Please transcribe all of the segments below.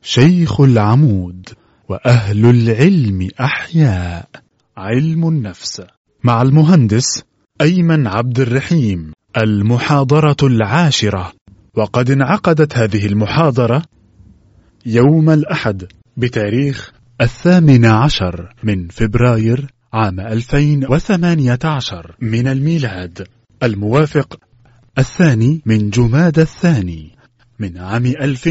شيخ العمود وأهل العلم أحياء علم النفس مع المهندس أيمن عبد الرحيم المحاضرة العاشرة وقد انعقدت هذه المحاضرة يوم الأحد بتاريخ الثامن عشر من فبراير عام 2018 من الميلاد الموافق الثاني من جماد الثاني من عام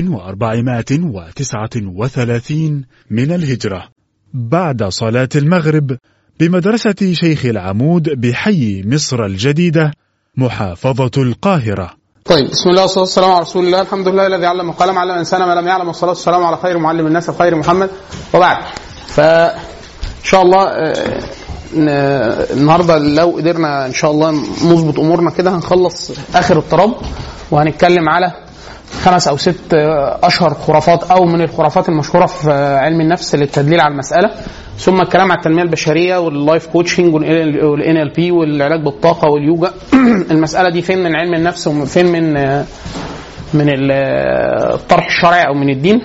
1439 من الهجرة بعد صلاة المغرب بمدرسة شيخ العمود بحي مصر الجديدة محافظة القاهرة طيب بسم الله والصلاه والسلام على رسول الله الحمد لله الذي علم القلم علم الانسان ما لم يعلم والصلاه والسلام على خير معلم الناس الخير محمد وبعد فان شاء الله آه، ن- النهارده لو قدرنا ان شاء الله نظبط امورنا كده هنخلص اخر التراب وهنتكلم على خمس او ست آه، اشهر خرافات او من الخرافات المشهوره في آه، علم النفس للتدليل على المساله ثم الكلام على التنميه البشريه واللايف كوتشنج والان ال بي والعلاج بالطاقه واليوجا المساله دي فين من علم النفس وفين من آه، من ال- آه، الطرح الشرعي او من الدين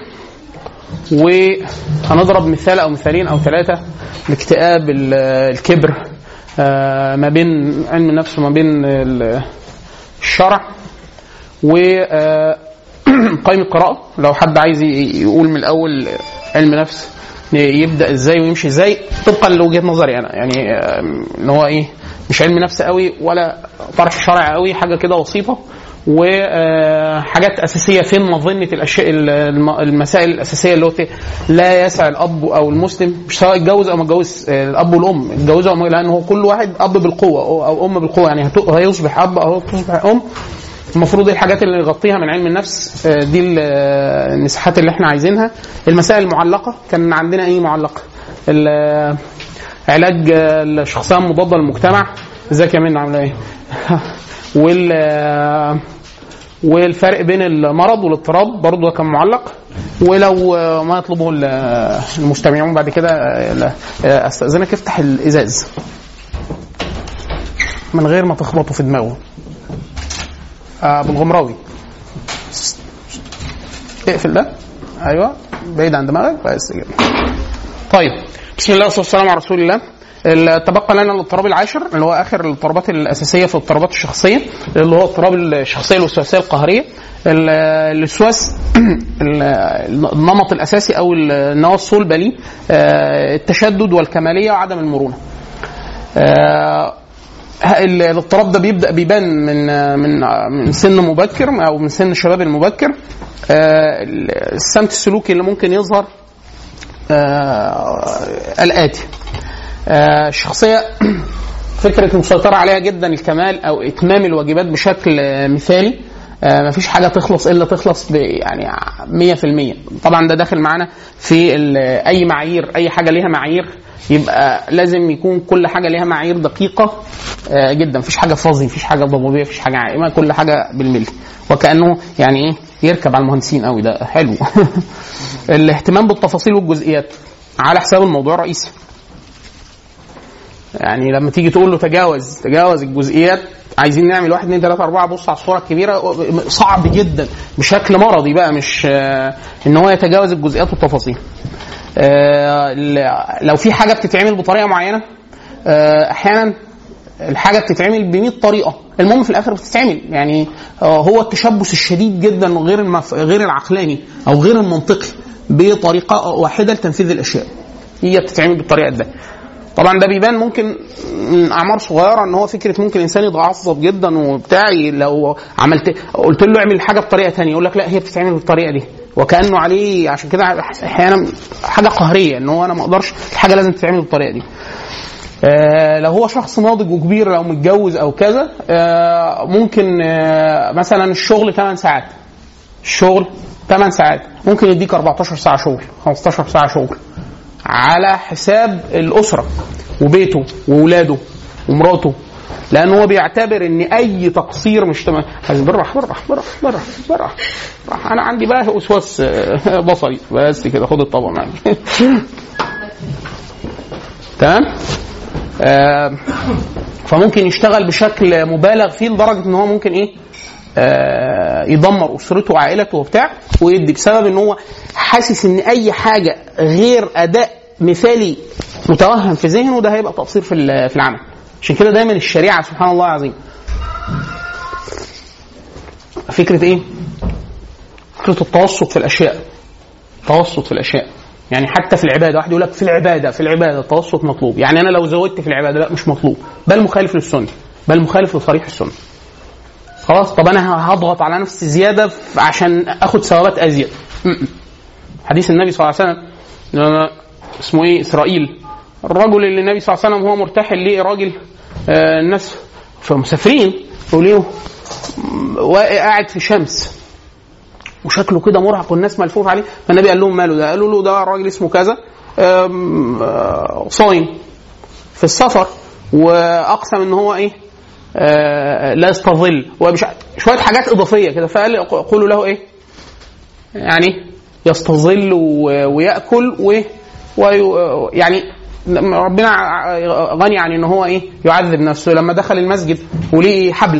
وهنضرب مثال او مثالين او ثلاثه لاكتئاب ال- الكبر آه، ما بين علم النفس وما بين ال- الشرع و آه، قائمة القراءة لو حد عايز ي- يقول من الأول علم نفس يبدأ ازاي ويمشي ازاي طبقا لوجهة نظري أنا يعني آه، ان هو ايه مش علم نفس قوي ولا طرح شرعي قوي حاجة كده وسيطة وحاجات أساسية فين مظنة الأشياء الم- المسائل الأساسية اللي هو ت- لا يسع الأب أو المسلم مش سواء اتجوز أو ما اتجوز آه، الأب والأم اتجوزوا أو ما- لأن هو كل واحد أب بالقوة أو أو أم بالقوة يعني هت- هيصبح أب أو تصبح أم المفروض ايه الحاجات اللي يغطيها من علم النفس آه، دي ال- آه، المساحات اللي احنا عايزينها المسائل المعلقه كان عندنا ايه معلقه ال- آه، علاج آه، الشخصيه المضاده للمجتمع ازيك يا منى عامله ايه وال آه، والفرق بين المرض والاضطراب برضه ده كان معلق ولو آه، ما يطلبه ال- آه، المستمعون بعد كده آه، لا، آه، استاذنك افتح الازاز من غير ما تخبطه في دماغه آه بالغمراوي اقفل ده ايوه بعيد عن دماغك بس كده طيب بسم الله والصلاه والسلام على رسول الله ال- تبقى لنا الاضطراب العاشر اللي هو اخر الاضطرابات الاساسيه في الاضطرابات الشخصيه اللي هو اضطراب الشخصيه الوسواسيه القهريه ال- الوسواس ال- النمط الاساسي او النواه الصلبه ليه آه، التشدد والكماليه وعدم المرونه آه، ال- الاضطراب ده بيبدا بيبان من من من سن مبكر او من سن الشباب المبكر آه، السمت السلوكي اللي ممكن يظهر آه، الاتي آه، الشخصيه فكره المسيطره عليها جدا الكمال او اتمام الواجبات بشكل آه، مثالي آه، مفيش حاجه تخلص الا تخلص ب يعني 100% طبعا ده داخل معانا في ال- اي معايير اي حاجه ليها معايير يبقى لازم يكون كل حاجه ليها معايير دقيقه آه، جدا مفيش حاجه فاضي مفيش حاجه ضبابيه مفيش حاجه عائمه كل حاجه بالملي وكانه يعني ايه يركب على المهندسين قوي ده حلو الاهتمام بالتفاصيل والجزئيات على حساب الموضوع الرئيسي يعني لما تيجي تقول له تجاوز تجاوز الجزئيات عايزين نعمل واحد اثنين ثلاثة أربعة بص على الصورة الكبيرة صعب جدا بشكل مرضي بقى مش آه، إن هو يتجاوز الجزئيات والتفاصيل. آه، ل- لو في حاجة بتتعمل بطريقة معينة آه، أحيانا الحاجة بتتعمل ب 100 طريقة المهم في الآخر بتتعمل يعني آه، هو التشبث الشديد جدا غير المف... غير العقلاني أو غير المنطقي بطريقة واحدة لتنفيذ الأشياء. هي بتتعمل بالطريقة دي. طبعا ده بيبان ممكن من اعمار صغيره ان هو فكره ممكن انسان يتعصب جدا وبتاع لو عملت قلت له اعمل حاجه بطريقه ثانيه يقول لك لا هي بتتعمل بالطريقه دي وكانه عليه عشان كده احيانا حاجه قهريه ان هو انا ما اقدرش الحاجه لازم تتعمل بالطريقه دي آه لو هو شخص ناضج وكبير لو متجوز او كذا آه ممكن آه مثلا الشغل 8 ساعات الشغل 8 ساعات ممكن يديك 14 ساعه شغل 15 ساعه شغل على حساب الاسره وبيته واولاده ومراته لان هو بيعتبر ان اي تقصير مش تمام عايز بالراحه بالراحه بالراحه بالراحه بالراحه بالراحة. انا عندي بقى وسواس آه، بصري بس كده خد الطبق معاك تمام آه فممكن يشتغل بشكل مبالغ فيه لدرجه ان هو ممكن ايه آه يدمر اسرته وعائلته وبتاع ويدي بسبب ان هو حاسس ان اي حاجه غير اداء مثالي متوهم في ذهنه ده هيبقى تقصير في ال- في العمل عشان كده دايما الشريعه سبحان الله العظيم فكره ايه؟ فكره التوسط في الاشياء توسط في الاشياء يعني حتى في العباده واحد يقول لك في العباده في العباده التوسط مطلوب يعني انا لو زودت في العباده لا مش مطلوب بل مخالف للسنه بل مخالف لصريح السنه خلاص طب انا هضغط على نفسي زياده ف- عشان اخد ثوابات ازيد م-م. حديث النبي صلى الله عليه وسلم لما اسمه ايه اسرائيل الرجل اللي النبي صلى الله عليه وسلم هو مرتحل ليه راجل آه الناس فمسافرين يقول له واقع قاعد في شمس وشكله كده مرهق والناس ملفوف عليه فالنبي قال لهم ماله ده قالوا له ده راجل اسمه كذا آم، آه، صايم في السفر واقسم ان هو ايه آه، لا يستظل ومش ع- شويه حاجات اضافيه كده فقال قولوا له ايه يعني يستظل و- وياكل و وي- يعني ربنا ع- غني عن ان هو ايه يعذب نفسه لما دخل المسجد وليه حبل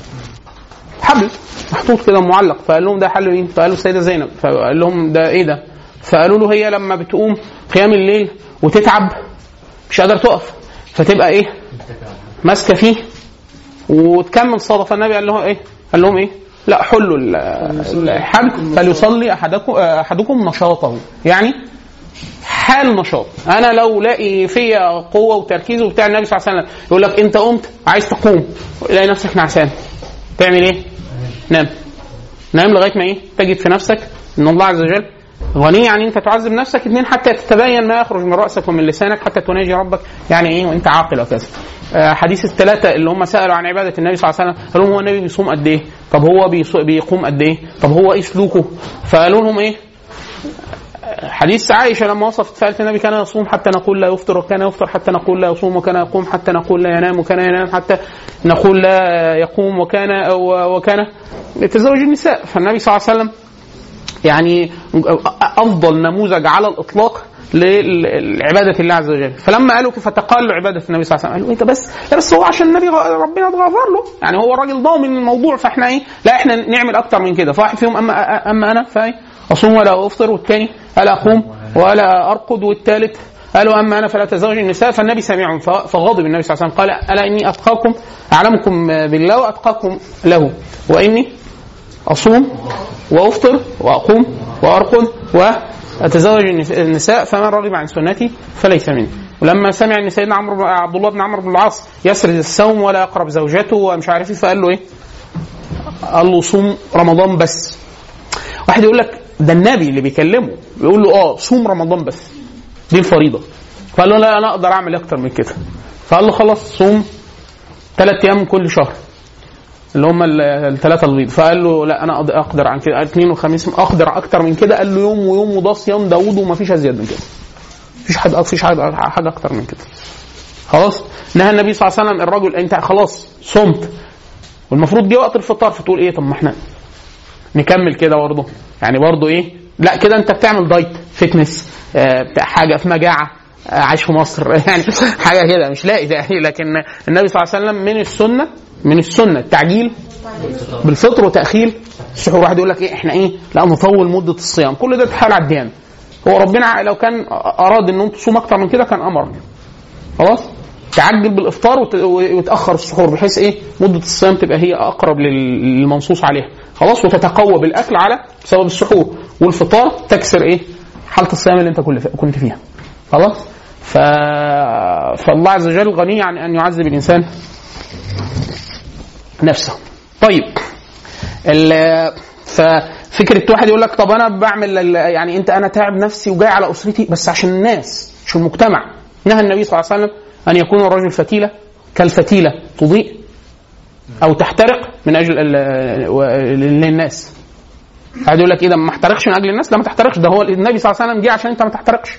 حبل محطوط كده معلق فقال لهم ده حل مين؟ فقالوا السيده زينب فقال لهم ده ايه ده؟ فقالوا له هي لما بتقوم قيام الليل وتتعب مش قادره تقف فتبقى ايه؟ ماسكه فيه وتكمل صلاه فالنبي قال لهم ايه؟ قال لهم ايه؟ لا حلوا ال- الحبل فليصلي احدكم احدكم نشاطه يعني حال نشاط انا لو لاقي فيا قوه وتركيز وبتاع النبي صلى الله عليه وسلم يقول لك انت قمت عايز تقوم تلاقي نفسك نعسان تعمل ايه؟ نام نام لغايه ما ايه؟ تجد في نفسك ان الله عز وجل غني عن انت تعذب نفسك اثنين حتى تتبين ما يخرج من راسك ومن لسانك حتى تناجي ربك يعني ايه وانت عاقل وكذا. آه حديث الثلاثه اللي هم سالوا عن عباده النبي صلى الله عليه وسلم قالوا لهم هو النبي بيصوم قد ايه؟ طب هو بيصو- بيقوم قد ايه؟ طب هو ايه سلوكه؟ فقالوا لهم ايه؟ حديث عائشه لما وصفت فقالت النبي كان يصوم حتى نقول لا يفطر وكان يفطر حتى نقول لا يصوم وكان يقوم حتى نقول لا ينام وكان ينام حتى نقول لا يقوم وكان وكان يتزوج النساء فالنبي صلى الله عليه وسلم يعني افضل نموذج على الاطلاق لعباده الله عز وجل فلما قالوا كيف تقال عباده النبي صلى الله عليه وسلم قالوا ايه ده بس لا بس هو عشان النبي غ- ربنا غفر له يعني هو الراجل ضامن الموضوع فاحنا ايه لا احنا نعمل اكتر من كده فواحد فيهم اما اما انا فايه اصوم ولا افطر والثاني الا اقوم ولا ارقد والثالث قالوا اما انا فلا تزوج النساء فالنبي سمعهم ف- فغضب النبي صلى الله عليه وسلم قال الا اني اتقاكم اعلمكم بالله واتقاكم له واني اصوم وافطر واقوم وارقد واتزوج النس- النساء فمن رغب عن سنتي فليس مني ولما سمع ان سيدنا عمرو بن- عبد الله بن عمرو بن العاص يسرد الصوم ولا يقرب زوجته ومش عارف ايه فقال له ايه؟ قال له صوم رمضان بس واحد يقول لك ده النبي اللي بيكلمه بيقول له اه صوم رمضان بس دي الفريضه فقال له لا انا اقدر اعمل اكتر من كده فقال له خلاص صوم ثلاث ايام كل شهر اللي هم ال- الثلاثه البيض فقال له لا انا أقد- اقدر عن كده اثنين وخميس اقدر اكتر من كده قال له يوم ويوم وده صيام داوود وما فيش ازيد من كده مفيش حد مفيش حاجه حاجه اكتر من كده خلاص نهى النبي صلى الله عليه وسلم الرجل انت خلاص صمت والمفروض جه وقت الفطار فتقول ايه طب ما احنا نكمل كده برضه يعني برضه ايه لا كده انت بتعمل دايت فتنس آه بتاع حاجه في مجاعه آه عايش في مصر يعني حاجه كده مش لاقي ده لكن النبي صلى الله عليه وسلم من السنه من السنه التعجيل بالفطر وتاخير السحور واحد يقول لك ايه احنا ايه لا نطول مده الصيام كل ده تحايل على الديانه هو ربنا لو كان اراد ان انت تصوم اكتر من كده كان امر خلاص تعجل بالافطار وت- وتاخر السحور بحيث ايه مده الصيام تبقى هي اقرب لل- للمنصوص عليها خلاص وتتقوى بالاكل على سبب السحور والفطار تكسر ايه حاله الصيام اللي انت كل- كنت فيها خلاص ف... فالله عز وجل غني عن ان يعذب الانسان نفسه طيب ال... ففكره واحد يقول لك طب انا بعمل ال- يعني انت انا تعب نفسي وجاي على اسرتي بس عشان الناس مش المجتمع نهى النبي صلى الله عليه وسلم ان يكون الرجل فتيله كالفتيله تضيء او تحترق من اجل ال- و- للناس قاعد يقول لك ايه ده ما احترقش من اجل الناس لا ما تحترقش ده هو النبي صلى الله عليه وسلم جه عشان انت ما تحترقش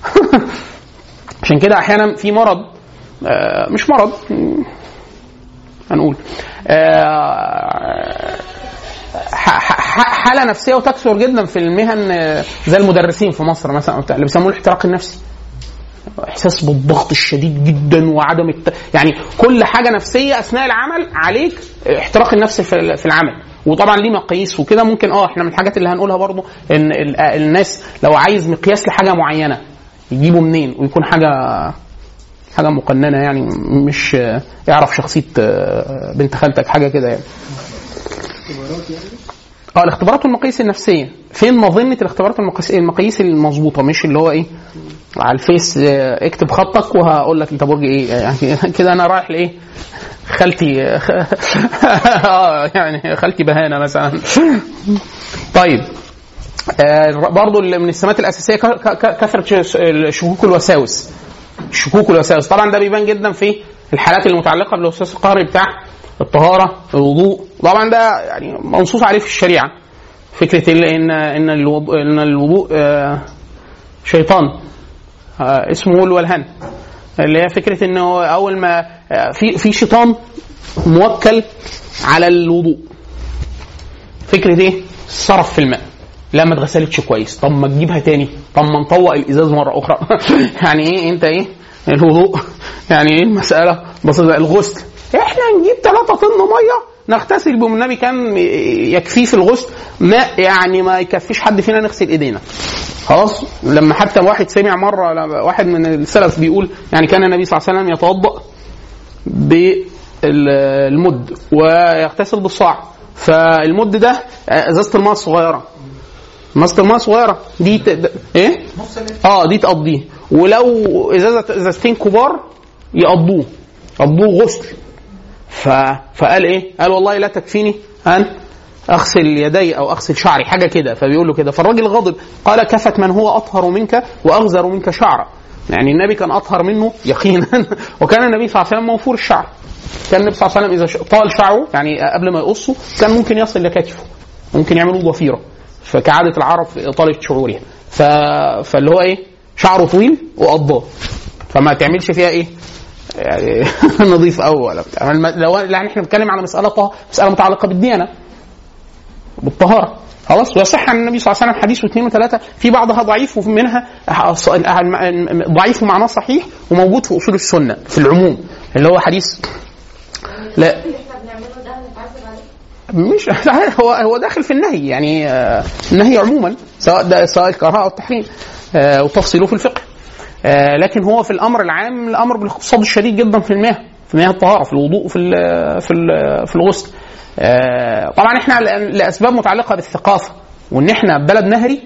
عشان كده احيانا في مرض آه، مش مرض م، هنقول آه، ح- ح- حاله نفسيه وتكثر جدا في المهن آه، زي المدرسين في مصر مثلا أو بتاع، اللي بيسموه الاحتراق النفسي احساس بالضغط الشديد جدا وعدم الت... يعني كل حاجه نفسيه اثناء العمل عليك احتراق النفس في في العمل وطبعا ليه مقاييس وكده ممكن اه احنا من الحاجات اللي هنقولها برضو ان ال- الناس لو عايز مقياس لحاجه معينه يجيبه منين ويكون حاجه حاجه مقننه يعني مش آه، يعرف شخصيه آه، بنت خالتك حاجه كده يعني اه الاختبارات والمقاييس النفسيه فين مظنه الاختبارات والمقاييس المقاييس المظبوطه مش اللي هو ايه على الفيس آه، اكتب خطك وهقول لك انت برج ايه يعني كده انا رايح لايه خالتي اه يعني خالتي بهانه مثلا طيب آه برضو من السمات الاساسيه ك- ك- كثره ش- الشكوك والوساوس الشكوك والوساوس طبعا ده بيبان جدا في الحالات المتعلقه بالوسواس القهري بتاع الطهاره الوضوء طبعا ده يعني منصوص عليه في الشريعه فكره ال- ان ان الوضوء ان الوضوء آه، شيطان آه، اسمه الولهان اللي هي فكره انه اول ما آه، في في شيطان موكل على الوضوء فكره ايه؟ الصرف في الماء لا ما اتغسلتش كويس طب ما تجيبها تاني طب ما نطوق الازاز مره اخرى يعني ايه انت ايه الوضوء يعني ايه المساله بسيطه الغسل احنا نجيب 3 طن ميه نغتسل بهم النبي كان يكفيه في الغسل ماء يعني ما يكفيش حد فينا نغسل ايدينا خلاص لما حتى واحد سمع مره لما واحد من السلف بيقول يعني كان النبي صلى الله عليه وسلم يتوضا بالمد ويغتسل بالصاع فالمد ده ازازه الماء الصغيره ازازه الماء الصغيره دي ت... د- ايه؟ اه دي تقضيه ولو ازازه ازازتين كبار يقضوه يقضوه غسل ف... فقال ايه؟ قال والله لا تكفيني ان اغسل يدي او اغسل شعري حاجه كده فبيقول له كده فالراجل غضب قال كفت من هو اطهر منك واغزر منك شعرا يعني النبي كان اطهر منه يقينا وكان النبي صلى الله عليه وسلم موفور الشعر كان النبي صلى الله عليه وسلم اذا ش- طال شعره يعني قبل ما يقصه كان ممكن يصل لكتفه ممكن يعملوا ضفيره فكعاده العرب في اطاله شعورها ف... فاللي هو ايه شعره طويل وقضاه فما تعملش فيها ايه يعني نظيف قوي ولا بتاع الم- لو يعني احنا بنتكلم على مساله طه... مساله متعلقه بالديانه بالطهاره خلاص ويصح عن النبي صلى الله عليه وسلم حديث واثنين وثلاثه في بعضها ضعيف ومنها ضعيف ومعناه صحيح وموجود في اصول السنه في العموم اللي هو حديث لا اللي احنا بنعمله ده هنتعذب عليه مش هو هو داخل في النهي يعني آه، النهي عموما سواء ده سواء الكراهه او التحريم آه، وتفصيله في الفقه آه، لكن هو في الامر العام الامر بالاقتصاد الشديد جدا في المياه في مياه الطهاره في الوضوء وفي ال- في ال- في الغسل آه، طبعا احنا ل- لاسباب متعلقه بالثقافه وان احنا بلد نهري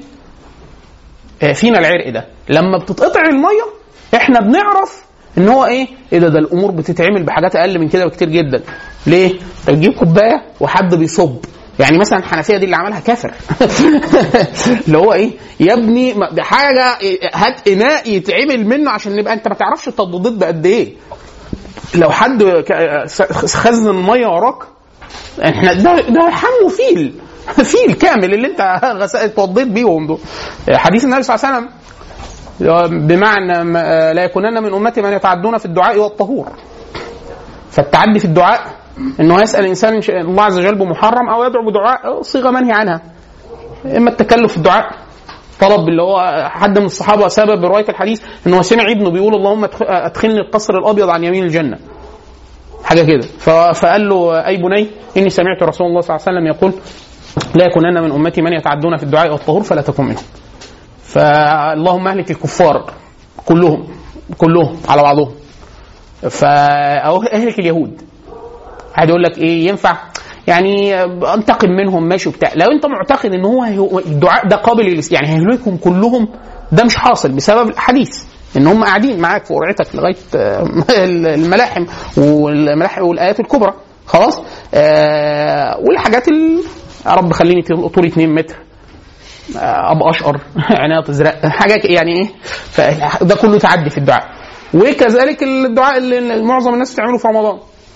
آه، فينا العرق ده لما بتتقطع الميه احنا بنعرف ان هو ايه ايه ده ده الامور بتتعمل بحاجات اقل من كده بكتير جدا ليه انت بتجيب كوبايه وحد بيصب يعني مثلا الحنفيه دي اللي عملها كافر اللي هو ايه يا ابني ما- ده حاجه إيه، هات اناء يتعمل منه عشان نبقى انت ما تعرفش التضادات بقد ايه لو حد ك- خزن الميه وراك احنا ده ده حمو فيل فيل كامل اللي انت غس- اتوضيت بيهم دول حديث النبي صلى الله عليه وسلم بمعنى ما- لا يكونن من امتي من يتعدون في الدعاء والطهور فالتعدي في الدعاء انه يسال انسان ش- الله عز وجل بمحرم او يدعو بدعاء صيغه منهي عنها اما التكلف في الدعاء طلب اللي هو حد من الصحابه سبب بروايه الحديث انه سمع ابنه بيقول اللهم ادخ- ادخلني القصر الابيض عن يمين الجنه حاجه كده ف- فقال له اي بني اني سمعت رسول الله صلى الله عليه وسلم يقول لا يكونن من امتي من يتعدون في الدعاء والطهور فلا تكن منهم فاللهم اهلك الكفار كلهم كلهم على بعضهم فا او اهلك اليهود واحد يقول لك ايه ينفع يعني انتقم منهم ماشي وبتاع لو انت معتقد ان هو هو- الدعاء ده قابل للاس- يعني هيهلكهم كلهم ده مش حاصل بسبب الحديث ان هم قاعدين معاك في قرعتك لغايه آه، الملاحم والملاحم والايات الكبرى خلاص آه والحاجات ال... يا رب خليني طولي 2 متر آه، ابقى اشقر عينيا تزرق حاجه ك- يعني ايه فده كله تعدي في الدعاء وكذلك الدعاء اللي معظم الناس بتعمله في رمضان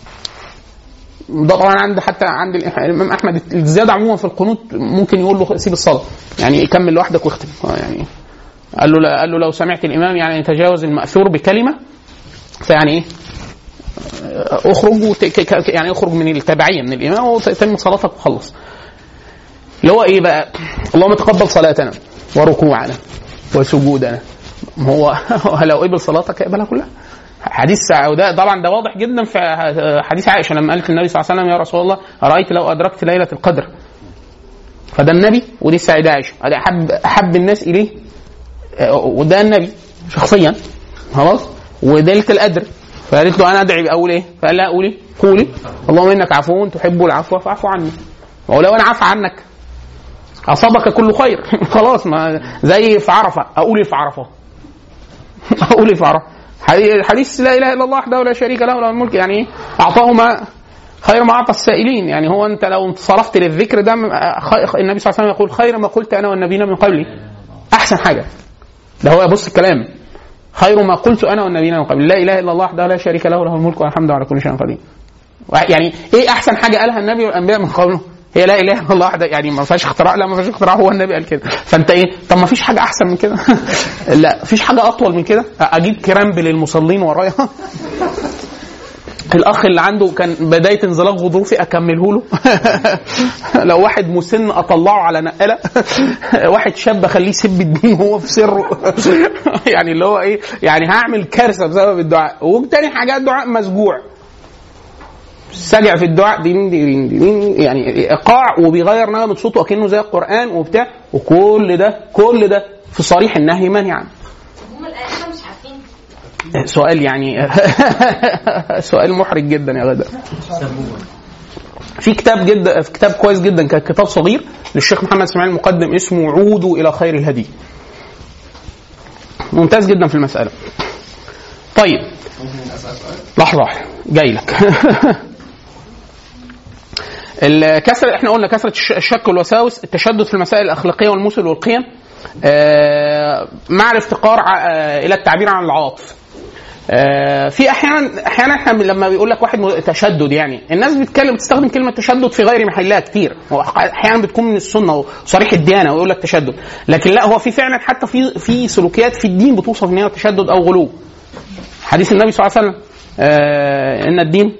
ده طبعا عند حتى عند الإح- الامام احمد الزياده عموما في القنوت ممكن يقول له سيب الصلاه يعني كمل لوحدك واختم آه، يعني قال له لا قال له لو سمعت الامام يعني يتجاوز الماثور بكلمه فيعني ايه آه، اخرج وت... ك- ك- يعني اخرج من التبعيه من الامام وتتم صلاتك وخلص اللي هو ايه بقى اللهم تقبل صلاتنا وركوعنا وسجودنا ما هو هو لو قبل صلاتك يقبلها كلها حديث وده طبعا ده واضح جدا في حديث عائشه لما قالت للنبي صلى الله عليه وسلم يا رسول الله ارايت لو ادركت ليله القدر فده النبي ودي السيده عائشه هذا احب احب الناس اليه آه، وده النبي شخصيا خلاص وليله القدر فقالت له انا ادعي باول ايه؟ فقال لها قولي قولي اللهم انك عفو تحب العفو فاعف عني ولو انا عفى عنك اصابك كل خير خلاص ما زي في عرفه اقول إيه في عرفه اقول إيه في عرفه حديث حديث لا اله الا الله وحده لا شريك له له الملك يعني إيه؟ اعطاه ما خير ما اعطى السائلين يعني هو انت لو صرفت للذكر ده خ- النبي صلى الله عليه وسلم يقول خير ما قلت انا والنبيين من قبلي احسن حاجه ده هو بص الكلام خير ما قلت انا والنبيين من قبل لا اله الا الله وحده لا شريك له له الملك والحمد على كل شيء قدير يعني ايه احسن حاجه قالها النبي والانبياء من قبله هي لا اله الا الله وحده يعني ما فيهاش اختراع لا ما فيهاش اختراع هو النبي قال كده فانت ايه طب ما فيش حاجه احسن من كده لا فيش حاجه اطول من كده اجيب كرامب للمصلين ورايا الاخ اللي عنده كان بدايه انزلاق غضروفي اكمله له لو واحد مسن اطلعه على نقله واحد شاب اخليه يسب الدين وهو في سره يعني اللي هو ايه يعني هعمل كارثه بسبب الدعاء وتاني حاجه الدعاء مسجوع سجع في الدعاء دين دين دين يعني ايقاع وبيغير نغمه صوته اكنه زي القران وبتاع وكل ده كل ده في صريح النهي منهي عنه هم الأئمة مش عارفين سؤال يعني سؤال محرج جدا يا غدا في كتاب جدا في كتاب كويس جدا كان كتاب صغير للشيخ محمد اسماعيل المقدم اسمه عودوا الى خير الهدي ممتاز جدا في المساله طيب لحظه واحده جاي لك الكسر احنا قلنا كثره الش- الشك والوساوس التشدد في المسائل الاخلاقيه والمثل والقيم آه، مع الافتقار ع- آه، الى التعبير عن العواطف آه، في احيانا احيانا احنا لما بيقول لك واحد م- تشدد يعني الناس بتتكلم بتستخدم كلمه تشدد في غير محلها كتير هو احيانا بتكون من السنه وصريح الديانه ويقول لك تشدد لكن لا هو في فعلا حتى في في سلوكيات في الدين بتوصف ان هي تشدد او غلو حديث النبي صلى الله عليه وسلم آه ان الدين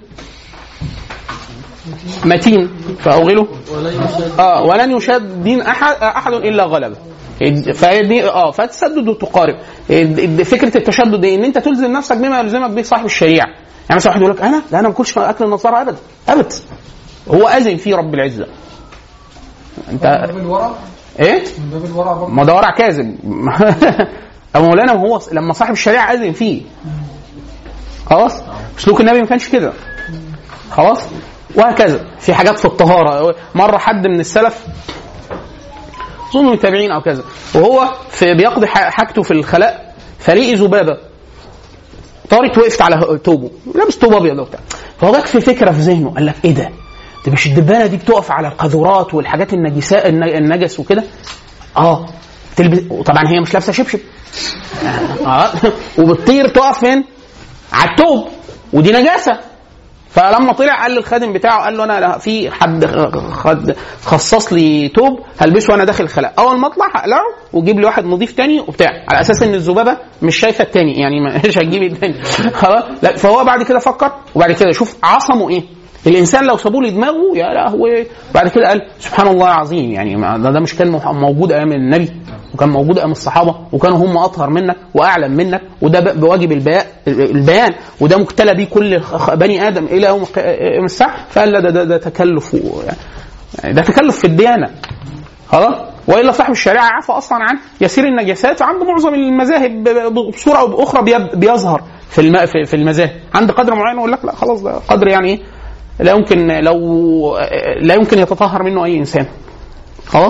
متين فاوغله اه ولن يشاد دين احد احد الا غلبه فهي دي اه فتسدد وتقارب الد- فكره التشدد دي ان انت تلزم نفسك بما يلزمك به صاحب الشريعه يعني مثلا واحد يقول لك انا لا انا ما باكلش اكل النصارى ابدا ابدا هو اذن فيه رب العزه انت باب الورع ايه من باب الورع برضه ما ده ورع كاذب ابو مولانا هو لما صاحب الشريعه اذن فيه خلاص سلوك النبي ما كانش كده خلاص وهكذا في حاجات في الطهاره مره حد من السلف اظن من التابعين او كذا وهو في بيقضي ح- حاجته في الخلاء فلقي ذبابه طارت وقفت على توبه لابس توب ابيض وبتاع فهو جات في فكره في ذهنه قال لك ايه ده؟ ده مش الدبانه دي بتقف على القاذورات والحاجات النجساء الن- النجس وكده اه تلبس طبعا هي مش لابسه شبشب اه وبتطير تقف فين؟ على التوب ودي نجاسه فلما طلع قال للخادم بتاعه قال له انا في حد خد خصص لي توب هلبسه وانا داخل الخلاء اول ما اطلع هقلعه وجيب لي واحد نظيف تاني وبتاع على اساس ان الذبابه مش شايفه التاني يعني مش هتجيب التاني خلاص لا فهو بعد كده فكر وبعد كده شوف عصمه ايه الانسان لو سابوه لدماغه يا لهوي بعد كده قال سبحان الله العظيم يعني ما- ده, ده مش كان مح- موجود ايام النبي وكان موجود ايام الصحابه وكانوا هم اطهر منك واعلم منك وده ب- بواجب البياء البيان وده مبتلى بيه كل خ- بني ادم الى يوم الق- يوم الساعه فقال لا ده, ده, ده تكلف و- يعني ده تكلف في الديانه خلاص والا صاحب الشريعه عفى اصلا عن يسير النجاسات وعند معظم المذاهب ب- ب- بصوره او باخرى بيب- بيظهر في الم- في- في المذاهب عند قدر معين يقول لك لا خلاص ده قدر يعني ايه لا يمكن لو لا يمكن يتطهر منه اي انسان خلاص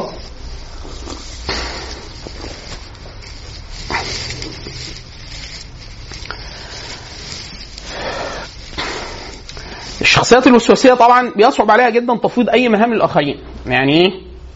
الشخصيات الوسواسيه طبعا بيصعب عليها جدا تفويض اي مهام للاخرين يعني ايه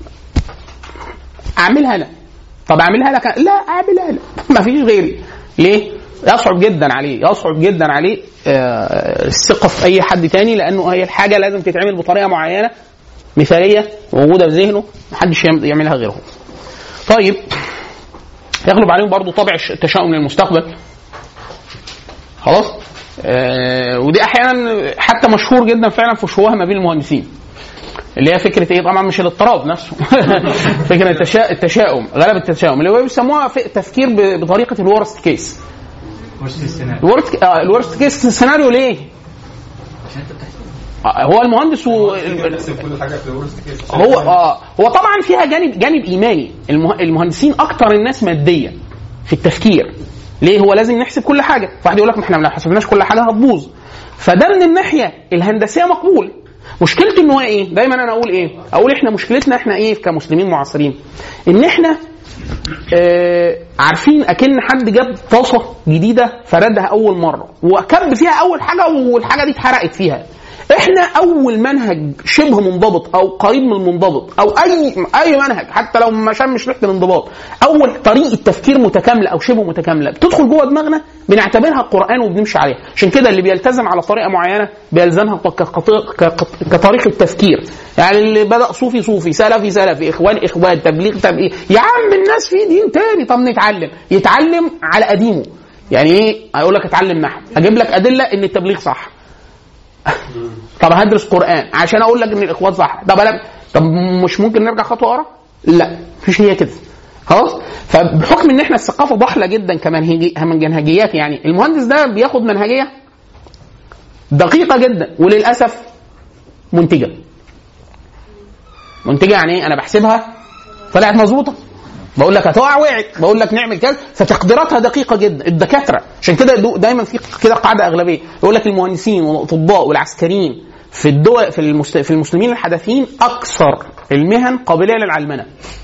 اعملها انا طب اعملها لك أنا؟ لا اعملها لك ما فيش غيري ليه يصعب جدا عليه يصعب جدا عليه آه، الثقه في اي حد تاني لانه هي الحاجه لازم تتعمل بطريقه معينه مثاليه موجوده في ذهنه محدش يعم- يعملها غيره طيب يغلب عليهم برضو طابع الش- التشاؤم للمستقبل خلاص آه ودي احيانا حتى مشهور جدا فعلا في شوها ما بين المهندسين اللي هي فكره ايه طبعا مش الاضطراب نفسه فكره التشا... التشاؤم غلب التشاؤم اللي هو بيسموها في- تفكير ب- بطريقه الورست كيس ورث السيناريو الورست آه الورست كيس سيناريو ليه؟ عشان انت بتحسب آه هو المهندس و... نحسب كل حاجه في الورست كيس هو اه هو طبعا فيها جانب جانب ايماني المه... المهندسين اكتر الناس ماديا في التفكير ليه هو لازم نحسب كل حاجه فواحد يقول لك ما احنا لو حسبناش كل حاجه هتبوظ فده من الناحيه الهندسيه مقبول مشكلته ان هو ايه دايما انا اقول ايه اقول احنا مشكلتنا احنا ايه كمسلمين معاصرين ان احنا آه عارفين اكن حد جاب طاسه جديده فردها اول مره وكب فيها اول حاجه والحاجه دي اتحرقت فيها احنا اول منهج شبه منضبط او قريب من المنضبط او اي اي منهج حتى لو ما شمش ريحه الانضباط اول طريقه تفكير متكامله او شبه متكامله بتدخل جوه دماغنا بنعتبرها القران وبنمشي عليها عشان كده اللي بيلتزم على طريقه معينه بيلزمها كقط- كقط- كطريقه تفكير يعني اللي بدا صوفي صوفي سلفي سلفي اخوان اخوان تبليغ تبليغ يا عم الناس في دين تاني طب نتعلم يتعلم على قديمه يعني ايه اقول لك اتعلم نحو اجيب لك ادله ان التبليغ صح طب هدرس قران عشان اقول لك ان الاخوات صح طب أنا طب مش ممكن نرجع خطوه ورا؟ لا مفيش هي كده خلاص فبحكم ان احنا الثقافه ضحله جدا كمنهجي منهجيات يعني المهندس ده بياخد منهجيه دقيقه جدا وللاسف منتجه منتجه يعني ايه انا بحسبها طلعت مظبوطه بقول لك هتقع وقعت بقول لك نعمل كذا فتقديراتها دقيقه جدا الدكاتره عشان كده دو- دايما في كده قاعده اغلبيه يقول لك المهندسين والاطباء والعسكريين في الدول في, المست... في المسلمين الحدثيين اكثر المهن قابليه للعلمنه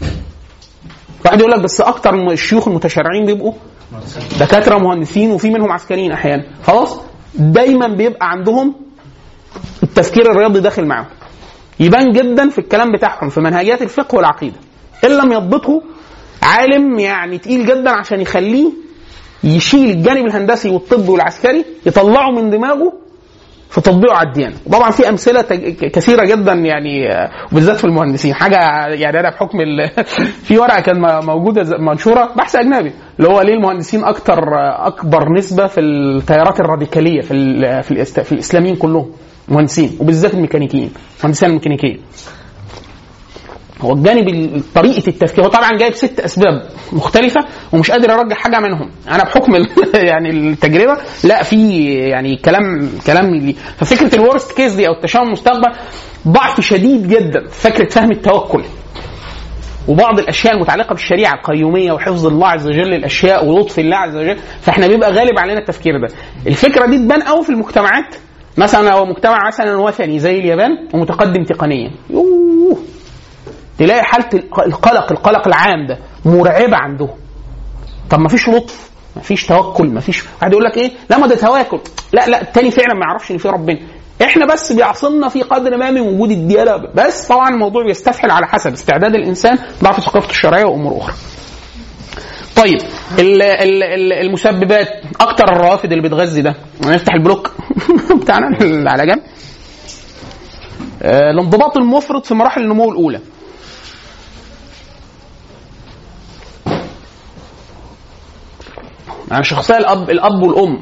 واحد يقول لك بس اكتر من الشيوخ المتشرعين بيبقوا دكاتره مهندسين وفي منهم عسكريين احيانا خلاص دايما بيبقى عندهم التفكير الرياضي داخل معاهم يبان جدا في الكلام بتاعهم في منهجيات الفقه والعقيده ان لم يضبطه عالم يعني تقيل جدا عشان يخليه يشيل الجانب الهندسي والطبي والعسكري يطلعه من دماغه في تطبيقه على الديانه طبعا في امثله تج- كثيره جدا يعني آه، وبالذات في المهندسين حاجه يعني انا بحكم ال... في ورقه كان م- موجوده ز- منشوره بحث اجنبي اللي هو ليه المهندسين اكتر آه، اكبر نسبه في التيارات الراديكاليه في ال... في, الإست... في الاسلاميين كلهم مهندسين وبالذات الميكانيكيين مهندسين الميكانيكيه هو الجانب ال- طريقه التفكير هو طبعا جايب ست اسباب مختلفه ومش قادر ارجح حاجه منهم انا بحكم ال- يعني التجربه لا في يعني كلام كلام لي ففكره الورست كيس دي او التشاؤم المستقبل ضعف شديد جدا في فكره فهم التوكل وبعض الاشياء المتعلقه بالشريعه القيوميه وحفظ الله عز وجل الاشياء ولطف الله عز وجل فاحنا بيبقى غالب علينا التفكير ده الفكره دي تبان قوي في المجتمعات مثلا لو مجتمع مثلا وثني زي اليابان ومتقدم تقنيا يوه تلاقي حاله القلق القلق العام ده مرعبه عندهم طب ما فيش لطف ما فيش توكل ما فيش واحد يقول لك ايه لا ما ده تواكل لا لا التاني فعلا ما يعرفش ان في ربنا احنا بس بيعصمنا في قدر ما من وجود الديانه بس طبعا الموضوع بيستفحل على حسب استعداد الانسان ضعف ثقافته الشرعيه وامور اخرى طيب ال- ال- ال- المسببات اكتر الروافد اللي بتغذي ده نفتح البلوك بتاعنا اللي على جنب آه، الانضباط المفرط في مراحل النمو الاولى يعني شخصيا الاب الاب والام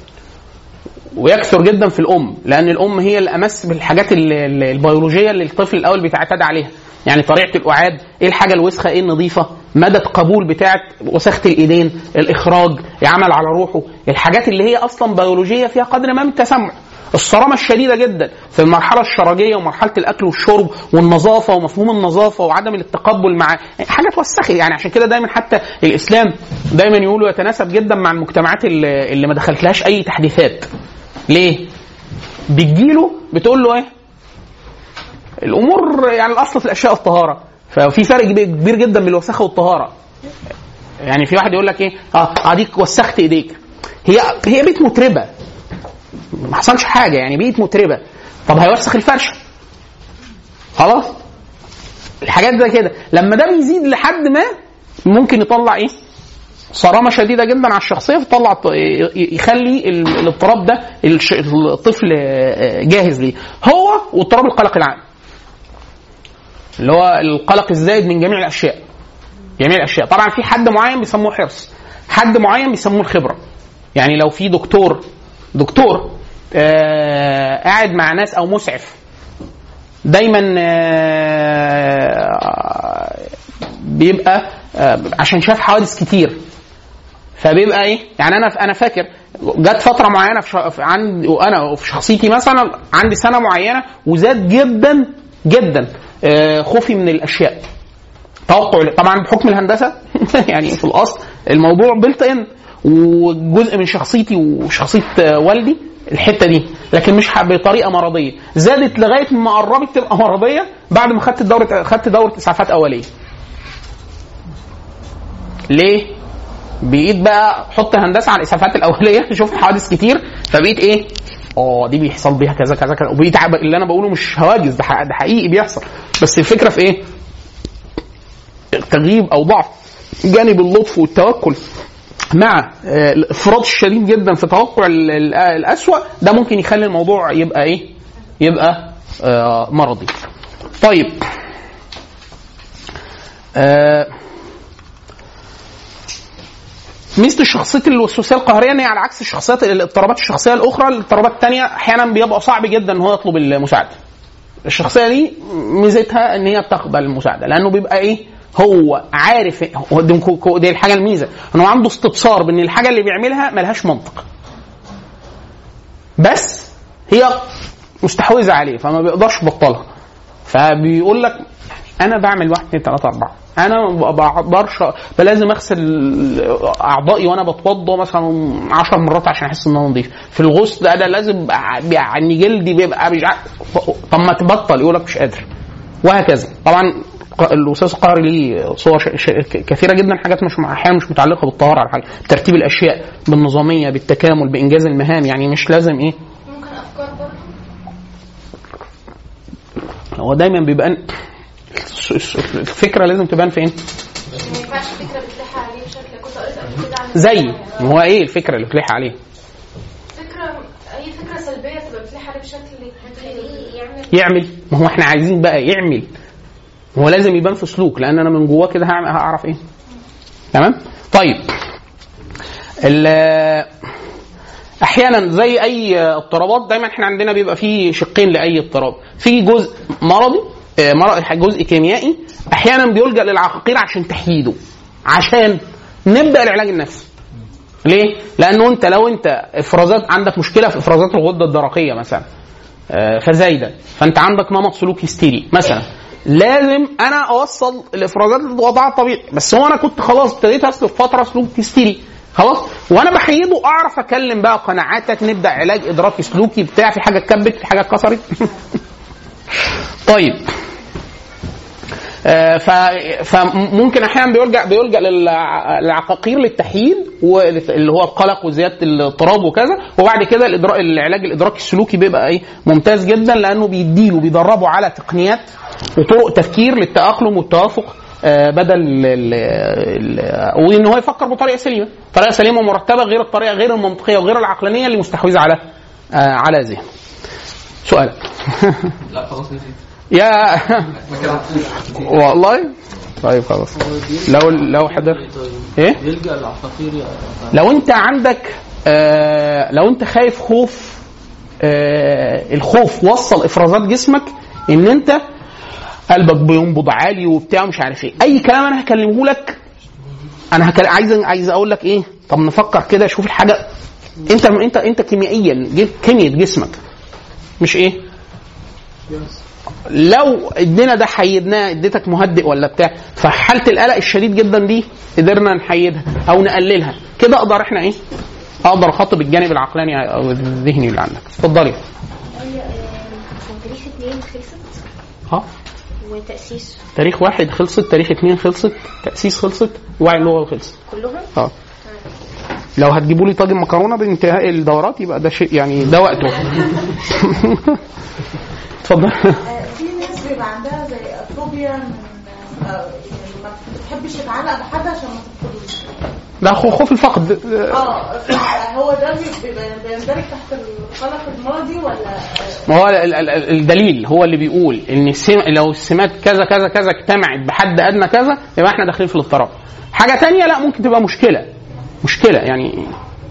ويكثر جدا في الام لان الام هي الامس بالحاجات ال- ال- البيولوجيه اللي الطفل الاول بيتعتاد عليها يعني طريقه الاعاد ايه الحاجه الوسخه ايه النظيفه مدى القبول بتاعه وسخه الايدين الاخراج العمل على روحه الحاجات اللي هي اصلا بيولوجيه فيها قدر ما من التسمع الصرامه الشديده جدا في المرحله الشرجيه ومرحله الاكل والشرب والنظافه ومفهوم النظافه وعدم التقبل مع حاجه توسخي يعني عشان كده دايما حتى الاسلام دايما يقولوا يتناسب جدا مع المجتمعات اللي, اللي ما دخلتلهاش اي تحديثات ليه؟ بتجيله بتقول له ايه؟ الامور يعني الاصل في الاشياء الطهاره ففي فرق كبير جدا بين الوساخه والطهاره يعني في واحد يقول لك ايه اه اديك وسخت ايديك هي هي بيت متربه ما حصلش حاجه يعني بيت متربه طب هيوسخ الفرشه خلاص الحاجات زي كده لما ده بيزيد لحد ما ممكن يطلع ايه صرامه شديده جدا على الشخصيه فتطلع يخلي ال- الاضطراب ده الش- الطفل جاهز ليه هو واضطراب القلق العام اللي هو القلق الزايد من جميع الاشياء جميع الاشياء طبعا في حد معين بيسموه حرص حد معين بيسموه الخبره يعني لو في دكتور دكتور آه قاعد مع ناس او مسعف دايما آه بيبقى آه عشان شاف حوادث كتير فبيبقى ايه يعني انا انا فاكر جت فتره معينه في, ش... في عند وانا في شخصيتي مثلا عندي سنه معينه وزاد جدا جدا آه، خوفي من الاشياء توقع طبعا بحكم الهندسه يعني في الاصل الموضوع بلت ان وجزء من شخصيتي وشخصيه آه، والدي الحته دي لكن مش ح- بطريقه مرضيه زادت لغايه ما قربت تبقى مرضيه بعد ما خدت دوره خدت دوره اسعافات اوليه ليه بقيت بقى حط هندسه على الاسعافات الاوليه شفت حوادث كتير فبقيت ايه اه دي بيحصل بيها كذا كذا كذا وبقيت عب- اللي انا بقوله مش هواجس ده ح- ده حقيقي بيحصل بس الفكره في ايه تغييب او ضعف جانب اللطف والتوكل مع آه، الافراط الشديد جدا في توقع ال- ال- الاسوأ ده ممكن يخلي الموضوع يبقى ايه يبقى آه، مرضي طيب آه، ميزه الشخصيه الوسواسيه القهريه ان هي على عكس الشخصيات الاضطرابات الشخصيه الاخرى الاضطرابات الثانيه احيانا بيبقى صعب جدا ان هو يطلب المساعده الشخصيه دي ميزتها ان هي بتقبل المساعده لانه بيبقى ايه هو عارف هو دي, دي الحاجه الميزه انه عنده استبصار بان الحاجه اللي بيعملها ملهاش منطق بس هي مستحوذه عليه فما بيقدرش يبطلها فبيقول لك انا بعمل واحد اثنين ثلاثه اربعه انا ما بقدرش لازم اغسل اعضائي وانا بتوضى مثلا 10 مرات عشان احس ان انا نظيف في الغسل انا لازم يعني جلدي بيبقى مش عارف طب ما تبطل يقول لك مش قادر وهكذا طبعا الوسواس القهري ليه صور ش... ش... كثيره جدا حاجات مش احيانا مش متعلقه بالطهاره على حاجه ترتيب الاشياء بالنظاميه بالتكامل بانجاز المهام يعني مش لازم ايه ممكن افكار برضه هو دايما بيبقى الفكره لازم تبان فين؟ ما ينفعش فكره بتلح عليه بشكل كنت قريت قبل كده عن زي ما هو ايه الفكره اللي بتلح عليه؟ فكره اي فكره سلبيه تبقى بتلح عليه بشكل يعمل يعمل ما هو احنا عايزين بقى يعمل هو لازم يبان في سلوك لان انا من جواه كده هعمل- هعرف ايه تمام طيب ال- احيانا زي اي اضطرابات دايما احنا عندنا بيبقى فيه شقين لاي اضطراب في جزء مرضي آه، مرض جزء كيميائي احيانا بيلجا للعقاقير عشان تحييده عشان نبدا العلاج النفسي ليه؟ لانه انت لو انت افرازات عندك مشكله في افرازات الغده الدرقيه مثلا آه، فزايده فانت عندك نمط سلوك هستيري مثلا لازم انا اوصل الافرازات لوضعها الطبيعي بس هو انا كنت خلاص ابتديت اسلك فتره سلوك هستيري خلاص وانا بحيده اعرف اكلم بقى قناعاتك نبدا علاج ادراكي سلوكي بتاع في حاجه اتكبت في حاجه اتكسرت طيب آه، ف- فممكن احيانا بيلجا بيلجا للع- للعقاقير للتحييد واللي هو القلق وزياده الاضطراب وكذا وبعد كده الإدرا- العلاج الادراكي السلوكي بيبقى ايه ممتاز جدا لانه بيديله بيدربه على تقنيات وطرق تفكير للتاقلم والتوافق آه، بدل ال- ال- ال- وان هو يفكر بطريقه سليمه طريقه سليمه ومرتبه غير الطريقه غير المنطقيه وغير العقلانيه اللي مستحوذه على آه، على ذهنه سؤال لا خلاص نسيت يا والله طيب خلاص لو لو حضر ايه يلجا للعصافير يا- لو انت عندك آه لو انت خايف خوف آه الخوف وصل افرازات جسمك ان انت قلبك بينبض عالي وبتاع مش عارف ايه اي كلام انا هكلمه لك انا هكل... عايز عايز اقول لك ايه طب نفكر كده شوف الحاجه انت انت انت كيميائيا ج- كيمياء جسمك مش ايه لو ادينا ده حيدناه اديتك مهدئ ولا بتاع فحاله القلق الشديد جدا دي قدرنا نحيدها او نقللها كده اقدر احنا ايه اقدر اخاطب الجانب العقلاني او الذهني اللي عندك اتفضلي هي آه، تاريخ اتنين خلصت ها وتأسيس تاريخ واحد خلصت تاريخ اتنين خلصت تاسيس خلصت وعي اللغه خلصت كلهم اه لو هتجيبوا لي طاجن مكرونه بانتهاء الدورات يبقى ده شيء يعني ده وقته اتفضل في ناس بيبقى عندها زي فوبيا من آه، يعني ما بتحبش تتعلق بحد عشان ما تفقدوش ده خو- خوف الفقد اه هو ده بيبقى بيندرج تحت القلق المرضي ولا ما هو ال- ال- ال- الدليل هو اللي بيقول ان السم... لو السمات كذا كذا كذا اجتمعت بحد ادنى كذا يبقى احنا داخلين في الاضطراب. حاجه تانية لا ممكن تبقى مشكله. مشكله يعني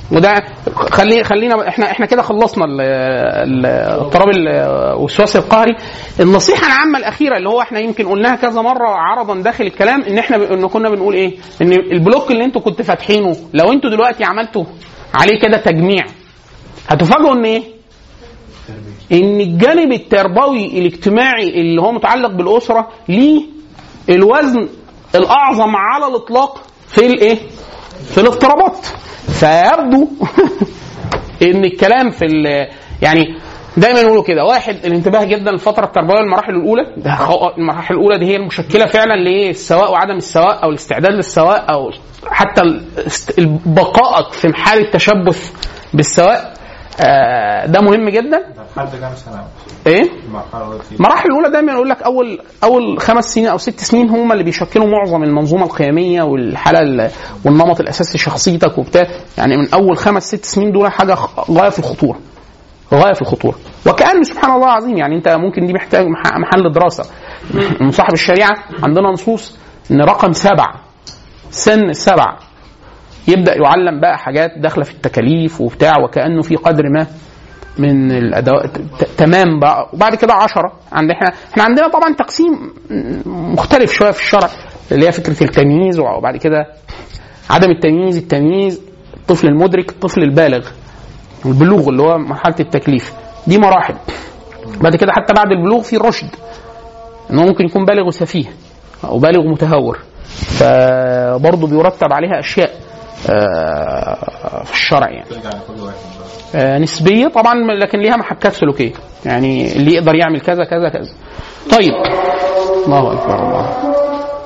وده خلي خلينا احنا احنا كده خلصنا ال- ال- اضطراب الوسواس القهري النصيحه العامه الاخيره اللي هو احنا يمكن قلناها كذا مره عرضا داخل الكلام ان احنا ب- ان كنا بنقول ايه ان البلوك اللي انتوا كنتوا فاتحينه لو انتوا دلوقتي عملتوا عليه كده تجميع هتفاجئوا ان ايه ان الجانب التربوي الاجتماعي اللي هو متعلق بالاسره ليه الوزن الاعظم على الاطلاق في الايه في الاضطرابات فيبدو ان الكلام في ال- يعني دايما يقولوا كده واحد الانتباه جدا للفتره التربويه المراحل الاولى ده خو- المراحل الاولى دي هي المشكله فعلا للسواء وعدم السواء او الاستعداد للسواء او حتى الاست- بقائك في حال التشبث بالسواء آه، ده مهم جدا لحد كام سنه ايه المرحله دي المراحل الاولى دايما يقول لك اول اول خمس سنين او ست سنين هم اللي بيشكلوا معظم المنظومه القيميه والحاله ال- والنمط الاساسي لشخصيتك وبتاع يعني من اول خمس ست سنين دول حاجه خ- غايه في الخطوره غايه في الخطوره وكان سبحان الله العظيم يعني انت ممكن دي محتاج مح- محل دراسه من صاحب الشريعه عندنا نصوص ان رقم سبعه سن السبعه يبدا يعلم بقى حاجات داخله في التكاليف وبتاع وكانه في قدر ما من الادوات ت- تمام بقى وبعد كده عشرة عند احنا احنا عندنا طبعا تقسيم مختلف شويه في الشرع اللي هي فكره التمييز وبعد كده عدم التمييز التمييز الطفل المدرك الطفل البالغ البلوغ اللي هو مرحله التكليف دي مراحل بعد كده حتى بعد البلوغ في الرشد انه ممكن يكون بالغ وسفيه او بالغ متهور فبرضه بيرتب عليها اشياء آه، في الشرع يعني ترجع لكل واحد بقى. آه، نسبيه طبعا لكن ليها محكات سلوكيه يعني اللي يقدر يعمل كذا كذا كذا طيب الله اكبر الله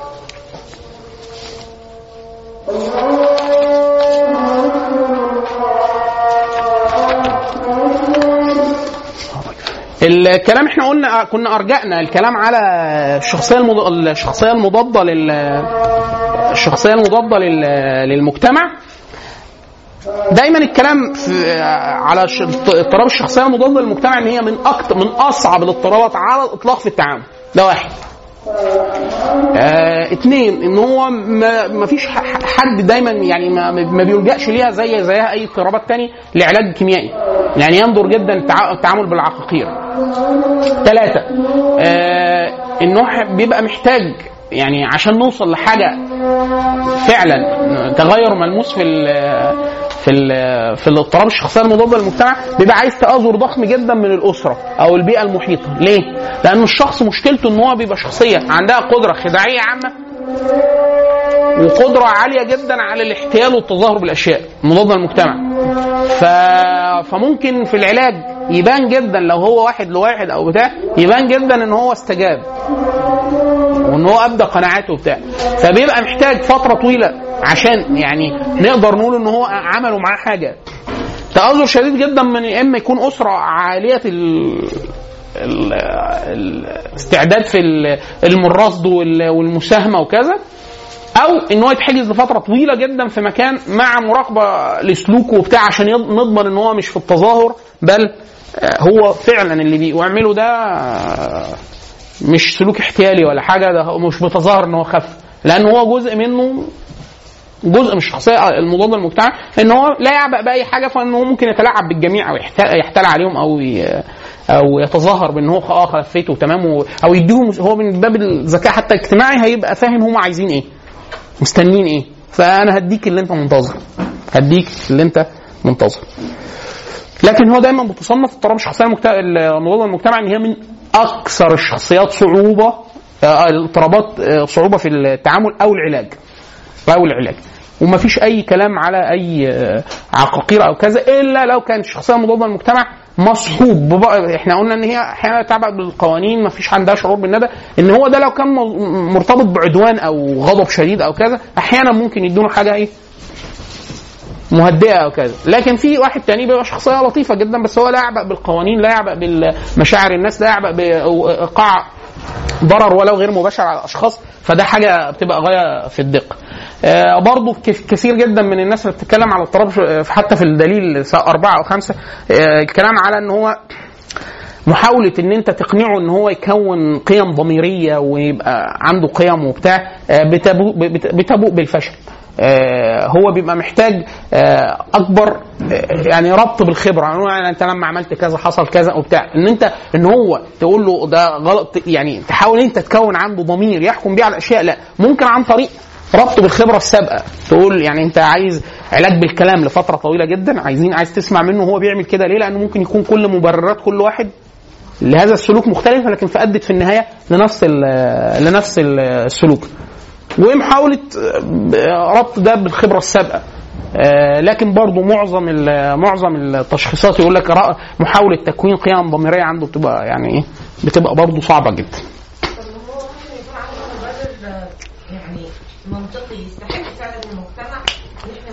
الكلام احنا قلنا كنا ارجعنا الكلام على الشخصيه المض... الشخصيه المضاده لل الشخصيه المضاده لل... للمجتمع دايما الكلام في على ش- اضطراب الشخصيه المضاده للمجتمع ان هي من اكتر من اصعب الاضطرابات على الاطلاق في التعامل ده واحد آه اتنين ان هو ما, ما فيش ح- ح- حد دايما يعني ما, ما بيلجاش ليها زي زيها اي اضطرابات تاني لعلاج كيميائي يعني يندر جدا التع- التعامل بالعقاقير ثلاثة آه انه ح- بيبقى محتاج يعني عشان نوصل لحاجة فعلا تغير ملموس في ال في ال في الاضطراب الشخصيه المضاده للمجتمع بيبقى عايز تآزر ضخم جدا من الاسره او البيئه المحيطه، ليه؟ لان الشخص مشكلته ان هو بيبقى شخصيه عندها قدره خداعيه عامه وقدره عاليه جدا على الاحتيال والتظاهر بالاشياء المضاده للمجتمع. ف... فممكن في العلاج يبان جدا لو هو واحد لواحد او بتاع يبان جدا ان هو استجاب وان هو ابدى قناعاته وبتاع فبيبقى محتاج فتره طويله عشان يعني نقدر نقول ان هو عملوا معاه حاجه تآزر شديد جدا من يا اما يكون اسره عاليه ال ال- الاستعداد في ال- المراصد وال- والمساهمه وكذا او ان هو يتحجز لفتره طويله جدا في مكان مع مراقبه لسلوكه وبتاع عشان يض- نضمن ان هو مش في التظاهر بل آه، هو فعلا اللي بيعمله ده آه، مش سلوك احتيالي ولا حاجه ده هو مش بتظاهر ان هو خف لان هو جزء منه جزء من الشخصيه المضاده للمجتمع ان هو لا يعبأ باي حاجه فان هو ممكن يتلاعب بالجميع او يحتال, يحتال عليهم او ي... او يتظاهر بان هو اه خفيته تمام و... او يديهم هو من باب الذكاء حتى الاجتماعي هيبقى فاهم هم عايزين ايه مستنيين ايه فانا هديك اللي انت منتظر هديك اللي انت منتظر لكن هو دايما بتصنف اضطراب الشخصيه المجت- المضاده للمجتمع ان هي من اكثر الشخصيات صعوبه آه، الاضطرابات آه، صعوبه في التعامل او العلاج او العلاج وما فيش اي كلام على اي آه، عقاقير او كذا الا لو كانت الشخصيه المضاده للمجتمع مصحوب ببق- احنا قلنا ان هي احيانا تعبأ بالقوانين ما فيش عندها شعور بالندى ان هو ده لو كان م- مرتبط بعدوان او غضب شديد او كذا احيانا ممكن يدوله حاجه ايه مهدئه او كذا لكن في واحد تاني بيبقى شخصيه لطيفه جدا بس هو لا يعبأ بالقوانين لا يعبأ بمشاعر الناس لا يعبأ بايقاع ضرر ولو غير مباشر على الاشخاص فده حاجه بتبقى غايه في الدقه. آه برضه كث- كثير جدا من الناس اللي بتتكلم على اضطراب ش- حتى في الدليل سواء اربعه او خمسه آه الكلام على ان هو محاولة ان انت تقنعه ان هو يكون قيم ضميرية ويبقى عنده قيم وبتاع آه، بتبوء بت- بتبوء بالفشل آه، هو بيبقى محتاج آه، اكبر آه، يعني ربط بالخبره يعني انت لما عملت كذا حصل كذا وبتاع ان انت ان هو تقول له ده غلط يعني تحاول انت تكون عنده ضمير يحكم بيه على الاشياء لا ممكن عن طريق ربط بالخبره السابقه تقول يعني انت عايز علاج بالكلام لفتره طويله جدا عايزين عايز تسمع منه هو بيعمل كده ليه لانه ممكن يكون كل مبررات كل واحد لهذا السلوك مختلفه لكن فادت في النهايه لنفس ال- لنفس ال- السلوك ومحاوله آه، ربط ده بالخبره السابقه آه، لكن برضه معظم ال- معظم التشخيصات يقول لك رأ- محاوله تكوين قيم ضميريه عنده بتبقى يعني ايه بتبقى برضه صعبه جدا طب ما هو ممكن يكون عنده مبرر آه، يعني منطقي يستحق فعلا المجتمع ان احنا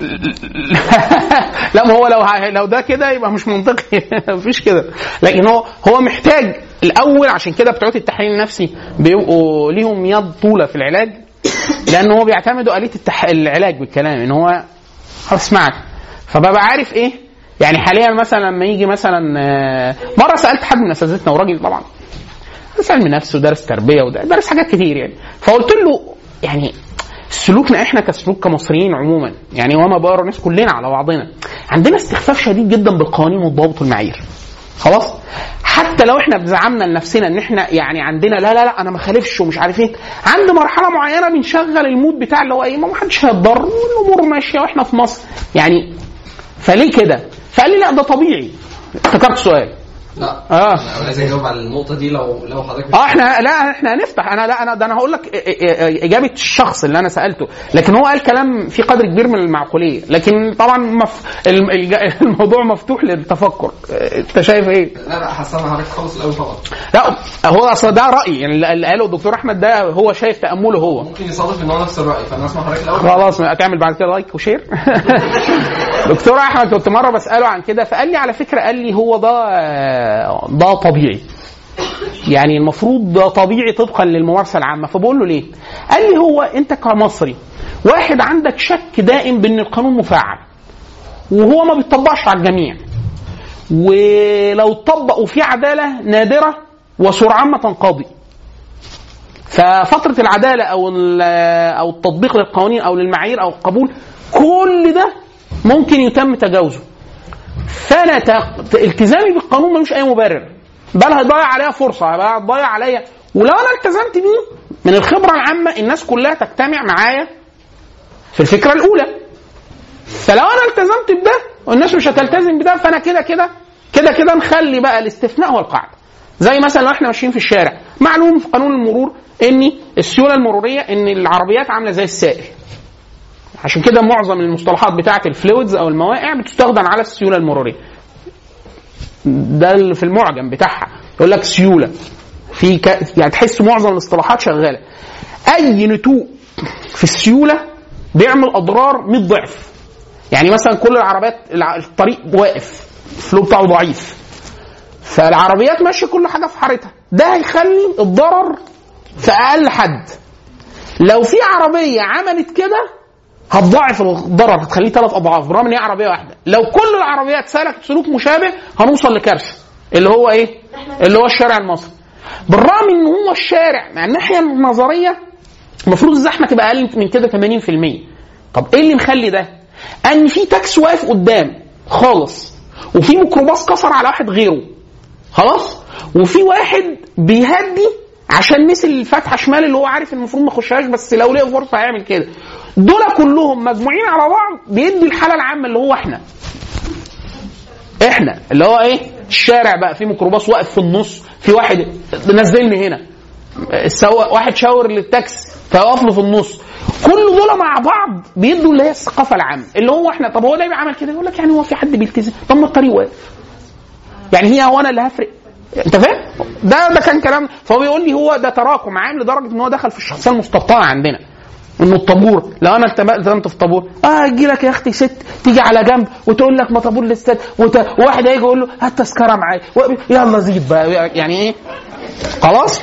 نولع لا ما هو لو لو ده كده يبقى مش منطقي مفيش كده لكن هو هو محتاج الاول عشان كده بتوع التحليل النفسي بيبقوا ليهم يد طوله في العلاج لان هو بيعتمدوا اليه التح... العلاج بالكلام ان هو هسمعك فببقى عارف ايه يعني حاليا مثلا لما يجي مثلا آه، مره سالت حد من اساتذتنا وراجل طبعا درس علم نفس ودرس تربيه ودرس حاجات كتير يعني فقلت له يعني سلوكنا احنا كسلوك كمصريين عموما يعني وما بقرا الناس كلنا على بعضنا عندنا استخفاف شديد جدا بالقوانين والضوابط والمعايير خلاص حتى لو احنا بزعمنا لنفسنا ان احنا يعني عندنا لا لا لا انا ما خالفش ومش عارف ايه عند مرحله معينه بنشغل المود بتاع اللي هو ايه ما حدش هيتضر والامور ماشيه واحنا في مصر يعني فليه كده؟ فقال لي لا ده طبيعي افتكرت سؤال لا اه انا عايز اجاوب على النقطه دي لو لو حضرتك اه احنا لا احنا هنفتح انا لا انا ده انا هقول لك ا- ا- ا- اجابه الشخص اللي انا سالته لكن هو قال كلام في قدر كبير من المعقوليه لكن طبعا مف... الم- الج- الموضوع مفتوح للتفكر اه، انت شايف ايه؟ لا لا حسنا حضرتك خالص الاول طبعا لا هو اصل ده رايي يعني اللي قاله الدكتور احمد ده هو شايف تامله هو ممكن يصادف ان هو نفس الراي فانا اسمع حضرتك الاول خلاص هتعمل بعد كده لايك وشير دكتور احمد كنت مره بساله عن كده فقال لي على فكره قال لي هو ده ده طبيعي يعني المفروض ده طبيعي طبقا للممارسه العامه فبقول له ليه قال لي هو انت كمصري واحد عندك شك دائم بان القانون مفعل وهو ما بيطبقش على الجميع ولو طبق وفي عداله نادره وسرعان تنقضي ففتره العداله او ال- او التطبيق للقوانين او للمعايير او القبول كل ده ممكن يتم تجاوزه فانا ت- التزامي بالقانون ملوش اي مبرر بل هيضيع عليها فرصه هيبقى هيضيع عليا ولو انا التزمت بيه من الخبره العامه الناس كلها تجتمع معايا في الفكره الاولى فلو انا التزمت بده والناس مش هتلتزم بده فانا كده كده كده كده نخلي بقى الاستثناء هو القاعده زي مثلا لو احنا ماشيين في الشارع معلوم في قانون المرور ان السيوله المروريه ان العربيات عامله زي السائل عشان كده معظم المصطلحات بتاعه الفلويدز او الموائع بتستخدم على السيوله المروريه ده اللي في المعجم بتاعها يقول لك سيوله في ك... يعني تحس معظم الاصطلاحات شغاله اي نتوء في السيوله بيعمل اضرار 100 ضعف يعني مثلا كل العربيات الع- الطريق واقف الفلو بتاعه ضعيف فالعربيات ماشيه كل حاجه في حارتها ده هيخلي الضرر في اقل حد لو في عربيه عملت كده هتضاعف الضرر هتخليه ثلاث اضعاف برغم ان هي عربيه واحده لو كل العربيات سلكت سلوك مشابه هنوصل لكارثه اللي هو ايه اللي هو الشارع المصري بالرغم ان هو الشارع مع الناحيه النظريه المفروض الزحمه تبقى اقل من كده 80% طب ايه اللي مخلي ده ان في تاكس واقف قدام خالص وفي ميكروباص كسر على واحد غيره خلاص وفي واحد بيهدي عشان نسي الفتحه شمال اللي هو عارف المفروض ما يخشهاش بس لو لقى فرصه هيعمل كده دول كلهم مجموعين على بعض بيدي الحاله العامه اللي هو احنا احنا اللي هو ايه الشارع بقى في ميكروباص واقف في النص في واحد نزلني هنا السواق واحد شاور للتاكسي فيقف له في النص كل دول مع بعض بيدوا اللي هي الثقافه العامه اللي هو احنا طب هو ليه بيعمل كده يقول لك يعني هو في حد بيلتزم طب ما الطريق واقف يعني هي هو انا اللي هفرق انت فاهم ده ده كان كلام فهو بيقول لي هو ده تراكم عام لدرجه ان هو دخل في الشخصيه المستبطنه عندنا انه الطابور لو انا التم- التزمت في الطابور اه يجي لك يا اختي ست تيجي على جنب وتقول لك ما طابور الاستاد وت... وواحد هيجي يقول له هات تذكره معايا و- يلا زيد بقى يعني ايه خلاص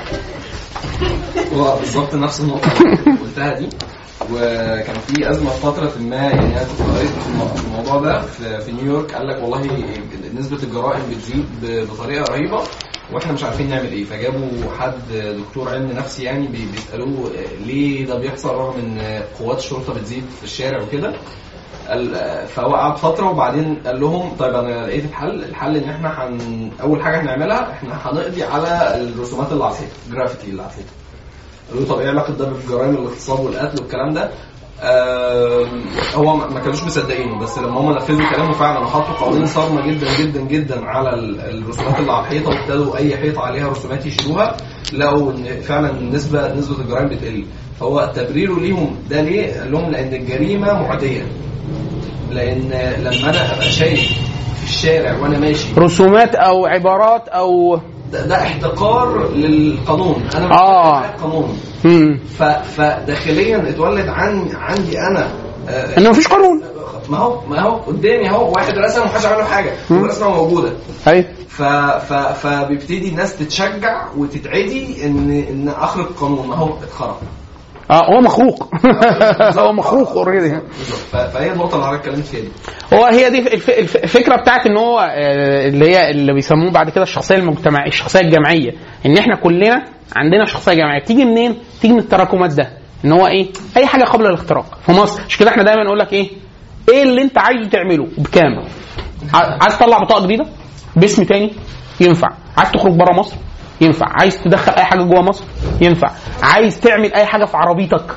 هو بالظبط نفس النقطة اللي قلتها دي وكان في أزمة في فترة ما يعني أنا كنت قريت في المو- في الموضوع ده في, في نيويورك قال لك والله نسبة الجرائم بتزيد ب- بطريقة رهيبة واحنا مش عارفين نعمل ايه فجابوا حد دكتور علم نفسي يعني بي- بيسالوه آه، ليه ده بيحصل رغم ان آه، قوات الشرطه بتزيد في الشارع وكده قال آه، فهو قعد فتره وبعدين قال لهم طيب انا لقيت الحل الحل ان احنا هن اول حاجه هنعملها احنا هنقضي على الرسومات اللي على الحيطه جرافيتي اللي على الحيطه قالوا له طب ايه علاقه ده بالجرائم الاغتصاب والقتل والكلام ده آم، هو ما ما كانوش مصدقينه بس لما هم نفذوا كلامه فعلا وحطوا قوانين صارمه جدا جدا جدا على ال- الرسومات اللي على الحيطه وابتدوا اي حيطه عليها رسومات يشيلوها لقوا ان فعلا نسبه نسبه الجرائم بتقل فهو تبريره ليهم ده ليه؟ قال لهم لان الجريمه معديه لان لما انا ابقى شايف في الشارع وانا ماشي رسومات او عبارات او ده, ده احتقار للقانون انا آه. بحترم القانون مم. ف... فداخليا اتولد عن عندي انا آه، ان مفيش قانون ما هو ما هو قدامي اهو واحد رسم ومحدش عمل له حاجه والرسمه موجوده ايوه ف... ف... فبيبتدي الناس تتشجع وتتعدي ان ان اخرج قانون ما هو اتخرج اه هو مخروق هو مخروق اوريدي بالظبط. ف... فهي النقطه اللي حضرتك اتكلمت فيها دي هو هي دي الف- الف- الفكره بتاعت ان هو آه، اللي هي اللي بيسموه بعد كده الشخصيه المجتمعيه الشخصيه الجماعيه ان احنا كلنا عندنا شخصيه جماعيه تيجي منين؟ تيجي من التراكمات ده ان هو ايه؟ اي حاجه قبل الاختراق في مصر مش كده احنا دايما نقول لك ايه؟ ايه اللي انت عايزه تعمله بكام؟ ع- عايز تطلع بطاقه جديده باسم تاني ينفع عايز تخرج بره مصر ينفع عايز تدخل اي حاجه جوه مصر ينفع عايز تعمل اي حاجه في عربيتك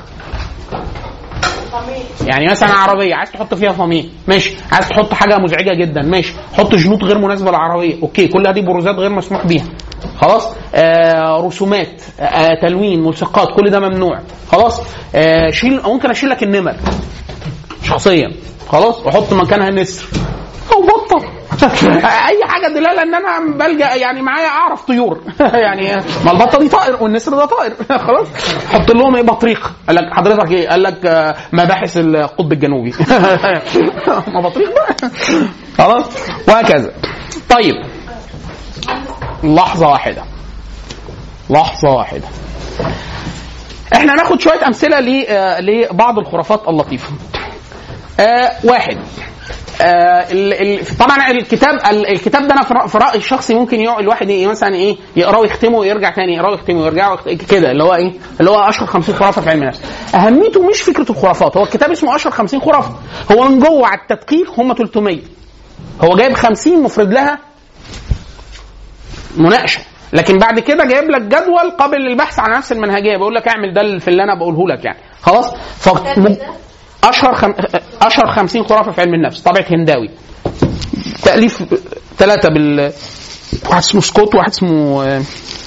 يعني مثلا عربيه عايز تحط فيها فاميه ماشي عايز تحط حاجه مزعجه جدا ماشي حط جنوط غير مناسبه للعربيه اوكي كل هذه بروزات غير مسموح بيها خلاص آه رسومات آه تلوين ملصقات كل ده ممنوع خلاص آه شيل ممكن اشيل لك النمر شخصيا خلاص واحط مكانها نسر او بطه اي حاجه دلاله ان انا بلجا يعني معايا اعرف طيور يعني ما البطه دي طائر والنسر ده طائر خلاص حط لهم ايه بطريق قال لك حضرتك ايه قال لك آه، مباحث القطب الجنوبي ما بطريق بقى خلاص وهكذا طيب لحظه واحده لحظه واحده احنا هناخد شويه امثله ل- آه، لبعض الخرافات اللطيفه آه واحد آه ال ال طبعا الكتاب ال- الكتاب ده انا في رأ- في رايي الشخصي ممكن يقعد الواحد ي- مثلا ايه يقراه ويختمه ويرجع تاني يقراه ويختمه ويرجع ويخت- كده اللي هو ايه اللي هو اشهر 50 خرافه في علم النفس اهميته مش فكره الخرافات هو الكتاب اسمه اشهر 50 خرافه هو من جوه على التدقيق هم 300 هو جايب 50 مفرد لها مناقشه لكن بعد كده جايب لك جدول قابل للبحث على نفس المنهجيه بيقول لك اعمل ده في اللي انا بقوله لك يعني خلاص ف... اشهر خم... اشهر 50 خرافه في علم النفس طبعه هنداوي تاليف ثلاثه بال واحد اسمه سكوت واحد اسمه آه،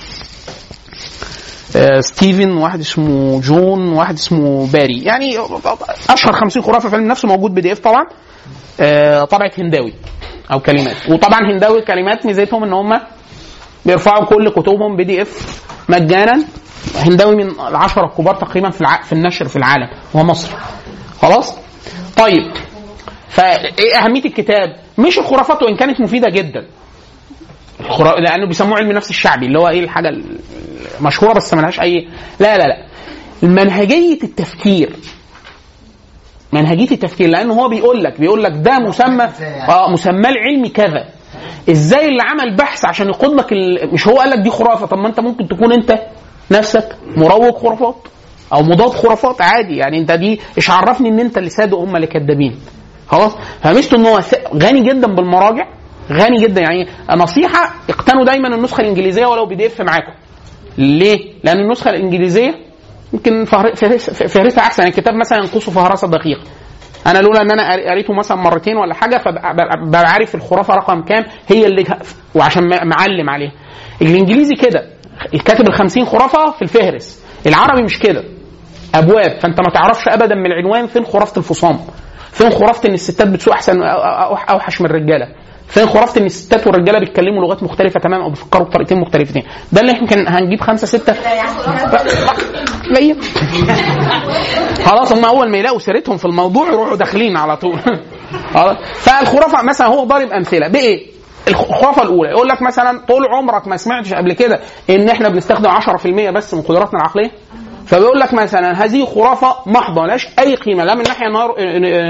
آه، ستيفن واحد اسمه جون واحد اسمه باري يعني اشهر 50 خرافه في علم النفس موجود بي دي اف طبعا آه، طبعه هنداوي او كلمات وطبعا هنداوي كلمات ميزتهم ان هم بيرفعوا كل كتبهم بي دي اف مجانا هنداوي من العشرة الكبار تقريبا في الع... في النشر في العالم هو مصر خلاص طيب فايه اهميه الكتاب مش الخرافات وان كانت مفيده جدا الخرا... لانه بيسموه علم النفس الشعبي اللي هو ايه الحاجه المشهوره بس ملهاش اي لا لا لا منهجيه التفكير منهجيه التفكير لانه هو بيقول لك بيقول لك ده مسمى اه مسمى العلمي كذا ازاي اللي عمل بحث عشان يقود لك ال... مش هو قال لك دي خرافه طب ما انت ممكن تكون انت نفسك مروج خرافات او مضاد خرافات عادي يعني انت دي ايش عرفني ان انت اللي صادق هم اللي كذابين خلاص فميزته ان هو ث- غني جدا بالمراجع غني جدا يعني نصيحه اقتنوا دايما النسخه الانجليزيه ولو بي دي اف معاكم ليه؟ لان النسخه الانجليزيه يمكن فهر- فهرس- فهرسها احسن الكتاب مثلا ينقصه فهرسه دقيقه انا لولا ان انا قري- قريته مثلا مرتين ولا حاجه فببقى عارف الخرافه رقم كام هي اللي وعشان م- معلم عليها الانجليزي كده الكاتب ال 50 خرافه في الفهرس العربي مش كده ابواب فانت ما تعرفش ابدا من العنوان فين خرافه الفصام فين خرافه ان الستات بتسوق احسن أو- أو- اوحش من الرجاله فين خرافه ان الستات والرجاله بيتكلموا لغات مختلفه تماما او بيفكروا بطريقتين مختلفتين ده اللي يمكن هنجيب خمسه سته تلاقيه خلاص هم اول ما يلاقوا سيرتهم في الموضوع يروحوا داخلين على طول خلاص فالخرافه مثلا هو ضارب امثله بايه؟ الخرافه الاولى يقول لك مثلا طول عمرك ما سمعتش قبل كده ان احنا بنستخدم 10% بس من قدراتنا العقليه فبيقول لك مثلا هذه خرافه محضه ملهاش اي قيمه لا من ناحيه نيرو,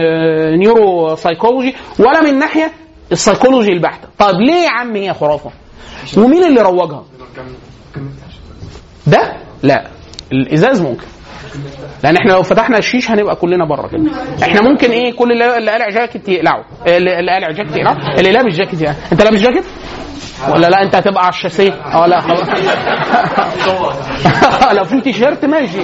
نيورو سايكولوجي ولا من ناحيه السيكولوجي البحته طيب ليه يا عم هي خرافه ومين اللي روجها ده لا الازاز ممكن لان احنا لو فتحنا الشيش هنبقى كلنا بره كده احنا ممكن ايه كل اللي اللي قالع جاكيت يقلعه اللي اللي قالع جاكيت يقلعه اللي لابس جاكيت يقلعه انت لابس جاكيت ولا لا انت هتبقى على الشاسيه اه لا خلاص لو في تيشيرت ماشي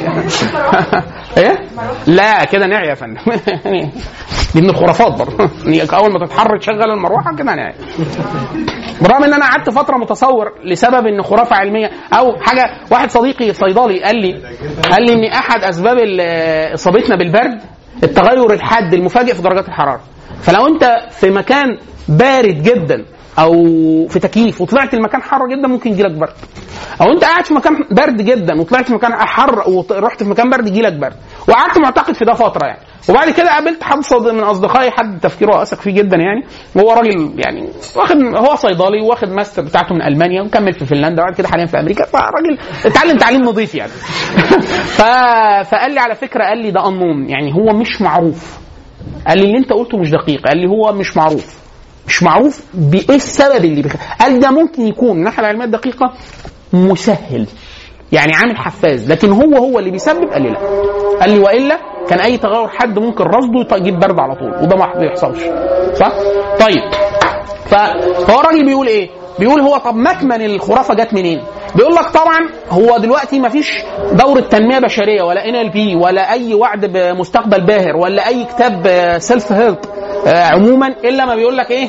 ايه لا كده نعي يا فندم دي من الخرافات برضه اول ما تتحر تشغل المروحه كده نعي برغم ان انا قعدت فتره متصور لسبب ان خرافه علميه او حاجه واحد صديقي صيدلي قال لي قال لي ان احد اسباب ال- اصابتنا بالبرد التغير الحاد المفاجئ في درجات الحراره فلو انت في مكان بارد جدا او في تكييف وطلعت المكان حر جدا ممكن يجيلك برد او انت قاعد في مكان برد جدا وطلعت في مكان حر ورحت في مكان برد يجيلك برد وقعدت معتقد في ده فتره يعني وبعد كده قابلت حد صد- من اصدقائي حد تفكيره اثق فيه جدا يعني وهو راجل يعني واخد هو صيدلي واخد ماستر بتاعته من المانيا وكمل في فنلندا وبعد كده حاليا في امريكا فراجل اتعلم تعليم نظيف يعني ف... فقال لي على فكره قال لي ده انون يعني هو مش معروف قال لي اللي انت قلته مش دقيق قال لي هو مش معروف مش معروف بايه السبب اللي بيخ... قال ده ممكن يكون من الناحيه العلميه الدقيقه مسهل يعني عامل حفاز لكن هو هو اللي بيسبب قال لي لا قال لي والا كان اي تغير حد ممكن رصده يط- يجيب برد على طول وده ما بيحصلش صح طيب ف- فهو الراجل بيقول ايه بيقول هو طب مكمن الخرافه جت منين بيقول لك طبعا هو دلوقتي ما فيش دورة تنمية بشرية ولا ان ال بي ولا أي وعد بمستقبل باهر ولا أي كتاب سيلف هيلب عموما إلا ما بيقول لك إيه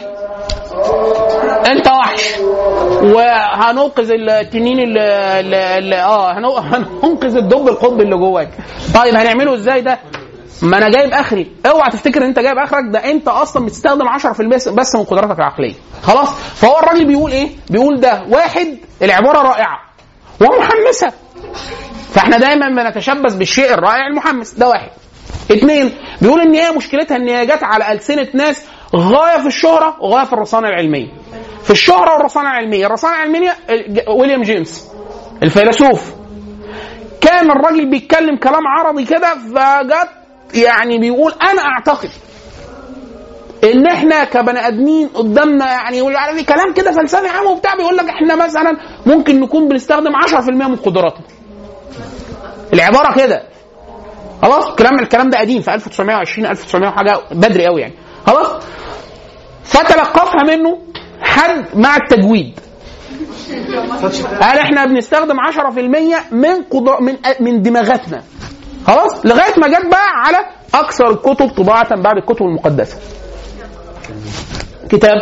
انت وحش وهننقذ التنين اللي, اللي, اللي اه هنو- هننقذ الدب القطب اللي جواك طيب هنعمله ازاي ده ما انا جايب اخري اوعى تفتكر ان انت جايب اخرك ده انت اصلا بتستخدم 10% بس بس من قدراتك العقليه خلاص فهو الراجل بيقول ايه بيقول ده واحد العباره رائعه ومحمسه فاحنا دايما بنتشبث بالشيء الرائع المحمس ده واحد اثنين بيقول ان هي مشكلتها ان هي جت على السنه ناس غايه في الشهره وغايه في الرصانه العلميه في الشهره والرصانه العلميه الرصانه العلميه ج- ويليام جيمس الفيلسوف كان الراجل بيتكلم كلام عربي كده فجت يعني بيقول انا اعتقد ان احنا كبني ادمين قدامنا يعني مش عارف إيه، كلام كده فلسفي عام وبتاع بيقول لك احنا مثلا ممكن نكون بنستخدم 10% من قدراتنا العباره كده خلاص الكلام الكلام ده قديم في 1920 1900 وحاجه بدري قوي يعني خلاص فتلقفها منه حد مع التجويد قال احنا بنستخدم 10% من قدر من من دماغاتنا خلاص لغايه ما جت بقى على اكثر الكتب طباعه بعد الكتب المقدسه كتاب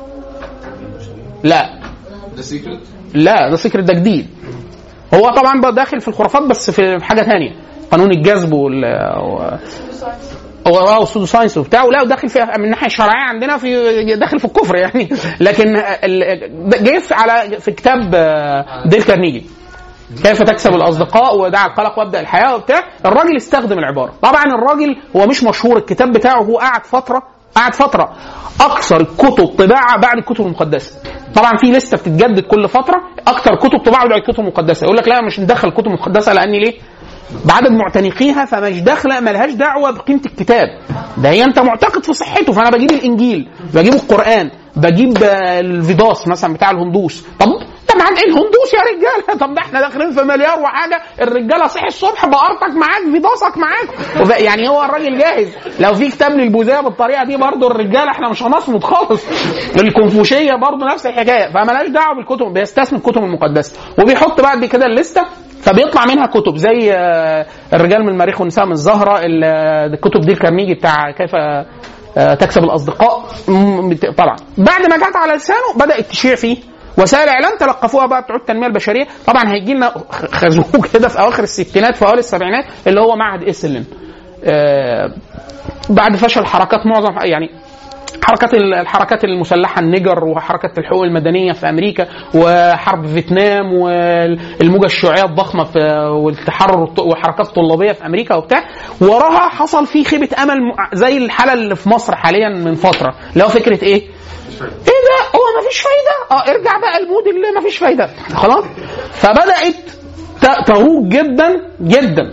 لا ده سيكريت لا ده سكرت ده جديد هو طبعا بقى داخل في الخرافات بس في حاجه ثانيه قانون الجذب وال و- هو اه والسودو ساينس وبتاع ولا داخل في من الناحيه الشرعيه عندنا في داخل في الكفر يعني لكن ال- ده جه في- على في كتاب آه، ديل كارنيجي كيف تكسب الاصدقاء ودع القلق وابدا الحياه وبتاع الراجل استخدم العباره طبعا الراجل هو مش مشهور الكتاب بتاعه هو قعد فتره قعد فتره اكثر الكتب طباعه بعد الكتب المقدسه طبعا في لسه بتتجدد كل فتره اكثر كتب طباعه بعد الكتب المقدسه يقول لك لا مش ندخل الكتب المقدسه لاني ليه بعدد معتنقيها فمش داخله ملهاش دعوه بقيمه الكتاب ده هي انت معتقد في صحته فانا بجيب الانجيل بجيب القران بجيب آه، الفيداس مثلا بتاع الهندوس طب طب عن ايه الهندوس يا رجاله طب ده احنا داخلين في مليار وحاجه الرجاله صحي الصبح بقرتك معاك فيداسك معاك وف- يعني هو الراجل جاهز لو في كتاب للبوذيه بالطريقه دي برضه الرجاله احنا مش هنصمد خالص الكونفوشيه برضه نفس الحكايه فمالهاش دعوه بالكتب بيستثني الكتب المقدسه وبيحط بعد كده الليسته فبيطلع منها كتب زي آه، الرجال من المريخ والنساء من الزهره ال- آه، الكتب دي الكارنيجي بتاع كيف آه، تكسب الاصدقاء م- بت- طبعا بعد ما جت على لسانه بدات تشيع فيه وسائل اعلام تلقفوها بقى بتوع التنميه البشريه طبعا هيجي لنا خازوق كده في اواخر الستينات في اوائل السبعينات اللي هو معهد اسلن آه، بعد فشل حركات معظم يعني حركات ال- الحركات المسلحه النيجر وحركه الحقوق المدنيه في امريكا وحرب فيتنام والموجه الشيوعيه الضخمه في والتحرر الط- والحركات الطلابيه في امريكا وبتاع وراها حصل فيه خيبه امل م- زي الحاله اللي في مصر حاليا من فتره اللي هو فكره ايه؟ ايه ده؟ هو ما فيش فايده؟ اه ارجع بقى المود اللي ما فيش فايده خلاص؟ فبدات ت- تروج جدا جدا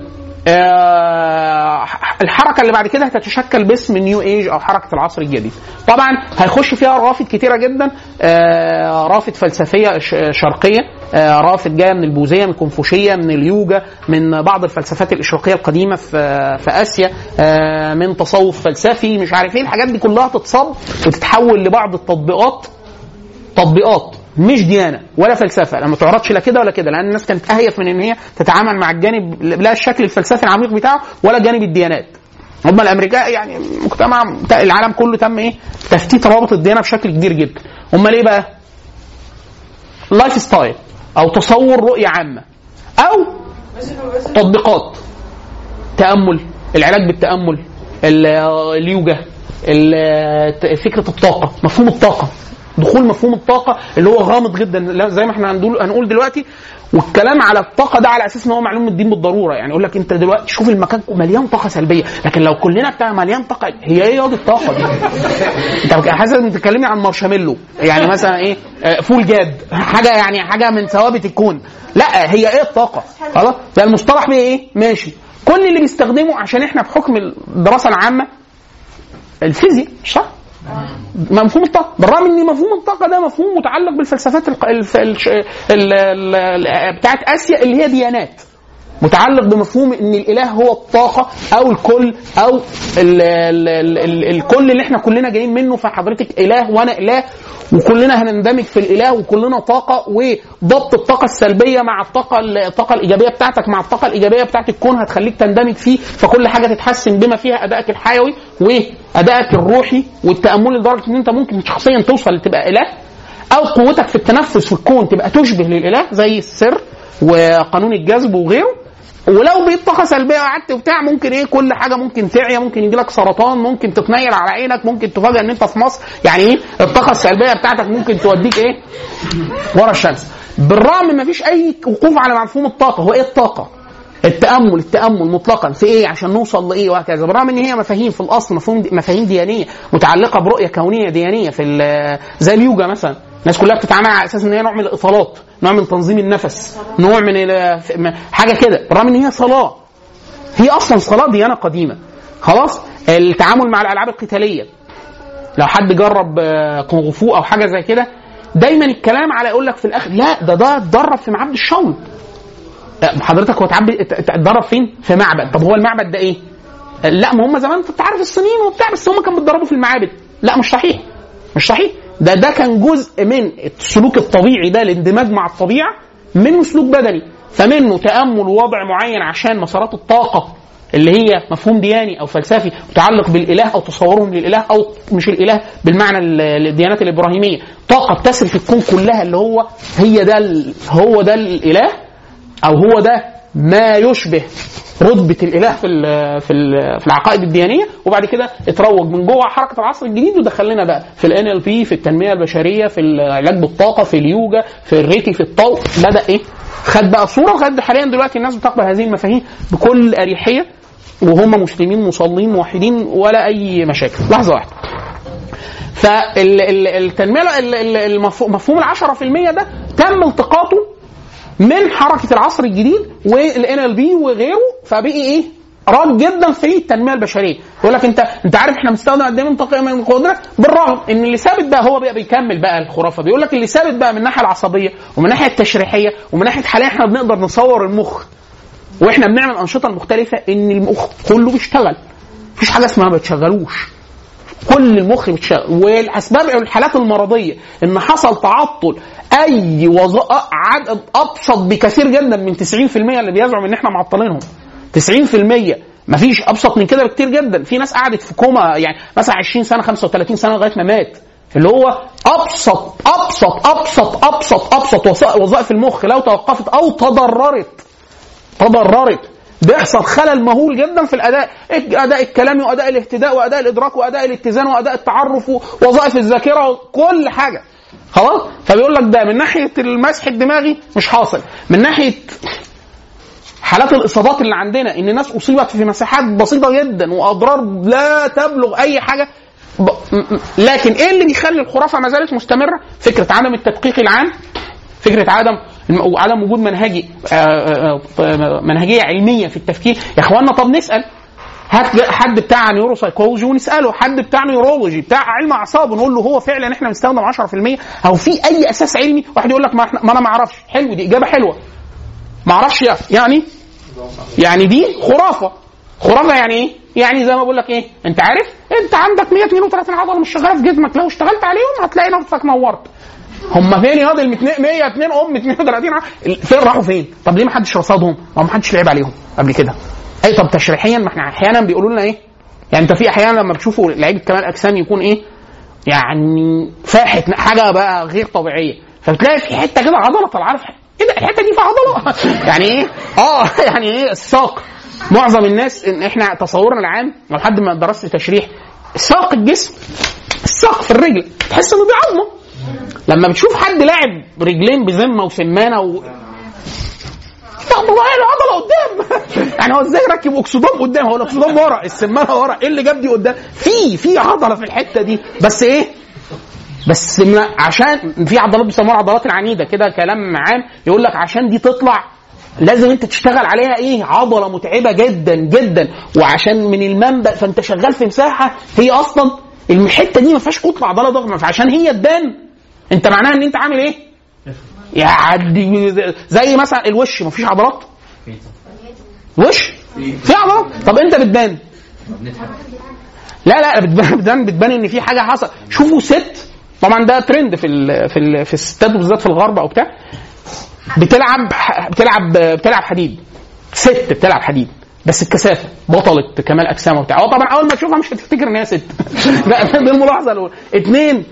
آه، الحركه اللي بعد كده هتتشكل باسم نيو ايج او حركه العصر الجديد طبعا هيخش فيها روافد كتيره جدا آه، رافد فلسفيه ش- شرقيه آه، رافد جايه من البوذيه من الكونفوشيه من اليوجا من بعض الفلسفات الاشراقيه القديمه في في اسيا آه، من تصوف فلسفي مش عارف ايه الحاجات دي كلها تتصب وتتحول لبعض التطبيقات تطبيقات مش ديانه ولا فلسفه لما تعرضش لا كده ولا كده لان الناس كانت اهيف من ان هي تتعامل مع الجانب لا الشكل الفلسفي العميق بتاعه ولا جانب الديانات هم الامريكان يعني مجتمع العالم كله تم ايه تفتيت روابط الديانه بشكل كبير جدا هم ليه بقى لايف ستايل او تصور رؤيه عامه او تطبيقات تامل العلاج بالتامل ال- اليوجا ال- فكره الطاقه مفهوم الطاقه دخول مفهوم الطاقه اللي هو غامض جدا لا- زي ما احنا هنقول هنقول دلوقتي والكلام على الطاقه ده على اساس ان هو معلوم من الدين بالضروره يعني يقول لك انت دلوقتي شوف المكان مليان طاقه سلبيه لكن لو كلنا بتاع مليان طاقه هي ايه ياض الطاقه دي؟ انت حاسس انت بتتكلمي عن مارشميلو يعني مثلا ايه آه، فول جاد حاجه يعني حاجه من ثوابت الكون لا هي ايه الطاقه خلاص ده المصطلح بيه ايه ماشي كل اللي بيستخدمه عشان احنا بحكم الدراسه العامه الفيزياء مش صح؟ مفهوم الطاقه بالرغم ان مفهوم الطاقه ده مفهوم متعلق بالفلسفات الق... الف... الش... ال... ال... ال... بتاعت اسيا اللي هي ديانات متعلق بمفهوم ان الاله هو الطاقه او الكل او ال ال ال ال الكل اللي احنا كلنا جايين منه فحضرتك اله وانا اله وكلنا هنندمج في الاله وكلنا طاقه وضبط الطاقه السلبيه مع الطاقه الطاقه الايجابيه بتاعتك مع الطاقه الايجابيه بتاعت الكون هتخليك تندمج فيه فكل حاجه تتحسن بما فيها ادائك الحيوي وادائك الروحي والتامل لدرجه ان انت ممكن شخصيا توصل لتبقى اله او قوتك في التنفس في الكون تبقى تشبه للاله زي السر وقانون الجذب وغيره ولو بقيت طاقه سلبيه وقعدت وبتاع ممكن ايه كل حاجه ممكن تعيا ممكن يجي لك سرطان ممكن تتنيل على عينك ممكن تفاجئ ان انت في مصر يعني ايه الطاقه السلبيه بتاعتك ممكن توديك ايه ورا الشمس بالرغم ما فيش اي وقوف على مفهوم الطاقه هو ايه الطاقه التامل التامل مطلقا في ايه عشان نوصل لايه وهكذا بالرغم ان هي مفاهيم في الاصل مفهوم مفاهيم ديانيه متعلقه برؤيه كونيه ديانيه في ال- زي اليوجا مثلا الناس كلها بتتعامل على اساس ان هي نوع من الاطالات نوع من تنظيم النفس نوع من ال- م- حاجه كده بالرغم ان هي صلاه هي اصلا صلاه ديانه قديمه خلاص التعامل مع الالعاب القتاليه لو حد جرب آه، كونغ فو او حاجه زي كده دايما الكلام على يقول لك في الاخر لا ده ده اتدرب في معبد الشوط لا، حضرتك هو اتعب- ات- ات- اتدرب فين؟ في معبد، طب هو المعبد ده ايه؟ لا ما هم زمان انت عارف الصينيين وبتاع بس هم كانوا بيتدربوا في المعابد، لا مش صحيح مش صحيح ده ده كان جزء من السلوك الطبيعي ده الاندماج مع الطبيعه منه سلوك بدني فمنه تامل ووضع معين عشان مسارات الطاقه اللي هي مفهوم دياني او فلسفي متعلق بالاله او تصورهم للاله او مش الاله بالمعنى ال- الديانات الابراهيميه طاقه بتسري في الكون كلها اللي هو هي ده ال- هو ده الاله او هو ده ما يشبه رتبه الاله في ال في ال في العقائد الديانيه وبعد كده اتروج من جوه حركه العصر الجديد ودخلنا بقى في الان ال بي في التنميه البشريه في العلاج بالطاقه في اليوجا في الريكي في الطو بدا ايه خد بقى صوره لغايه حاليا دلوقتي الناس بتقبل هذه المفاهيم بكل اريحيه وهم مسلمين مصلين موحدين ولا اي مشاكل لحظه واحده فالتنميه المفهوم ال 10% ده تم التقاطه من حركه العصر الجديد والان ال بي وغيره فبقي ايه؟ راد جدا في التنميه البشريه يقول لك انت انت عارف احنا بنستخدم قد ايه من طاقه من قدره بالرغم ان اللي ثابت بقى هو بقى بيكمل بقى الخرافه بيقول لك اللي ثابت بقى من الناحيه العصبيه ومن الناحيه التشريحيه ومن ناحيه حاليا احنا بنقدر نصور المخ واحنا بنعمل انشطه مختلفه ان المخ كله بيشتغل مفيش حاجه اسمها ما بتشغلوش كل المخ بيتشغل والاسباب الحالات المرضيه ان حصل تعطل اي وظائف عدد ابسط بكثير جدا من 90% اللي بيزعم ان احنا معطلينهم 90% مفيش ابسط من كده بكتير جدا في ناس قعدت في كوما يعني مثلا 20 سنه 35 سنه لغايه ما مات اللي هو ابسط ابسط ابسط ابسط ابسط وظائف المخ لو توقفت او تضررت تضررت بيحصل خلل مهول جدا في الاداء اداء الكلامي واداء الاهتداء واداء الادراك واداء الاتزان واداء التعرف ووظائف الذاكره وكل حاجه خلاص فبيقول لك ده من ناحيه المسح الدماغي مش حاصل من ناحيه حالات الاصابات اللي عندنا ان الناس اصيبت في مساحات بسيطه جدا واضرار لا تبلغ اي حاجه ب... لكن ايه اللي بيخلي الخرافه ما زالت مستمره؟ فكره عدم التدقيق العام فكره عدم الم- وعدم وجود منهجي آه، آه، آه، منهجيه علميه في التفكير يا اخوانا طب نسال هات ج- حد بتاع نيورو سايكولوجي ونساله حد بتاع نيورولوجي بتاع علم اعصاب ونقول له هو فعلا احنا بنستخدم 10% او في اي اساس علمي واحد يقول لك ما, احنا ما انا ما اعرفش حلو دي اجابه حلوه ما اعرفش يعني يعني دي خرافه خرافه يعني ايه؟ يعني زي ما بقول لك ايه؟ انت عارف؟ انت عندك 132 عضله مش شغاله في جسمك لو اشتغلت عليهم هتلاقي نفسك نورت. هم فين ياض ال 102 ام 32 ع- فين راحوا فين؟ طب ليه ما حدش رصدهم؟ ما ما حدش لعب عليهم قبل كده. اي طب تشريحيا ما احنا احيانا بيقولوا لنا ايه؟ يعني انت في احيانا لما بتشوفوا لعيبه كمال اجسام يكون ايه؟ يعني فاحت حاجه بقى غير طبيعيه فبتلاقي في حته كده عضله طالعه في ايه ده الحته دي فيها عضله يعني ايه اه يعني ايه الساق معظم الناس ان احنا تصورنا العام لو حد ما درس تشريح ساق الجسم الساق في الرجل تحس انه دي عظمه لما بتشوف حد لاعب رجلين بذمه وسمانه و... طب والله العضله قدام يعني هو ازاي ركب اكسدام قدام هو الاكسدام ورا السمانه ورا ايه اللي جاب دي قدام في في عضله في الحته دي بس ايه بس ما عشان في عضلات بيسموها العضلات العنيده كده كلام عام يقول لك عشان دي تطلع لازم انت تشتغل عليها ايه عضله متعبه جدا جدا وعشان من المنبع فانت شغال في مساحه هي اصلا الحته دي ما فيهاش كتله عضله ضخمه فعشان هي تبان انت معناها ان انت عامل ايه؟ يعني زي مثلا الوش ما فيش عضلات وش في عضلات طب انت بتبان لا لا بتبان بتبان, بتبان ان في حاجه حصل شوفوا ست طبعا ده ترند في ال في ال في الستات بالذات في الغرب او بتاع بتلعب بتلعب بتلعب حديد ست بتلعب حديد بس الكثافه بطلت كمال اجسام وبتاع هو طبعا اول ما تشوفها مش هتفتكر ان هي ست ده دي الملاحظه الاولى اثنين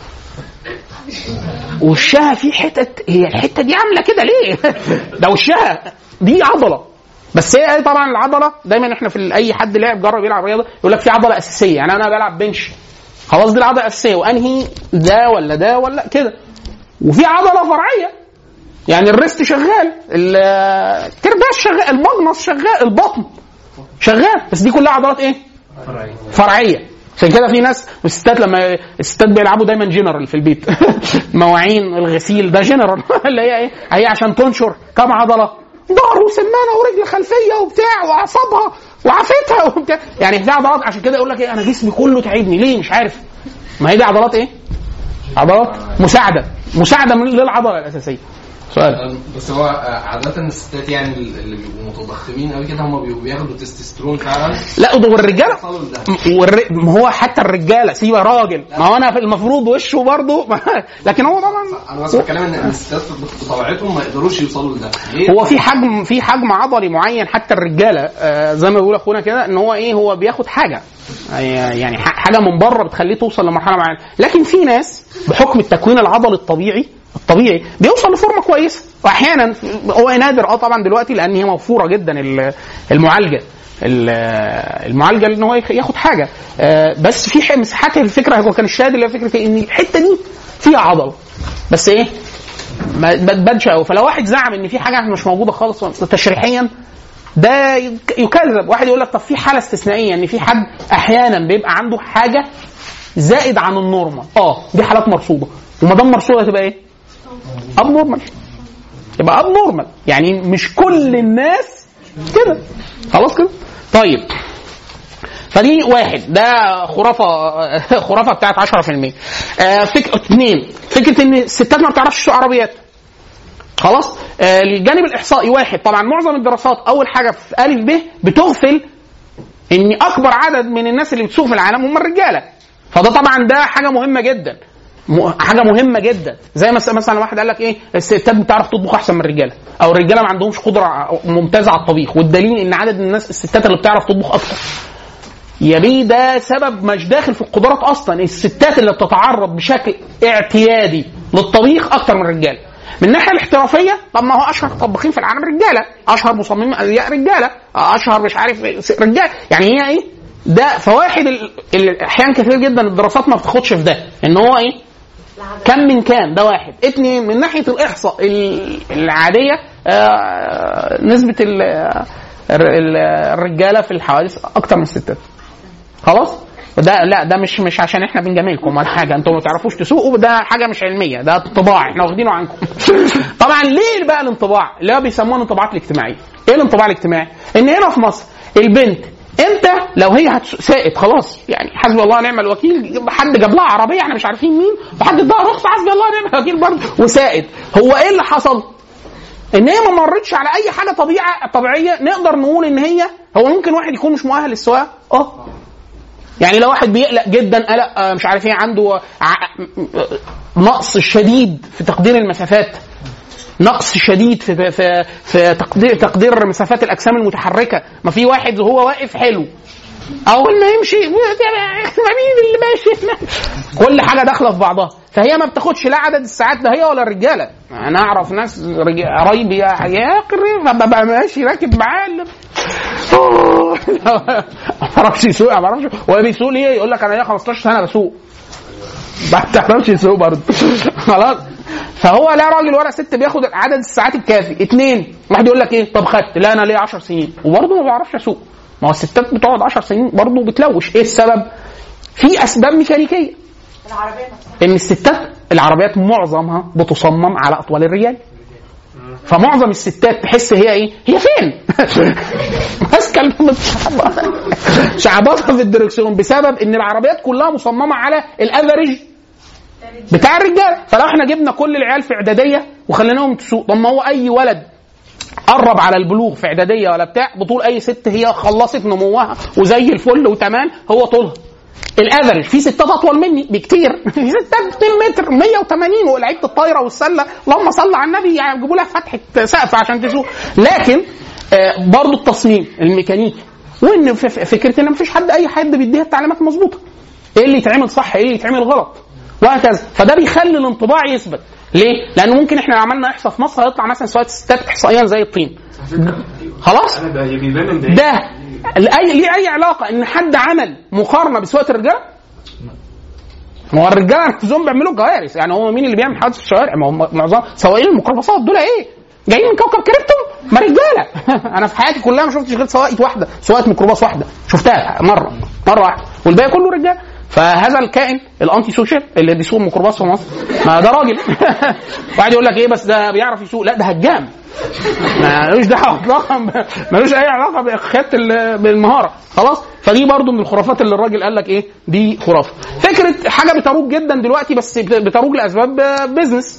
وشها في حتت هي الحته دي عامله كده ليه؟ ده وشها دي عضله بس هي طبعا العضله دايما احنا في اي حد لاعب جرب يلعب رياضه يقول لك في عضله اساسيه يعني انا بلعب بنش خلاص دي العضله الاساسيه وانهي ده ولا ده ولا كده وفي عضله فرعيه يعني الريست شغال الكرباس شغال المغنص شغال البطن شغال بس دي كلها عضلات ايه؟ فرعيه عشان كده في ناس الستات لما الستات بيلعبوا دايما جنرال في البيت مواعين الغسيل ده جنرال اللي هي ايه؟ هي عشان تنشر كم عضله؟ ظهر وسمانه ورجل خلفيه وبتاع واعصابها وعفتها وبتاع يعني دي عضلات عشان كده يقول لك ايه انا جسمي كله تعبني ليه مش عارف ما هي دي عضلات ايه؟ عضلات مساعده مساعده من للعضله الاساسيه سؤال بس هو عادة الستات يعني اللي بيبقوا متضخمين قوي كده هم بيبقوا بياخدوا تستوستيرون فعلا لا ده والرجاله وصلوا لده والر... ما هو حتى الرجاله سيبه راجل ما هو انا في المفروض وشه برضه لكن هو طبعا انا بس بتكلم ان الستات بطبيعتهم ما يقدروش يوصلوا لده ليه؟ هو في حجم في حجم عضلي معين حتى الرجاله آه زي ما بيقول اخونا كده ان هو ايه هو بياخد حاجه يعني ح- حاجه من بره بتخليه توصل لمرحله معينه لكن في ناس بحكم التكوين العضلي الطبيعي الطبيعي بيوصل لفورمه كويسه واحيانا هو نادر اه طبعا دلوقتي لان هي موفوره جدا ال- المعالجه ال- المعالجه ان هو يخ- ياخد حاجه آه، بس في ح- مساحات الفكره هو كان الشاهد اللي هي فكره إيه؟ ان الحته دي فيها عضله بس ايه ما ما تبانش قوي فلو واحد زعم ان في حاجه مش موجوده خالص تشريحيا ده يك- يكذب واحد يقول لك طب في حاله استثنائيه ان في حد احيانا بيبقى عنده حاجه زائد عن النورمال اه دي حالات مرصوده وما دام مرصوده تبقى ايه؟ اب نورمال يبقى اب نورمال يعني مش كل الناس كده خلاص كده طيب فدي واحد ده خرافه خرافه بتاعت 10% آه فك... اثنين فكره ان الستات ما بتعرفش تسوق عربيات خلاص آه الجانب الاحصائي واحد طبعا معظم الدراسات اول حاجه في الف ب بتغفل ان اكبر عدد من الناس اللي بتسوق في العالم هم الرجاله فده طبعا ده حاجه مهمه جدا م- حاجه مهمه جدا زي مثلا مثلا واحد قال لك ايه الستات بتعرف تطبخ احسن من الرجاله او الرجاله ما عندهمش قدره ممتازه على الطبيخ والدليل ان عدد الناس الستات اللي بتعرف تطبخ اكتر يا بيه ده سبب مش داخل في القدرات اصلا الستات اللي بتتعرض بشكل اعتيادي للطبيخ اكتر من الرجاله من الناحيه الاحترافيه طب ما هو اشهر طباخين في العالم رجاله اشهر مصممين ازياء رجاله اشهر مش عارف رجاله يعني هي ايه ده فواحد ال- ال- احيان كثير جدا الدراسات ما بتاخدش في ده ان هو ايه كم من كام ده واحد اتنين من ناحيه الاحصاء ال- العاديه آه، نسبه ال- ال- ال- الرجاله في الحوادث اكتر من الستات خلاص ده لا ده مش مش عشان احنا بنجاملكم ولا حاجه انتوا ما تعرفوش تسوقوا ده حاجه مش علميه ده طباع احنا واخدينه عنكم طبعا ليه بقى الانطباع اللي هو بيسموه الانطباعات الاجتماعيه ايه الانطباع الاجتماعي ان هنا في مصر البنت انت لو هي هتسائد خلاص يعني حسبي الله ونعم الوكيل حد جاب لها عربيه احنا مش عارفين مين وحد اداها رخصه حسبي الله ونعم الوكيل برضه وسائد هو ايه اللي حصل؟ ان هي ما مرتش على اي حاجه طبيعه طبيعيه نقدر نقول ان هي هو ممكن واحد يكون مش مؤهل للسواقه اه يعني لو واحد بيقلق جدا قلق آه، مش عارف ايه عنده ع- نقص شديد في تقدير المسافات نقص شديد في في في تقدير تقدير مسافات الاجسام المتحركه ما في واحد وهو واقف حلو اول ما يمشي مين اللي ماشي هنا؟ كل حاجه داخله في بعضها فهي ما بتاخدش لا عدد الساعات ده هي ولا الرجاله انا اعرف ناس رج- قرايبي يا يا قريب ببقى ماشي راكب معاه اللي- ما اعرفش يسوق ما اعرفش هو بيسوق ليه يقول لك انا ليا 15 سنه بسوق ما بتعرفش يسوق برضه خلاص فهو لا راجل ولا ست بياخد عدد الساعات الكافي اثنين واحد يقول لك ايه طب خدت لا انا ليا 10 سنين وبرضه ما بعرفش اسوق ما هو الستات بتقعد 10 سنين برضه بتلوش ايه السبب في اسباب ميكانيكيه العربيه نفسها ان الستات العربيات معظمها بتصمم على اطوال الرجال فمعظم الستات تحس هي ايه؟ هي فين؟ ماسكه المتشعبطه شعبطها في الدركسيون بسبب ان العربيات كلها مصممه على الافريج بتاع الرجال فلو احنا جبنا كل العيال في اعداديه وخليناهم تسوق طب ما هو اي ولد قرب على البلوغ في اعداديه ولا بتاع بطول اي ست هي خلصت نموها وزي الفل وتمام هو طولها الافرج في ستات اطول مني بكتير في ستات 2 متر 180 ولعيبه الطايره والسله اللهم صل على النبي يعني يجيبوا لها فتحه سقف عشان تسوق لكن آه برضو التصميم الميكانيكي وان ف- ف- فكره ان مفيش حد اي حد بيديها التعليمات مظبوطه ايه اللي يتعمل صح ايه اللي يتعمل غلط وهكذا فده بيخلي الانطباع يثبت ليه؟ لان ممكن احنا لو عملنا احصاء في مصر هيطلع مثلا سواء الستات احصائيا زي الطين خلاص انا ده بيبان من بعيد ده لأي ليه اي علاقه ان حد عمل مقارنه بسواقه الرجال؟ ما هو الرجاله نفسهم بيعملوا كوارث يعني هو مين اللي بيعمل حوادث في الشوارع؟ ما هم معظم سواقين الميكروباصات دول ايه؟ جايين من كوكب كريبتون ما رجاله انا في حياتي كلها ما شفتش غير سواقه واحده سواقه ميكروباص واحده شفتها مره مره واحده والباقي كله رجال فهذا الكائن الانتي سوشيال اللي بيسوق ميكروباص في مصر ما ده راجل واحد يقول لك ايه بس ده بيعرف يسوق لا ده هجام ملوش دعوه اطلاقا ب- ملوش اي علاقه باخات ال- بالمهاره خلاص فدي برضو من الخرافات اللي الراجل قال لك ايه دي خرافه فكره حاجه بتروج جدا دلوقتي بس بت- بتروج لاسباب آه، بيزنس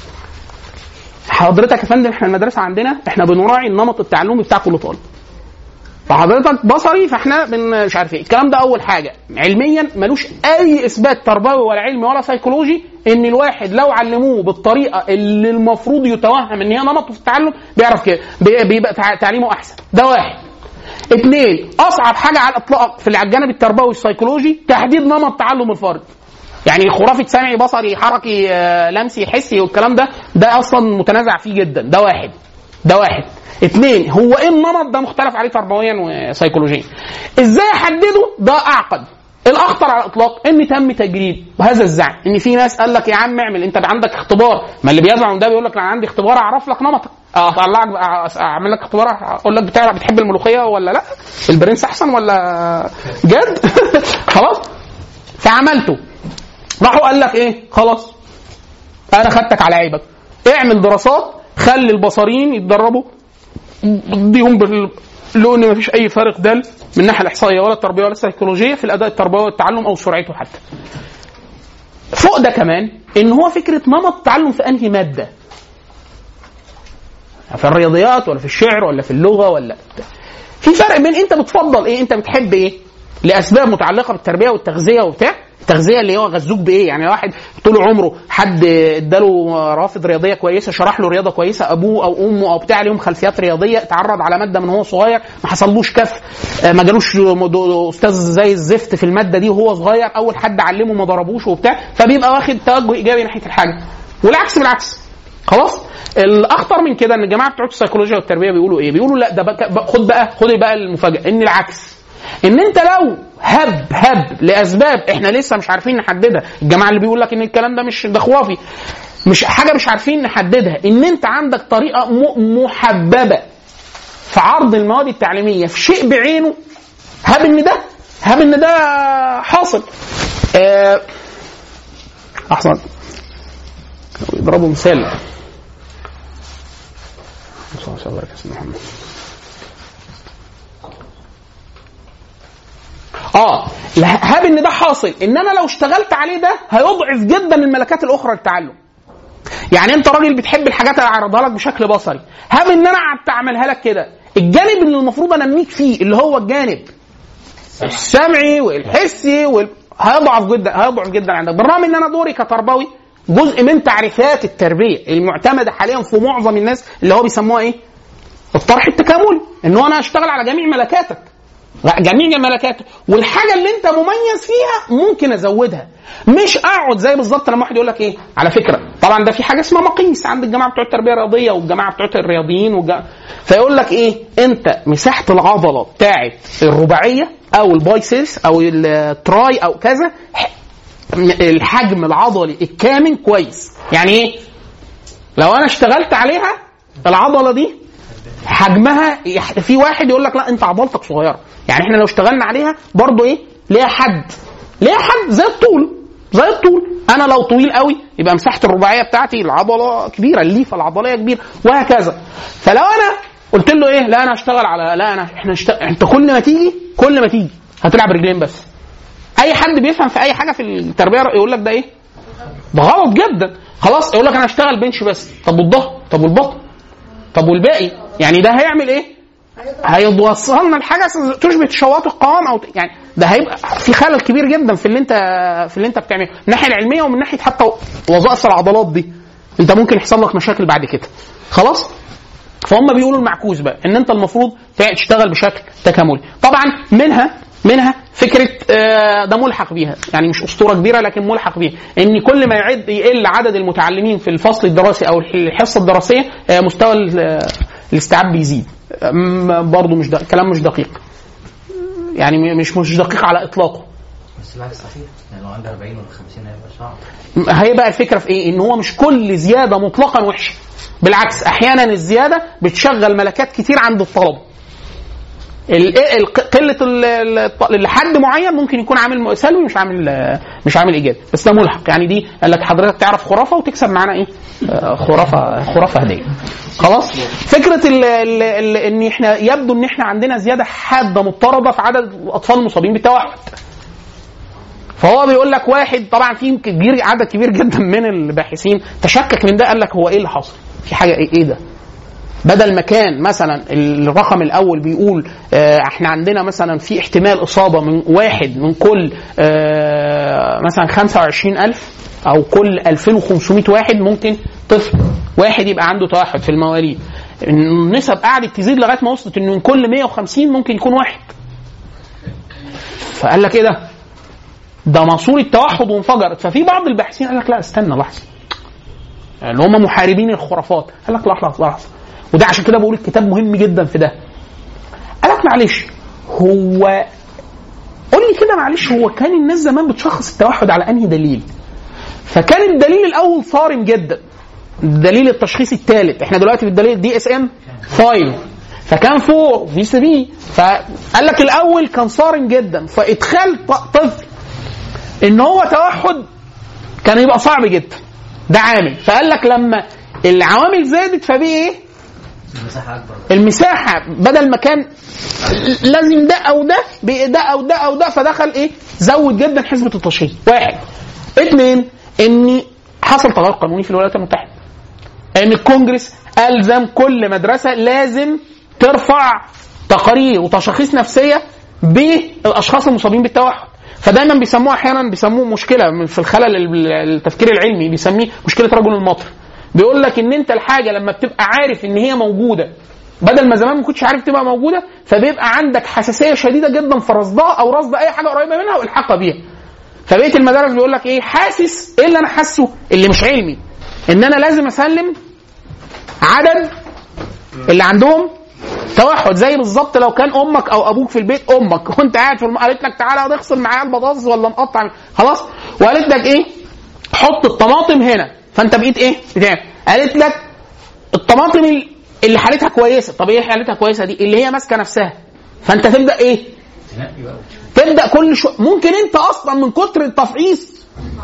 حضرتك يا فندم احنا المدرسه عندنا احنا بنراعي النمط التعلمي بتاع كل طالب فحضرتك بصري فاحنا بن مش عارف ايه الكلام ده اول حاجه علميا ملوش اي اثبات تربوي ولا علمي ولا سيكولوجي ان الواحد لو علموه بالطريقه اللي المفروض يتوهم ان هي نمطه في التعلم بيعرف كده بي- بيبقى تع- تعليمه احسن ده واحد اثنين اصعب حاجه على الاطلاق في الجانب التربوي السيكولوجي تحديد نمط تعلم الفرد يعني خرافه سمعي بصري حركي آه، لمسي حسي والكلام ده ده اصلا متنازع فيه جدا ده واحد ده واحد اثنين هو ايه النمط ده مختلف عليه تربويا وسيكولوجيا ازاي احدده ده اعقد الاخطر على الاطلاق ان تم تجريد وهذا الزعم ان في ناس قال لك يا عم اعمل انت عندك اختبار ما اللي بيزعم ده بيقول لك انا عندي اختبار اعرف لك نمطك اطلعك بقى- اعمل لك اختبار اقول لك بتعرف بتحب الملوخيه ولا لا البرنس احسن ولا جد خلاص فعملته راحوا قال لك ايه خلاص انا خدتك على عيبك اعمل دراسات خلي البصريين يتدربوا اديهم بال لو ان مفيش اي فارق دال من الناحيه الاحصائيه ولا التربيه ولا السيكولوجيه في الاداء التربوي والتعلم او سرعته حتى. فوق ده كمان ان هو فكره نمط التعلم في انهي ماده؟ في الرياضيات ولا في الشعر ولا في اللغه ولا في فرق بين انت بتفضل ايه انت بتحب ايه لاسباب متعلقه بالتربيه والتغذيه وبتاع التغذيه اللي هو غزوك بايه يعني واحد طول عمره حد اداله رافض رياضيه كويسه شرح له رياضه كويسه ابوه او امه او بتاع ليهم خلفيات رياضيه اتعرض على ماده من هو صغير ما حصلوش كف آه، ما جالوش مد- استاذ زي الزفت في الماده دي وهو صغير اول حد علمه ما ضربوش وبتاع فبيبقى واخد توجه ايجابي ناحيه الحاجه والعكس بالعكس خلاص الاخطر من كده ان الجماعه بتوع السيكولوجيا والتربيه بيقولوا ايه بيقولوا لا ده بقى بقى- خد بقى خد بقى المفاجاه ان العكس ان انت لو هب هب لاسباب احنا لسه مش عارفين نحددها الجماعه اللي بيقول لك ان الكلام ده مش ده خرافي مش حاجه مش عارفين نحددها ان انت عندك طريقه م- محببه في عرض المواد التعليميه في شيء بعينه هب ان ده هاب ان ده حاصل آه، احسن يضربوا مثال صلى الله عليه وسلم محمد اه لا- هاب ان ده حاصل ان انا لو اشتغلت عليه ده هيضعف جدا الملكات الاخرى للتعلم يعني انت راجل بتحب الحاجات اللي اعرضها لك بشكل بصري هاب ان انا قعدت اعملها لك كده الجانب اللي المفروض انميك فيه اللي هو الجانب السمعي والحسي وال... هيضعف جدا هيضعف جدا عندك بالرغم ان انا دوري كتربوي جزء من تعريفات التربيه المعتمده حاليا في معظم الناس اللي هو بيسموها ايه؟ الطرح التكاملي ان هو انا اشتغل على جميع ملكاتك لا، جميع ملكاتك والحاجه اللي انت مميز فيها ممكن ازودها مش اقعد زي بالظبط لما واحد يقول لك ايه على فكره طبعا ده في حاجه اسمها مقيس عند الجماعه بتوع التربيه الرياضيه والجماعه بتوع الرياضيين والج... فيقول لك ايه انت مساحه العضله بتاعت الرباعيه او البايسيس او التراي او كذا ح- الحجم العضلي الكامن كويس يعني ايه لو انا اشتغلت عليها العضله دي حجمها يح- في واحد يقول لك لا انت عضلتك صغيره يعني احنا لو اشتغلنا عليها برضو ايه ليها حد ليها حد زي الطول زي الطول انا لو طويل قوي يبقى مساحه الرباعيه بتاعتي العضله كبيره الليفه العضليه كبيره وهكذا فلو انا قلت له ايه لا انا هشتغل على لا انا احنا اشت... انت كل ما تيجي كل ما تيجي هتلعب رجلين بس اي حد بيفهم في اي حاجه في التربيه يقول لك ده ايه ده غلط جدا خلاص يقول لك انا هشتغل بنش بس طب والظهر طب والبطن طب والباقي يعني ده هيعمل ايه هيوصلنا لحاجه تشبه شواط القوام او يعني ده هيبقى في خلل كبير جدا في اللي انت في اللي انت بتعمله من الناحيه العلميه ومن ناحيه حتى وظائف العضلات دي انت ممكن يحصل لك مشاكل بعد كده خلاص فهم بيقولوا المعكوس بقى ان انت المفروض تشتغل بشكل تكاملي طبعا منها منها فكره آه، ده ملحق بيها يعني مش اسطوره كبيره لكن ملحق بيها ان كل ما يعد يقل عدد المتعلمين في الفصل الدراسي او الحصه الدراسيه آه، مستوى ال- آه، الاستيعاب بيزيد أم، برضه مش ده كلام مش دقيق يعني م- مش مش دقيق على اطلاقه بس العكس صحيح يعني لو عنده 40 ولا 50 هيبقى صعب هيبقى الفكره في ايه؟ ان هو مش كل زياده مطلقا وحشه. بالعكس احيانا الزياده بتشغل ملكات كتير عند الطلبه. ال- ال- قله ال- ال- لحد معين ممكن يكون عامل سلبي مش عامل مش عامل ايجابي بس ده ملحق يعني دي قال لك حضرتك تعرف خرافه وتكسب معانا ايه؟ آه، خرافه خرافه هديه. خلاص؟ فكره ال ال ال ان احنا يبدو ان احنا عندنا زياده حاده مضطرده في عدد الاطفال المصابين بالتوحد. فهو بيقول لك واحد طبعا في كبير عدد كبير جدا من الباحثين تشكك من ده قال لك هو ايه اللي حصل؟ في حاجه ايه, إيه ده؟ بدل ما كان مثلا الرقم الاول بيقول آه احنا عندنا مثلا في احتمال اصابه من واحد من كل آه مثلا 25000 او كل 2500 واحد ممكن طفل واحد يبقى عنده توحد في المواليد النسب قعدت تزيد لغايه ما وصلت انه من كل 150 ممكن يكون واحد فقال لك ايه ده؟ ده ماسوره توحد وانفجرت ففي بعض الباحثين قال لك لا استنى لحظه اللي هم محاربين الخرافات قال لك لحظه لحظه وده عشان كده بقول الكتاب مهم جدا في ده قال لك معلش هو قول لي كده معلش هو كان الناس زمان بتشخص التوحد على انهي دليل فكان الدليل الاول صارم جدا الدليل التشخيصي الثالث احنا دلوقتي في الدليل دي اس ام 5 فكان فوق في 3 فقال لك الاول كان صارم جدا فادخال ط- طفل ان هو توحد كان يبقى صعب جدا ده عامل فقال لك لما العوامل زادت فبقي ايه المساحه اكبر المساحه بدل ما كان لازم ده او ده بقى ده او ده او ده فدخل ايه زود جدا حسبه التشخيص واحد اثنين ان حصل تغير قانوني في الولايات المتحده ان الكونجرس الزم كل مدرسه لازم ترفع تقارير وتشخيص نفسيه بالاشخاص المصابين بالتوحد فدايما بيسموها احيانا بيسموه مشكله من- في الخلل ال- التفكير العلمي بيسميه مشكله رجل المطر بيقول لك ان انت الحاجه لما بتبقى عارف ان هي موجوده بدل ما زمان ما كنتش عارف تبقى موجوده فبيبقى عندك حساسيه شديده جدا في رصدها او رصد اي حاجه قريبه منها والحاقها بيها فبقيه المدارس بيقول لك ايه حاسس ايه اللي انا حاسه اللي مش علمي ان انا لازم اسلم عدد اللي عندهم توحد زي بالظبط لو كان امك او ابوك في البيت امك وانت قاعد في الم... قالت لك تعالى اغسل معايا البطاطس ولا نقطع خلاص وقالت لك ايه حط الطماطم هنا فانت بقيت ايه بتاع قالت لك الطماطم ال- اللي حالتها كويسه طب ايه حالتها كويسه دي اللي هي ماسكه نفسها فانت تبدا ايه تنقي بقى وتشوف تبدا كل شو ممكن انت اصلا من كتر التفعيص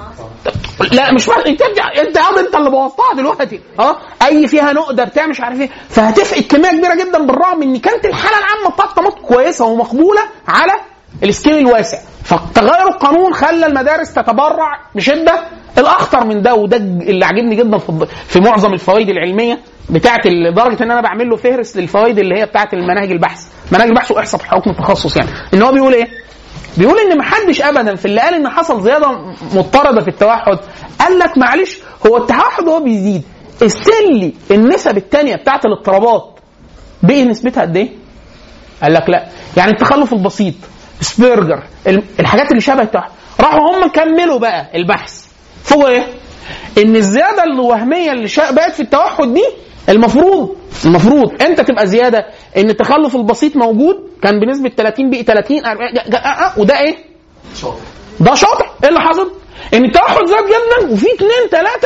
لا مش فارق ترجع انت يا عم انت اللي بوظتها دلوقتي اه اي فيها نقده بتاع مش عارف ايه فهتفقد كميه كبيره جدا بالرغم ان كانت الحاله العامه بتاعت الطماطم كويسه ومقبوله على السكيل الواسع فتغير القانون خلى المدارس تتبرع بشده الاخطر من ده وده اللي عاجبني جدا في الض- في معظم الفوائد العلميه بتاعت ال- لدرجه ان انا بعمل له فهرس للفوائد اللي هي بتاعت المناهج البحث مناهج البحث واحصاء في حكم التخصص يعني ان هو بيقول ايه بيقول ان محدش ابدا في اللي قال ان حصل زياده مضطرده في التوحد قال لك معلش هو التوحد هو بيزيد استلي النسب الثانيه بتاعت الاضطرابات بقي نسبتها قد ايه؟ قال لك لا يعني التخلف البسيط سبرجر ال- الحاجات اللي شبه التوحد راحوا هم كملوا بقى البحث فوق ايه؟ ان الزياده الوهميه اللي شا- بقت في التوحد دي المفروض المفروض انت تبقى زياده ان التخلف البسيط موجود كان بنسبه 30 بقي 30 40 جا- جا- آه، آه، وده ايه؟ شاطر ده شاطر ايه اللي حصل؟ ان التوحد زاد جدا وفي اثنين ثلاثه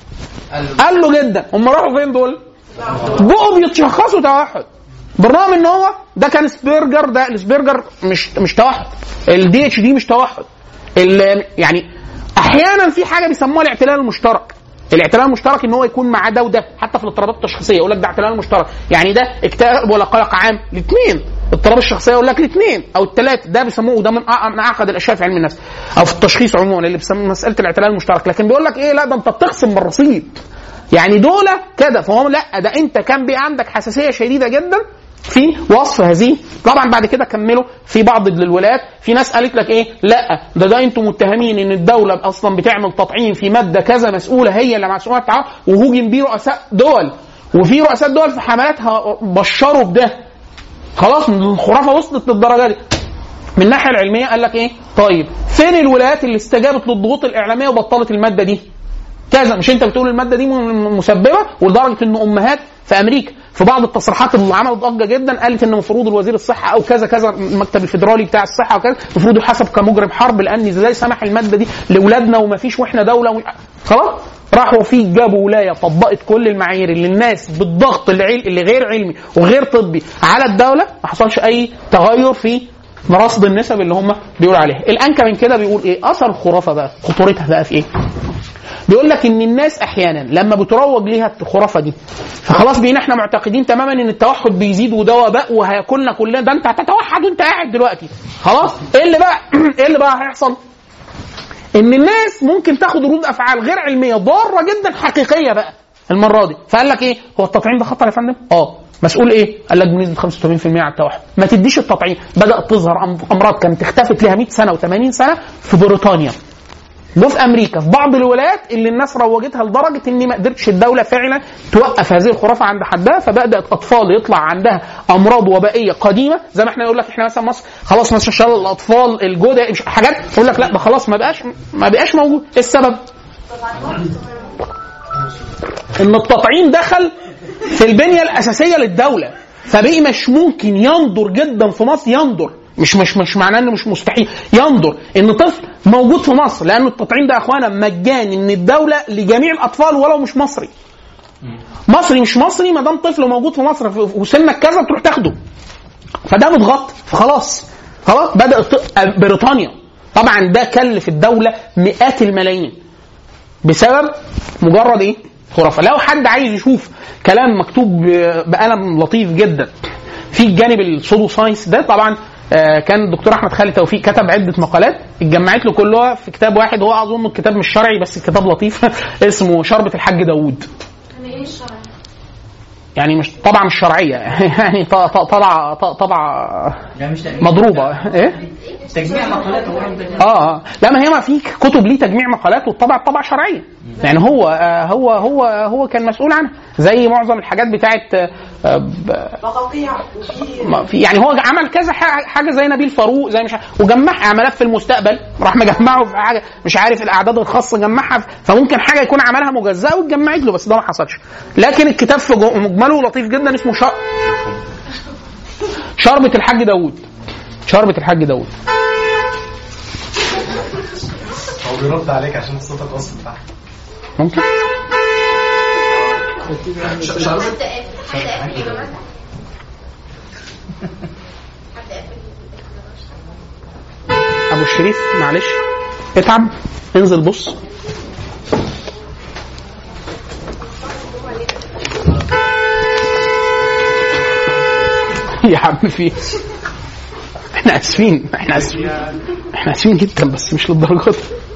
قال له جدا هم راحوا فين دول؟ بقوا بيتشخصوا توحد بالرغم ان هو ده كان سبرجر ده السبرجر مش مش توحد الدي اتش دي مش توحد ال- يعني احيانا في حاجه بيسموها الاعتلال المشترك الاعتلال المشترك ان هو يكون معاه ده وده حتى في الاضطرابات التشخيصيه يقول لك ده اعتلال مشترك يعني ده اكتئاب ولا قلق عام الاثنين اضطراب الشخصيه يقول لك الاثنين او الثلاثه ده بيسموه وده من أع- من اعقد الاشياء في علم النفس او في التشخيص عموما اللي بيسموه مساله الاعتلال المشترك لكن بيقول لك ايه لا ده انت بتخصم من الرصيد يعني دول كده فهو لا ده انت كان بقى عندك حساسيه شديده جدا في وصف هذه طبعا بعد كده كملوا في بعض الولايات في ناس قالت لك ايه لا ده ده انتم متهمين ان الدوله اصلا بتعمل تطعيم في ماده كذا مسؤوله هي اللي مسؤوله عنها وهوجن بيه رؤساء دول وفي رؤساء دول في حملاتها بشروا بده خلاص الخرافه وصلت للدرجه دي من الناحيه العلميه قال لك ايه طيب فين الولايات اللي استجابت للضغوط الاعلاميه وبطلت الماده دي كذا مش انت بتقول الماده دي م- مسببه ولدرجه ان امهات في امريكا في بعض التصريحات اللي عملت ضجه جدا قالت ان المفروض الوزير الصحه او كذا كذا المكتب الفيدرالي بتاع الصحه وكذا المفروض يحاسب كمجرم حرب لان ازاي سمح الماده دي لاولادنا وما فيش واحنا دوله و... خلاص راحوا في جابوا ولايه طبقت كل المعايير اللي الناس بالضغط اللي, عل... اللي غير علمي وغير طبي على الدوله ما حصلش اي تغير في رصد النسب اللي هم بيقولوا عليها الانكى من كده بيقول ايه اثر الخرافه بقى خطورتها بقى في ايه بيقول لك ان الناس احيانا لما بتروج ليها الخرافه دي فخلاص بقينا احنا معتقدين تماما ان التوحد بيزيد وده وباء وهياكلنا كلنا ده انت هتتوحد وانت قاعد دلوقتي خلاص ايه اللي بقى ايه اللي بقى هيحصل؟ ان الناس ممكن تاخد ردود افعال غير علميه ضاره جدا حقيقيه بقى المره دي فقال لك ايه هو التطعيم ده خطر يا فندم اه مسؤول ايه قال لك بنسبه 85% على التوحد ما تديش التطعيم بدات تظهر أم- امراض كانت اختفت لها 100 سنه و80 سنه في بريطانيا وفي امريكا في بعض الولايات اللي الناس روجتها لدرجه ان ما قدرتش الدوله فعلا توقف هذه الخرافه عند حدها فبدات اطفال يطلع عندها امراض وبائيه قديمه زي ما احنا يقول لك احنا مثلا مصر خلاص مثلا شلل الاطفال الجدع مش حاجات يقول لك لا ده خلاص ما بقاش ما بقاش موجود ايه السبب؟ ان التطعيم دخل في البنيه الاساسيه للدوله فبقي مش ممكن يندر جدا في مصر يندر مش مش مش معناه انه مش مستحيل يندر ان طفل موجود في مصر لان التطعيم ده يا اخوانا مجاني من الدوله لجميع الاطفال ولو مش مصري مصري مش مصري ما دام طفل موجود في مصر في- وسنك كذا تروح تاخده فده متغطي فخلاص خلاص بدات ت- بريطانيا طبعا ده كلف الدوله مئات الملايين بسبب مجرد ايه؟ خرافه لو حد عايز يشوف كلام مكتوب ب- بقلم لطيف جدا في الجانب السودو ساينس ده طبعا آه، كان الدكتور احمد خالد توفيق كتب عده مقالات اتجمعت له كلها في كتاب واحد هو اظن الكتاب مش شرعي بس الكتاب لطيف اسمه شربة الحاج داوود يعني ايه الشرع؟ يعني مش طبعا مش شرعيه يعني ط- ط- طلع ط- طبعا لا مش تأمين. مضروبه ايه تجميع مقالات وكلام ده اه اه لا ما هي ما في كتب ليه تجميع مقالات والطبع طبع شرعيه يعني هو آه هو هو هو كان مسؤول عنها زي معظم الحاجات بتاعت آه ب- مقاطيع وفي ما في يعني هو عمل كذا ح- حاجه زي نبيل فاروق زي مش عارف وجمعها ملف المستقبل راح مجمعه في حاجه مش عارف الاعداد الخاصه جمعها في- فممكن حاجه يكون عملها مجزاه واتجمعت له بس ده ما حصلش لكن الكتاب في جو- مجمله لطيف جدا اسمه شر... شربة الحاج داوود شربة الحاج داوود هو بيرد عليك عشان صوتك واصل تحت ممكن ش- شربت حد قافل حد قافل يا جماعه حد قافل الشريف معلش اتعب انزل بص يا عم في إيه؟ احنا اسفين احنا اسفين احنا اسفين جدا بس مش للدرجه دي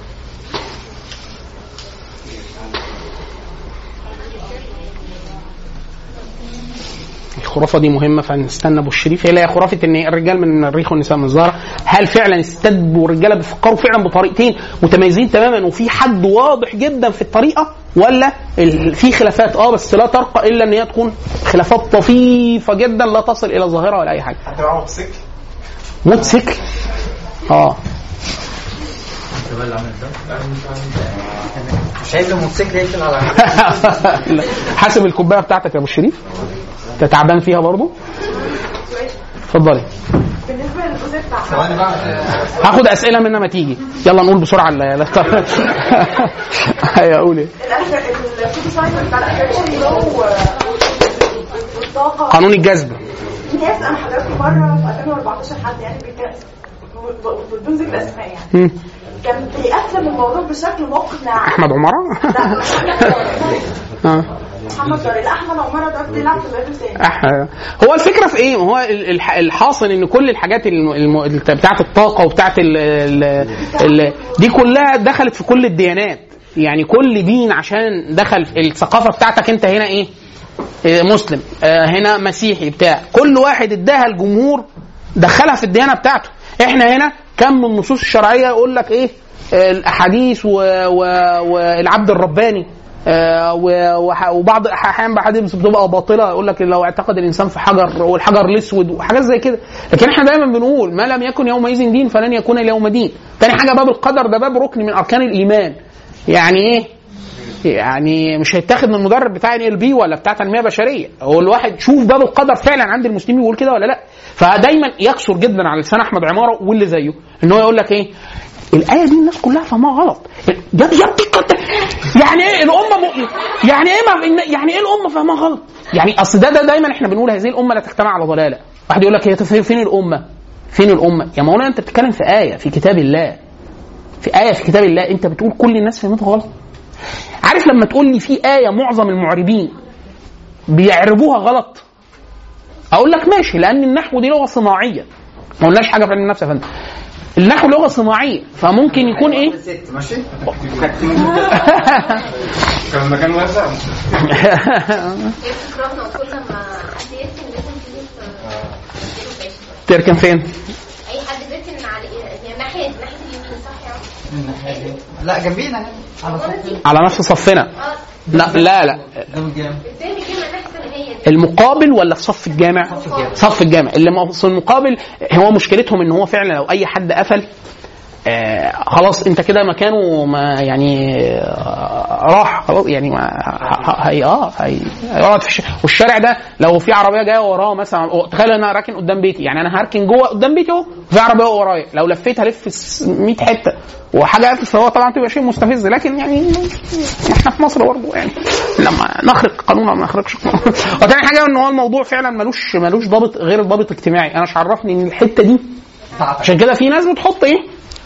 الخرافه دي مهمه فنستنى ابو الشريف هي اللي هي خرافه ان الرجال من الريح والنساء من الزهره هل فعلا الستات والرجاله بيفكروا فعلا بطريقتين متميزين تماما وفي حد واضح جدا في الطريقه ولا ال- في خلافات اه بس لا ترقى الا ان هي تكون خلافات طفيفه جدا لا تصل الى ظاهره ولا اي حاجه حد معاه موتوسيكل موتوسيكل اه الشباب اللي عامل ده مش عايز الموتوسيكل يقفل على حاسب الكوبايه بتاعتك يا ابو الشريف انت تعبان فيها برضو اتفضلي بالنسبه للجزء بتاع ثواني بقى هاخد اسئله من ما تيجي يلا نقول بسرعه ال- ال- ايوه قول ايه الفوتو ساينس بتاع الاتنشن اللي هو والطاقه قانون الجذب في ناس انا حضرت مره في 2014 حد يعني بيتكلم بدون ذكر اسماء يعني مم. كان بيقسم الموضوع بشكل مقنع احمد عماره لا آه. محمد داري لا احمد عمر ده بيلعب في الرياضه تاني أح- هو الفكره في ايه؟ هو ال- الح- الحاصل ان كل الحاجات الم... الم... بتاعت الطاقه وبتاعت ال... ال... ال... دي كلها دخلت في كل الديانات يعني كل دين عشان دخل في الثقافه بتاعتك انت هنا ايه؟ إيه، مسلم آه، هنا مسيحي بتاع كل واحد اداها الجمهور دخلها في الديانه بتاعته احنا هنا كم من النصوص الشرعيه يقول لك ايه آه، الاحاديث و... و... والعبد الرباني آه، و- وح- وبعض احيانا احاديث بتبقى باطله يقول لك لو اعتقد الانسان في حجر والحجر الاسود وحاجات زي كده لكن احنا دايما بنقول ما لم يكن يومئذ دين فلن يكون اليوم دين تاني حاجه باب القدر ده باب ركن من اركان الايمان يعني ايه يعني مش هيتاخد من المدرب بتاع ال بي ولا بتاع تنميه بشريه هو الواحد شوف باب القدر فعلا عند المسلمين بيقول كده ولا لا فدايما يكثر جدا على لسان احمد عماره واللي زيه ان هو يقول لك ايه الايه دي الناس كلها فاهمها غلط يا يا ابني كنت- يعني ايه الامه م... يعني ايه ما... يعني ايه الامه فاهمها غلط يعني اصل ده, ده دايما احنا بنقول هذه الامه لا تجتمع على ضلاله واحد يقول لك هي فين فين الامه فين الامه يا مولانا انت بتتكلم في ايه في كتاب الله في ايه في كتاب الله انت بتقول كل الناس فهمتها غلط عارف لما تقول لي في آية معظم المعربين بيعربوها غلط أقول لك ماشي لأن النحو دي لغة صناعية ما قلناش حاجة في علم النفس يا فندم النحو لغة صناعية فممكن يكون إيه ست ماشي كان المكان واسع هي بتكرهنا وكل ما حد يركن لازم تيجي في تركن فين اي حد بيركن على يعني ناحيه ناحيه اليمين صح يا عم؟ لا جنبينا هنا على المرة دي على نفس صفنا اه لا لا لا جنب الجامع ازاي بيجي ناحيه هي دي المقابل ولا في صف الجامع صف الجامع. صف الجامع اللي في المقابل هو مشكلتهم ان هو فعلا لو اي حد قفل آه خلاص انت كده مكانه ما يعني آه راح خلاص يعني ما ه- ه- هي اه هي هيقعد في الش... والشارع ده لو في عربيه جايه وراه مثلا أو تخيل انا راكن قدام بيتي يعني انا هركن جوه قدام بيتي اهو في عربيه ورايا لو لفيت هلف س- 100 حته وحاجه قفل فهو طبعا تبقى شيء مستفز لكن يعني احنا في مصر برضه يعني لما نخرق قانون او ما نخرقش قانون وتاني حاجه ان هو الموضوع فعلا ملوش ملوش ضابط غير ضابط اجتماعي انا مش عرفني ان الحته دي عشان كده في ناس بتحط ايه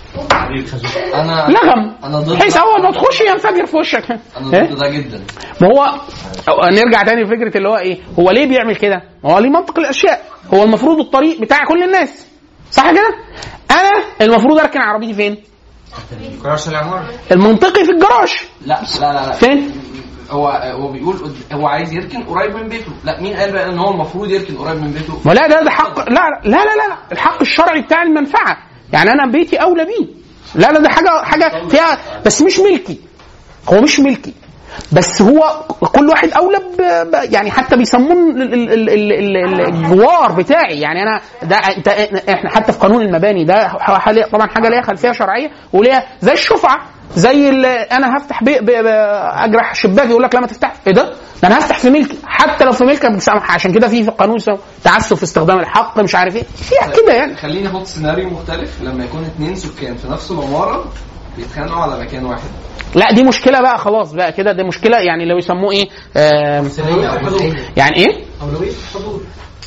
انا لغم انا ضد بحيث اول ما تخش ينفجر في وشك انا إيه؟ ضد ده جدا ما هو أو- نرجع تاني لفكره اللي هو ايه هو ليه بيعمل كده ما هو ليه منطق الاشياء هو المفروض الطريق بتاع كل الناس صح كده انا المفروض اركن عربيتي فين كراش العمارة المنطقي في الجراج لا لا لا, لا. فين هو هو بيقول قد- هو عايز يركن قريب من بيته لا مين قال بقى ان هو المفروض يركن قريب من بيته ما لا ده ده حق لا لا لا لا, لا. الحق الشرعي بتاع المنفعه يعني انا بيتي اولى بيه لا لا ده حاجه حاجه فيها بس مش ملكي هو مش ملكي بس هو كل واحد اولى ب... ب... يعني حتى بيسموه ال- ال- ال- ال- ال- الجوار بتاعي يعني انا ده انت احنا حتى في قانون المباني ده ح- حاليا- طبعا حاجه ليها خلفيه شرعيه وليها زي الشفعه زي ال- انا هفتح بي... بي... بي... اجرح شباك يقول لك لا ما تفتح ايه ده؟ ده انا هفتح في ملكي حتى لو في ملكك بتسامح عشان كده في في القانون اسمه تعسف في استخدام الحق مش عارف ايه فيها كده يعني خليني احط سيناريو مختلف لما يكون اتنين سكان في نفس العماره بيتخانقوا على مكان واحد لا دي مشكله بقى خلاص بقى كده دي مشكله يعني لو يسموه ايه آم، يعني ايه أولوية حضور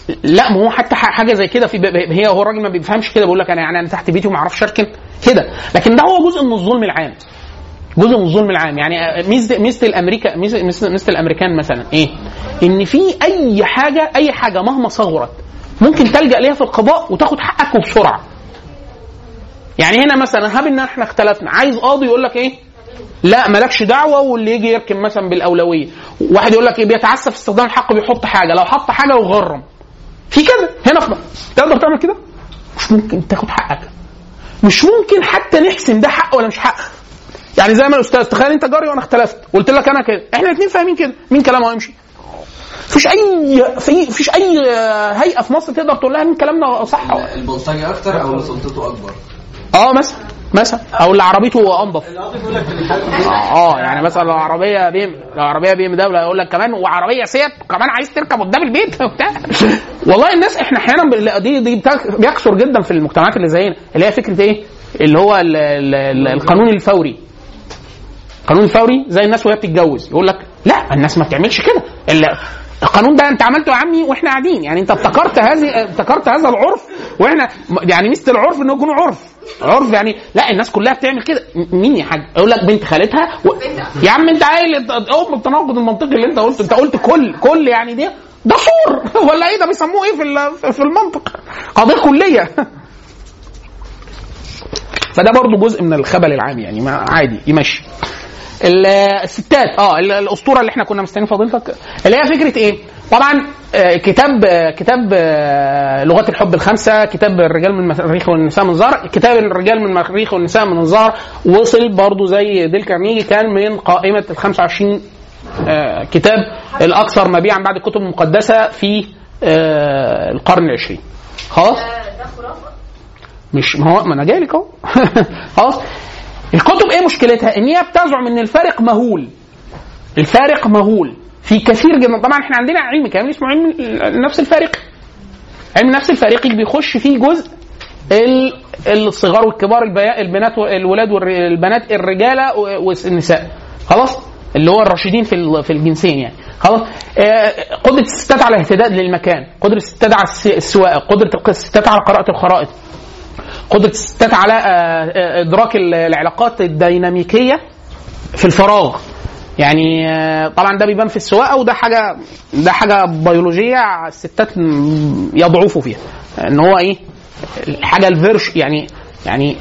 لا ما هو حتى ح- حاجه زي كده في ب- ب- هي هو الراجل ما بيفهمش كده بيقول لك انا يعني انا تحت بيتي وما اعرفش اركن كده لكن ده هو جزء من الظلم العام جزء من الظلم العام يعني ميزه ميزه الامريكا ميزه ميزه ميزة الامريكان مثلا ايه؟ ان في اي حاجه اي حاجه مهما صغرت ممكن تلجا ليها في القضاء وتاخد حقك وبسرعه. يعني هنا مثلا هاب ان احنا اختلفنا عايز قاضي يقول لك ايه؟ لا مالكش دعوه واللي يجي يركن مثلا بالاولويه. واحد يقول لك ايه بيتعسف في استخدام الحق بيحط حاجه لو حط حاجه يغرم. في كده هنا في تقدر تعمل كده؟ مش ممكن تاخد حقك. مش ممكن حتى نحسم ده حق ولا مش حق. يعني زي ما الاستاذ تخيل انت جاري وانا اختلفت قلت لك انا كده احنا الاثنين فاهمين كده مين كلامه هيمشي مفيش اي في فيش اي هيئه في مصر تقدر تقول لها ان كلامنا صح أو- البلطجي اكتر او اللي سلطته اكبر اه مثلا مثلا او اللي عربيته انضف اه يعني مثلا لو عربيه بيم لو عربيه بي ام دبليو يقول لك كمان وعربيه سيات كمان عايز تركب قدام البيت وبتاع والله الناس احنا احيانا بال- دي دي بتك- بيكثر جدا في المجتمعات اللي زينا اللي هي فكره ايه؟ اللي هو ال- ال- ال- القانون الفوري القانون الفوري زي الناس وهي بتتجوز يقول لك لا الناس ما بتعملش كده ال- القانون ده انت عملته يا عمي واحنا قاعدين يعني انت ابتكرت هذه ابتكرت هذا العرف واحنا يعني ميزه العرف انه يكون عرف عرف يعني لا الناس كلها بتعمل كده م- مين يا حاج يقول لك بنت خالتها و... يا عم انت قايل ام التناقض المنطقي اللي انت قلته انت قلت كل كل يعني دي ده صور ولا ايه ده بيسموه ايه في ال- في المنطق قضيه كليه فده برضو جزء من الخبل العام يعني ما عادي يمشي ال- الستات اه ال- الاسطوره اللي احنا كنا مستنيين فضيلتك اللي هي فكره ايه؟ طبعا آه، كتاب آه، كتاب آه، لغات الحب الخمسه، كتاب الرجال من المريخ والنساء من الزهر، كتاب الرجال من المريخ والنساء من الزهر وصل برضو زي ديل كارنيجي كان من قائمه ال 25 آه، كتاب الاكثر مبيعا بعد الكتب المقدسه في آه، القرن العشرين. خلاص؟ ده خرافه مش ما هو ما انا جاي لك اهو خلاص الكتب ايه مشكلتها؟ ان هي بتزعم ان الفارق مهول الفارق مهول في كثير جدا طبعا احنا عندنا علم كامل اسمه علم النفس الفارقي علم النفس الفارقي بيخش فيه جزء ال- الصغار والكبار البيا- البنات والولاد والبنات الرجاله والنساء خلاص اللي هو الراشدين في ال- في الجنسين يعني خلاص آه، قدره الستات على الاهتداء للمكان قدره الستات على الس- السواقه قدره الستات على قراءه الخرائط قدره الستات على آه، آه، ادراك ال- العلاقات الديناميكيه في الفراغ يعني آه، طبعا ده بيبان في السواقه وده حاجه ده حاجه بيولوجيه الستات م- يضعفوا فيها ان هو ايه الحاجه الفيرش يعني يعني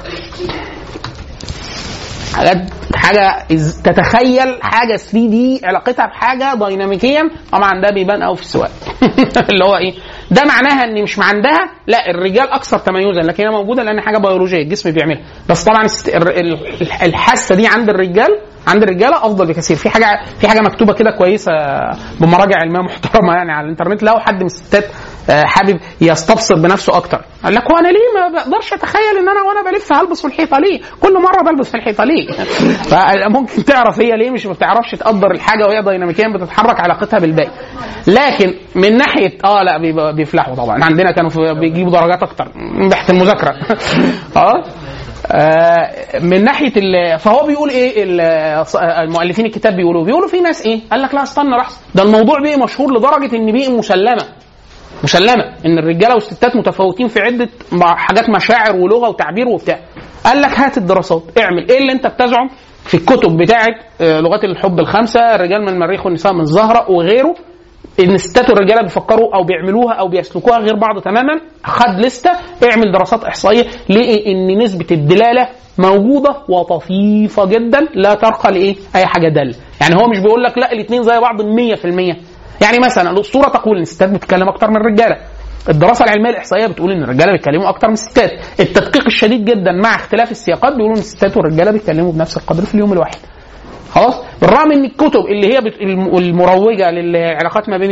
حاجات حاجه إز- تتخيل حاجه 3 دي علاقتها بحاجه ديناميكيا طبعا ده بيبان قوي في السواقه اللي هو ايه ده معناها ان مش عندها لا الرجال اكثر تميزا لكن هي موجوده لان حاجه بيولوجيه الجسم بيعملها بس طبعا الست- الر- ال- الحاسه دي عند الرجال عند الرجاله افضل بكثير في حاجه في حاجه مكتوبه كده كويسه بمراجع علميه محترمه يعني على الانترنت لو حد من الستات آه، حابب يستبصر بنفسه اكتر قال لك هو انا ليه ما بقدرش اتخيل ان انا وانا بلف هلبس في الحيطه ليه كل مره بلبس في الحيطه ليه فممكن تعرف هي ليه مش ما بتعرفش تقدر الحاجه وهي ديناميكيا بتتحرك علاقتها بالباقي لكن من ناحيه اه لا بيبقى- بيفلحوا طبعا عندنا كانوا في- بيجيبوا درجات اكتر من تحت المذاكره اه آه، من ناحيه ال- فهو بيقول ايه ال- المؤلفين الكتاب بيقولوا بيقولوا في ناس ايه قال لك لا استنى لحظه ده الموضوع بقي مشهور لدرجه ان بقي مسلمه مسلمه ان الرجاله والستات متفاوتين في عده مع- حاجات مشاعر ولغه وتعبير وبتاع قال لك هات الدراسات اعمل ايه اللي انت بتزعم في الكتب بتاعه آه، لغات الحب الخمسه الرجال من المريخ والنساء من الزهره وغيره ان الستات والرجاله بيفكروا او بيعملوها او بيسلكوها غير بعض تماما خد لسته اعمل دراسات احصائيه لقي ان نسبه الدلاله موجوده وطفيفه جدا لا ترقى لايه اي حاجه دل يعني هو مش بيقول لك لا الاثنين زي بعض 100% يعني مثلا الاسطوره تقول ان الستات بتتكلم اكتر من الرجاله الدراسه العلميه الاحصائيه بتقول ان الرجاله بيتكلموا اكتر من الستات التدقيق الشديد جدا مع اختلاف السياقات بيقولوا ان الستات والرجاله بيتكلموا بنفس القدر في اليوم الواحد خلاص بالرغم ان الكتب اللي هي بت- الم- المروجه للعلاقات ما بين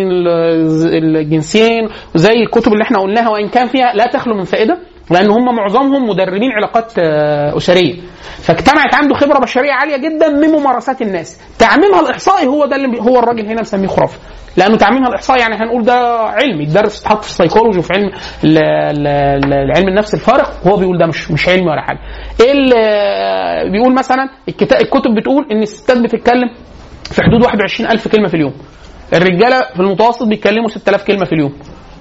ال- الجنسين وزي الكتب اللي احنا قلناها وان كان فيها لا تخلو من فائده لان هم معظمهم مدربين علاقات آه، اسريه فاجتمعت عنده خبره بشريه عاليه جدا من ممارسات الناس تعميمها الاحصائي هو ده اللي بي- هو الراجل هنا مسميه خرافه لانه تعميمها الاحصائي يعني هنقول ده علم يتدرس يتحط في السيكولوجي وفي علم ال- ال- ال- علم النفس الفارق وهو بيقول ده مش مش علمي ولا حاجه ايه اللي بيقول مثلا الكتا- الكتب بتقول ان الستات بتتكلم في حدود 21000 كلمه في اليوم الرجاله في المتوسط بيتكلموا 6000 كلمه في اليوم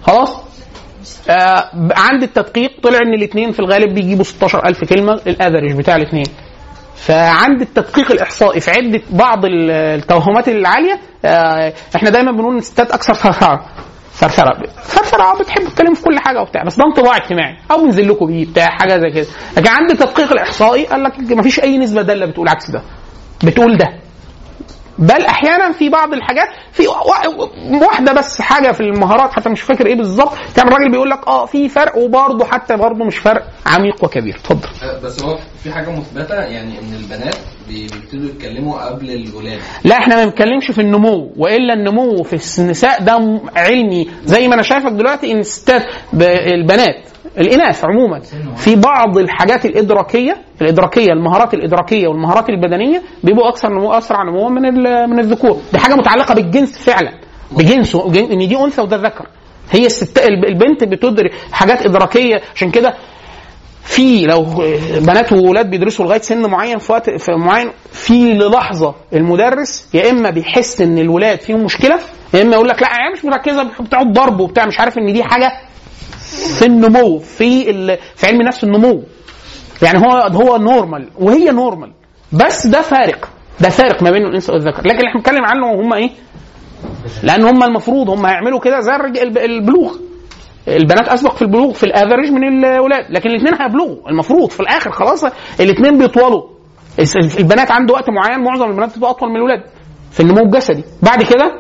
خلاص آه عند التدقيق طلع ان الاثنين في الغالب بيجيبوا 16000 كلمه الافرج بتاع الاثنين فعند التدقيق الاحصائي في عده بعض ال- التوهمات العاليه آه احنا دايما بنقول ان الستات اكثر ثرثره ثرثره ثرثره اه بتحبوا تتكلموا في كل حاجه وبتاع بس ده انطباع اجتماعي او بنزل لكم بيه بتاع حاجه زي كده لكن عند التدقيق الاحصائي قال لك ما فيش اي نسبه داله بتقول عكس ده بتقول ده بل احيانا في بعض الحاجات في وا- واحده بس حاجه في المهارات حتى مش فاكر ايه بالظبط كان الراجل بيقول لك اه في فرق وبرضه حتى برضه مش فرق عميق وكبير اتفضل بس هو في حاجه مثبته يعني ان البنات بي- بيبتدوا يتكلموا قبل الولاد لا احنا ما بنتكلمش في النمو والا النمو في النساء ده م- علمي زي ما انا شايفك دلوقتي ان الستات ب- البنات الاناث عموما في بعض الحاجات الادراكيه الادراكيه المهارات الادراكيه والمهارات البدنيه بيبقوا اكثر نمو اسرع نموا من ال- من الذكور دي حاجه متعلقه بالجنس فعلا بجنسه جن- ان دي انثى وده ذكر هي الست الب- البنت بتدرك حاجات ادراكيه عشان كده في لو بنات وولاد بيدرسوا لغايه سن معين في وقت في معين في للحظه المدرس يا اما بيحس ان الولاد فيهم مشكله يا اما يقول لك لا هي مش مركزه بتاع الضرب وبتاع مش عارف ان دي حاجه في النمو في ال... في علم نفس النمو يعني هو هو نورمال وهي نورمال بس ده فارق ده فارق ما بين الانثى والذكر لكن اللي احنا بنتكلم عنه هم ايه؟ لان هم المفروض هم هيعملوا كده زي الرج- الب- البلوغ البنات اسبق في البلوغ في الافرج من الولاد لكن الاثنين هيبلغوا المفروض في الاخر خلاص الاثنين بيطولوا الس- البنات عنده وقت معين معظم البنات بتبقى اطول من الولاد في النمو الجسدي بعد كده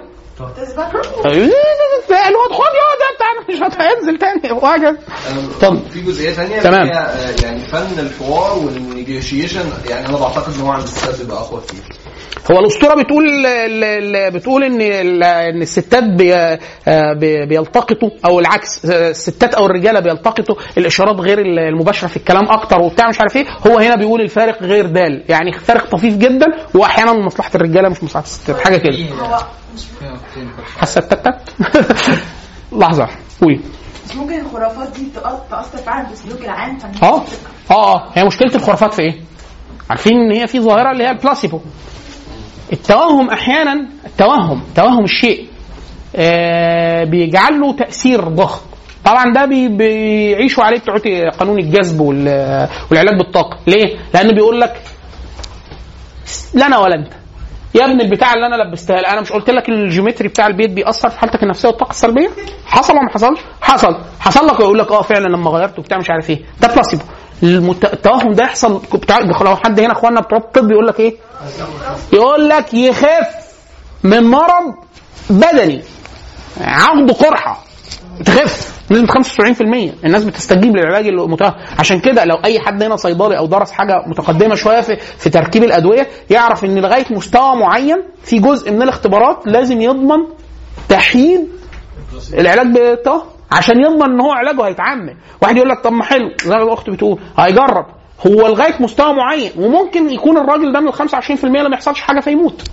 الواد خد يا ده بتاع مش هتنزل تاني وهكذا طب. في جزئيه ثانيه تمام. هي آه، يعني فن الحوار والنيجوشيشن يعني انا بعتقد ان هو عند الستات بيبقى اقوى كتير هو الاسطوره بتقول ال- ال- بتقول ان ال- ان الستات بي آه بي- بيلتقطوا او العكس آه، الستات او الرجاله بيلتقطوا الاشارات غير المباشره في الكلام اكتر وبتاع مش عارف ايه هو هنا بيقول الفارق غير دال يعني فارق طفيف جدا واحيانا من مصلحه الرجاله مش مصلحه الستات حاجه كده حاسه التتت لحظه قولي مش ممكن الخرافات دي تأ- تأثر فعلا في السلوك العام فالناس اه اه اه هي مشكله الخرافات في ايه؟ عارفين ان هي في ظاهره اللي هي البلاسيبو التوهم احيانا التوهم توهم الشيء آه بيجعل له تاثير ضخم طبعا ده بي بيعيشوا عليه بتوع قانون الجذب وال- والعلاج بالطاقه ليه؟ لان بيقول لك لا انا ولا انت يا ابن البتاع اللي انا لبستها لك انا مش قلت لك الجيومتري بتاع البيت بيأثر في حالتك النفسيه والطاقه السلبيه حصل ولا ما حصلش حصل حصل لك ويقول لك اه فعلا لما غيرت وبتاع مش عارف ايه ده بلاسيبو المت... التوهم ده يحصل بتاع لو حد هنا اخواننا بتوع الطب يقول لك ايه يقول لك يخف من مرض بدني عقد قرحه تخف نسبة 75% الناس بتستجيب للعلاج المتوهم عشان كده لو اي حد هنا صيدلي او درس حاجه متقدمه شويه في, في تركيب الادويه يعرف ان لغايه مستوى معين في جزء من الاختبارات لازم يضمن تحييد العلاج بالتوهم عشان يضمن ان هو علاجه هيتعمل واحد يقول لك طب ما حلو زي ما الاخت بتقول هيجرب هو لغايه مستوى معين وممكن يكون الراجل ده من ال 25% اللي ما يحصلش حاجه فيموت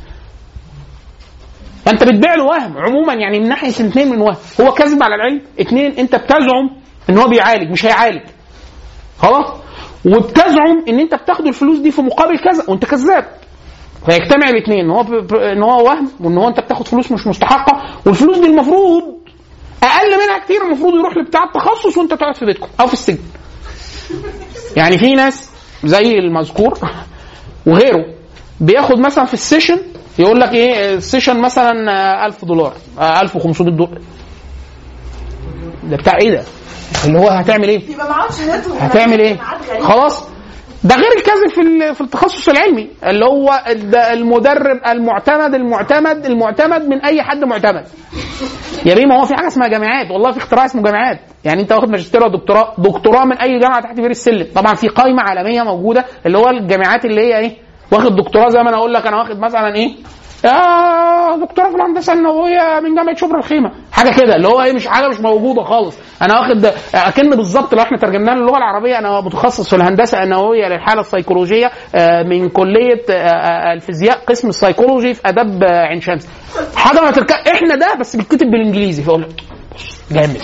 فانت بتبيع له وهم عموما يعني من ناحيه الاثنين من وهم هو كذب على العلم اثنين انت بتزعم ان هو بيعالج مش هيعالج خلاص وبتزعم ان انت بتاخد الفلوس دي في مقابل كذا وانت كذاب فيجتمع الاثنين ان هو ب... ب- ان هو وهم وان هو انت بتاخد فلوس مش مستحقه والفلوس دي المفروض اقل منها كتير المفروض يروح لبتاع التخصص وانت تقعد في بيتكم او في السجن يعني في ناس زي المذكور وغيره بياخد مثلا في السيشن يقول لك ايه السيشن مثلا آه، 1000 دولار آه، 1500 دولار ده بتاع ايه ده؟ اللي هو هتعمل ايه؟ يبقى معاهم شهادتهم هتعمل ايه؟ جامعات غريبة. خلاص ده غير الكذب في ال- في التخصص العلمي اللي هو الد- المدرب المعتمد المعتمد المعتمد من اي حد معتمد يا بيه ما هو في حاجه اسمها جامعات والله في اختراع اسمه جامعات يعني انت واخد ماجستير ودكتوراه دكتوراه من اي جامعه تحت بير السلم طبعا في قائمه عالميه موجوده اللي هو الجامعات اللي هي ايه واخد دكتوراه زي ما انا اقول لك انا واخد مثلا ايه يا دكتوراه في الهندسه النوويه من جامعه شبرا الخيمه حاجه كده اللي هو ايه مش حاجه مش موجوده خالص انا واخد اكن بالظبط لو احنا ترجمناها للغه العربيه انا متخصص في الهندسه النوويه للحاله السيكولوجيه آه، من كليه آه، آه، الفيزياء قسم السيكولوجي في اداب آه، عين شمس حاجه ما تركب احنا ده بس بيتكتب بالانجليزي فاقول لك جامد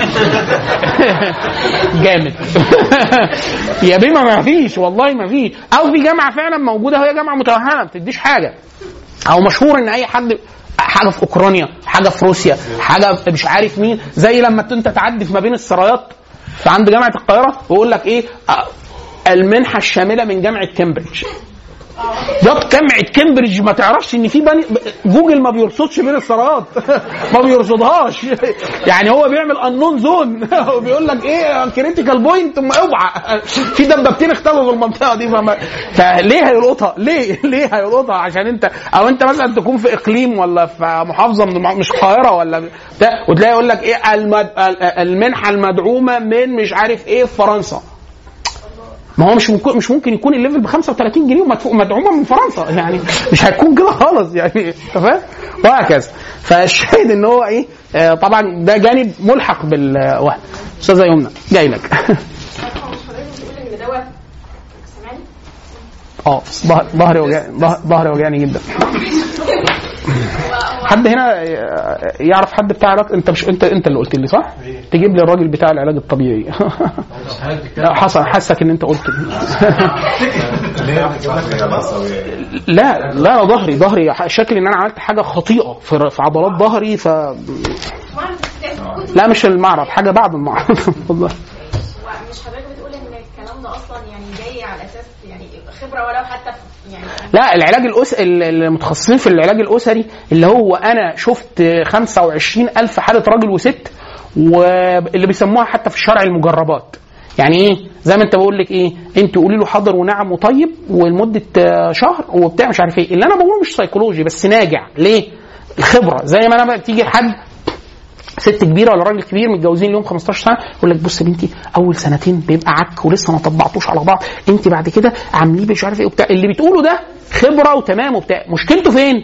جامد يا بيه ما فيش والله ما فيش او في جامعه فعلا موجوده وهي جامعه متوهمه ما بتديش حاجه او مشهور ان اي حد حاجه في اوكرانيا حاجه في روسيا حاجه في مش عارف مين زي لما انت تعدي في ما بين السرايات في عند جامعه القاهره ويقول لك ايه آه، المنحه الشامله من جامعه كامبريدج ده جامعه كامبريدج ما تعرفش ان في بني جوجل ما بيرصدش بين الثروات ما بيرصدهاش يعني هو بيعمل انون زون وبيقول لك ايه كريتيكال بوينت اوعى في دبابتين اختفوا في المنطقه دي فما فليه هيلقطها؟ ليه؟ ليه هيلقطها؟ عشان انت او انت مثلا تكون في اقليم ولا في محافظه من الم- مش القاهره ولا بتاع وتلاقي يقول لك ايه المد... المنحه المدعومه من مش عارف ايه في فرنسا ما هو مش ممكن مش ممكن يكون الليفل ب 35 جنيه ومدفوع- مدعومه من فرنسا يعني مش هيكون كده خالص يعني انت فاهم؟ وهكذا فالشاهد ان هو ايه آه طبعا ده جانب ملحق بالوهم استاذه يمنى جاي لك هو مش حضرتك بتقول ان دوت سامعني؟ اه ظهر- ظهري وجعني ظهر- ظهري وجعني جدا حد هنا يعرف حد بتاع علاج انت مش انت انت اللي قلت لي صح؟ تجيب لي الراجل بتاع العلاج الطبيعي لا حصل حاسك ان انت قلت لا لا أنا ظهري ظهري شكلي ان انا عملت حاجه خطيئه في في عضلات ظهري ف لا مش المعرض حاجه بعد المعرض والله مش حضرتك بتقول ان الكلام ده اصلا يعني جاي على اساس يعني خبره ولو حتى في يعني لا العلاج الأس... المتخصصين في العلاج الاسري اللي هو انا شفت 25 الف حاله راجل وست واللي بيسموها حتى في الشرع المجربات يعني ايه زي ما انت بقول لك ايه انت قولي له حاضر ونعم وطيب ولمده آه، شهر وبتاع مش عارف ايه اللي انا بقوله مش سيكولوجي بس ناجع ليه الخبره زي ما انا بقى تيجي حد ست كبيره ولا راجل كبير متجوزين لهم 15 سنه يقول لك بص يا بنتي اول سنتين بيبقى عك ولسه ما طبعتوش على بعض انت بعد كده عامليه مش عارف ايه وبتاع اللي بتقوله ده خبره وتمام وبتاع مشكلته فين؟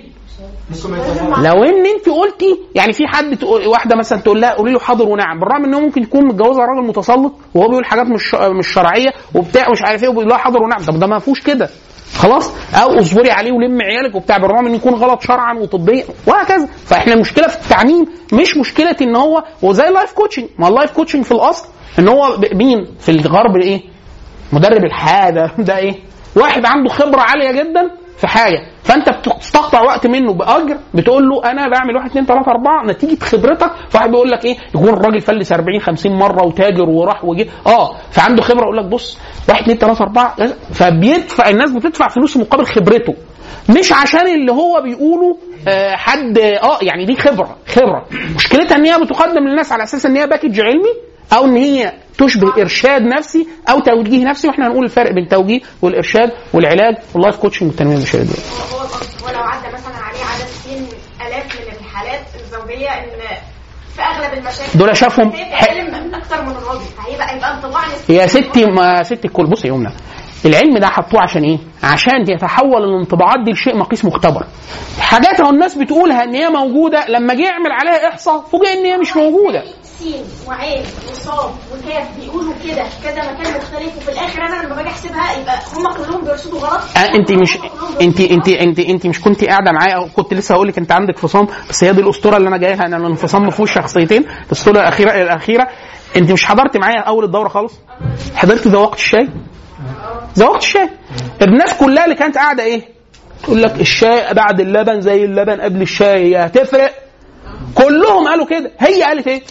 لو ان انت قلتي يعني في حد تقول واحده مثلا تقول لها قولي له حاضر ونعم بالرغم ان هو ممكن يكون متجوزه راجل متسلط وهو بيقول حاجات مش مش شرعيه وبتاع مش عارف ايه وبيقول لها حاضر ونعم طب ده ما فيهوش كده خلاص او اصبري عليه ولم عيالك وبتاع بالرغم ان يكون غلط شرعا وطبيا وهكذا فاحنا المشكله في التعميم مش مشكله ان هو وزي اللايف كوتشنج ما اللايف كوتشنج في الاصل ان هو ب- مين في الغرب ايه مدرب الحياه ده ده ايه واحد عنده خبره عاليه جدا في حاجه فانت بتستقطع وقت منه باجر بتقول له انا بعمل واحد اثنين ثلاثه اربعه نتيجه خبرتك فواحد بيقول لك ايه يكون الراجل فلس 40 50 مره وتاجر وراح وجه اه فعنده خبره يقول لك بص واحد اثنين ثلاثه اربعه فبيدفع الناس بتدفع فلوس مقابل خبرته مش عشان اللي هو بيقوله آه حد اه يعني دي خبره خبره مشكلتها ان هي بتقدم للناس على اساس ان هي باكج علمي او ان هي تشبه ارشاد نفسي او توجيه نفسي واحنا هنقول الفرق بين التوجيه والارشاد والعلاج واللايف كوتشنج والتنميه البشريه دول. هو هو لو عدى مثلا عليه عدد سنين الاف من الحالات الزوجيه ان في اغلب المشاكل دول شافهم هيبقى علم اكتر من الراجل فهيبقى يبقى انطباع نسبي يا ستي ما ستي الكل بصي يا يمنى العلم ده حطوه عشان ايه؟ عشان يتحول الانطباعات دي لشيء مقيس مختبر. حاجات اهو الناس بتقولها ان هي موجوده لما جه يعمل عليها احصاء فوجئ ان هي مش موجوده. سين وعين وصاد وكاف بيقولوا كده كذا مكان مختلف وفي الاخر انا لما باجي احسبها يبقى هم كلهم بيرصدوا غلط آه، انت مش انت انت انت انت مش كنت قاعده معايا او كنت لسه هقول لك انت عندك فصام بس هي دي الاسطوره اللي انا جايها انا الانفصام ما فيهوش شخصيتين الاسطوره الاخيره الاخيره انت مش حضرتي معايا اول الدوره خالص حضرتي ذوقت الشاي ذوقت الشاي الناس كلها اللي كانت قاعده ايه تقول لك الشاي بعد اللبن زي اللبن قبل الشاي هي هتفرق كلهم قالوا كده هي قالت ايه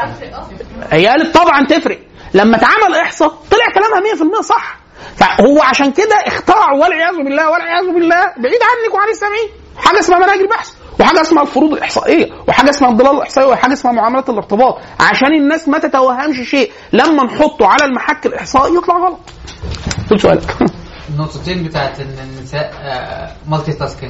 هي قالت طبعا تفرق لما اتعمل احصاء طلع كلامها 100% صح فهو عشان كده اخترعوا والعياذ بالله والعياذ بالله بعيد عنك وعن السامعين حاجه اسمها مناهج البحث وحاجه اسمها الفروض الاحصائيه وحاجه اسمها الضلال الاحصائيه وحاجه اسمها معاملات الارتباط عشان الناس ما تتوهمش شيء لما نحطه على المحك الاحصائي يطلع غلط قول سؤالك النقطتين بتاعت ان النساء مالتي تاسكينج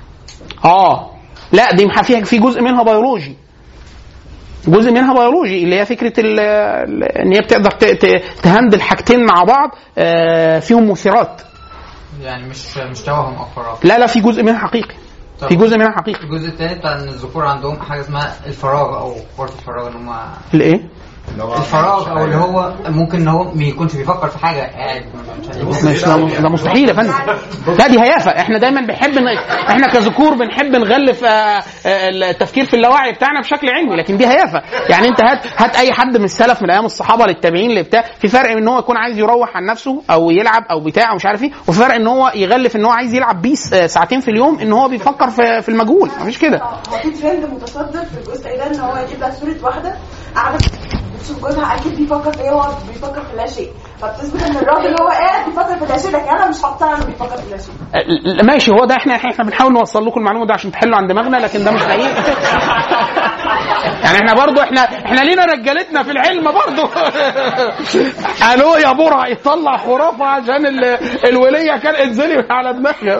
اه لا دي مح- فيها في جزء منها بيولوجي جزء منها بيولوجي اللي هي فكره ال- ال- ان هي بتقدر ت- ت- تهندل حاجتين مع بعض آه، فيهم مثيرات يعني مش مش توهم او فراغ لا لا في جزء منها حقيقي طب في جزء منها حقيقي الجزء الثاني بتاع ان الذكور عندهم حاجه اسمها الفراغ او فرط الفراغ ان هم الايه؟ الفراغ او اللي هو ممكن ان هو ما يكونش بيفكر في حاجه قاعد مش ده, ده مستحيل يا فندم لا دي هيافه احنا دايما بنحب ن... احنا كذكور بنحب نغلف آه، آه، التفكير في اللاوعي بتاعنا بشكل علمي لكن دي هيافه يعني انت هات هات اي حد من السلف من ايام الصحابه للتابعين اللي بتاع في فرق ان هو يكون عايز يروح عن نفسه او يلعب او بتاع او مش عارف ايه وفي فرق ان هو يغلف ان هو عايز يلعب بيس آه، ساعتين في اليوم ان هو بيفكر في في المجهول مفيش كده هو في ترند متصدر في الجزء ده ان هو يجيب لك صوره واحده قاعده بتشوف جوزها اكيد بيفكر في ايه هو بيفكر في لا شيء فبتثبت ان الراجل هو قاعد بيفكر في لا شيء لكن انا مش مقتنع انه بيفكر في لا شيء آه، ماشي هو ده احنا احنا بنحاول نوصل لكم المعلومه ده عشان تحلوا عن دماغنا لكن ده مش حقيقي يعني احنا برضو احنا احنا لينا رجالتنا في العلم برضو الو يا برع يطلع خرافه عشان ال- الوليه كان انزلي على دماغنا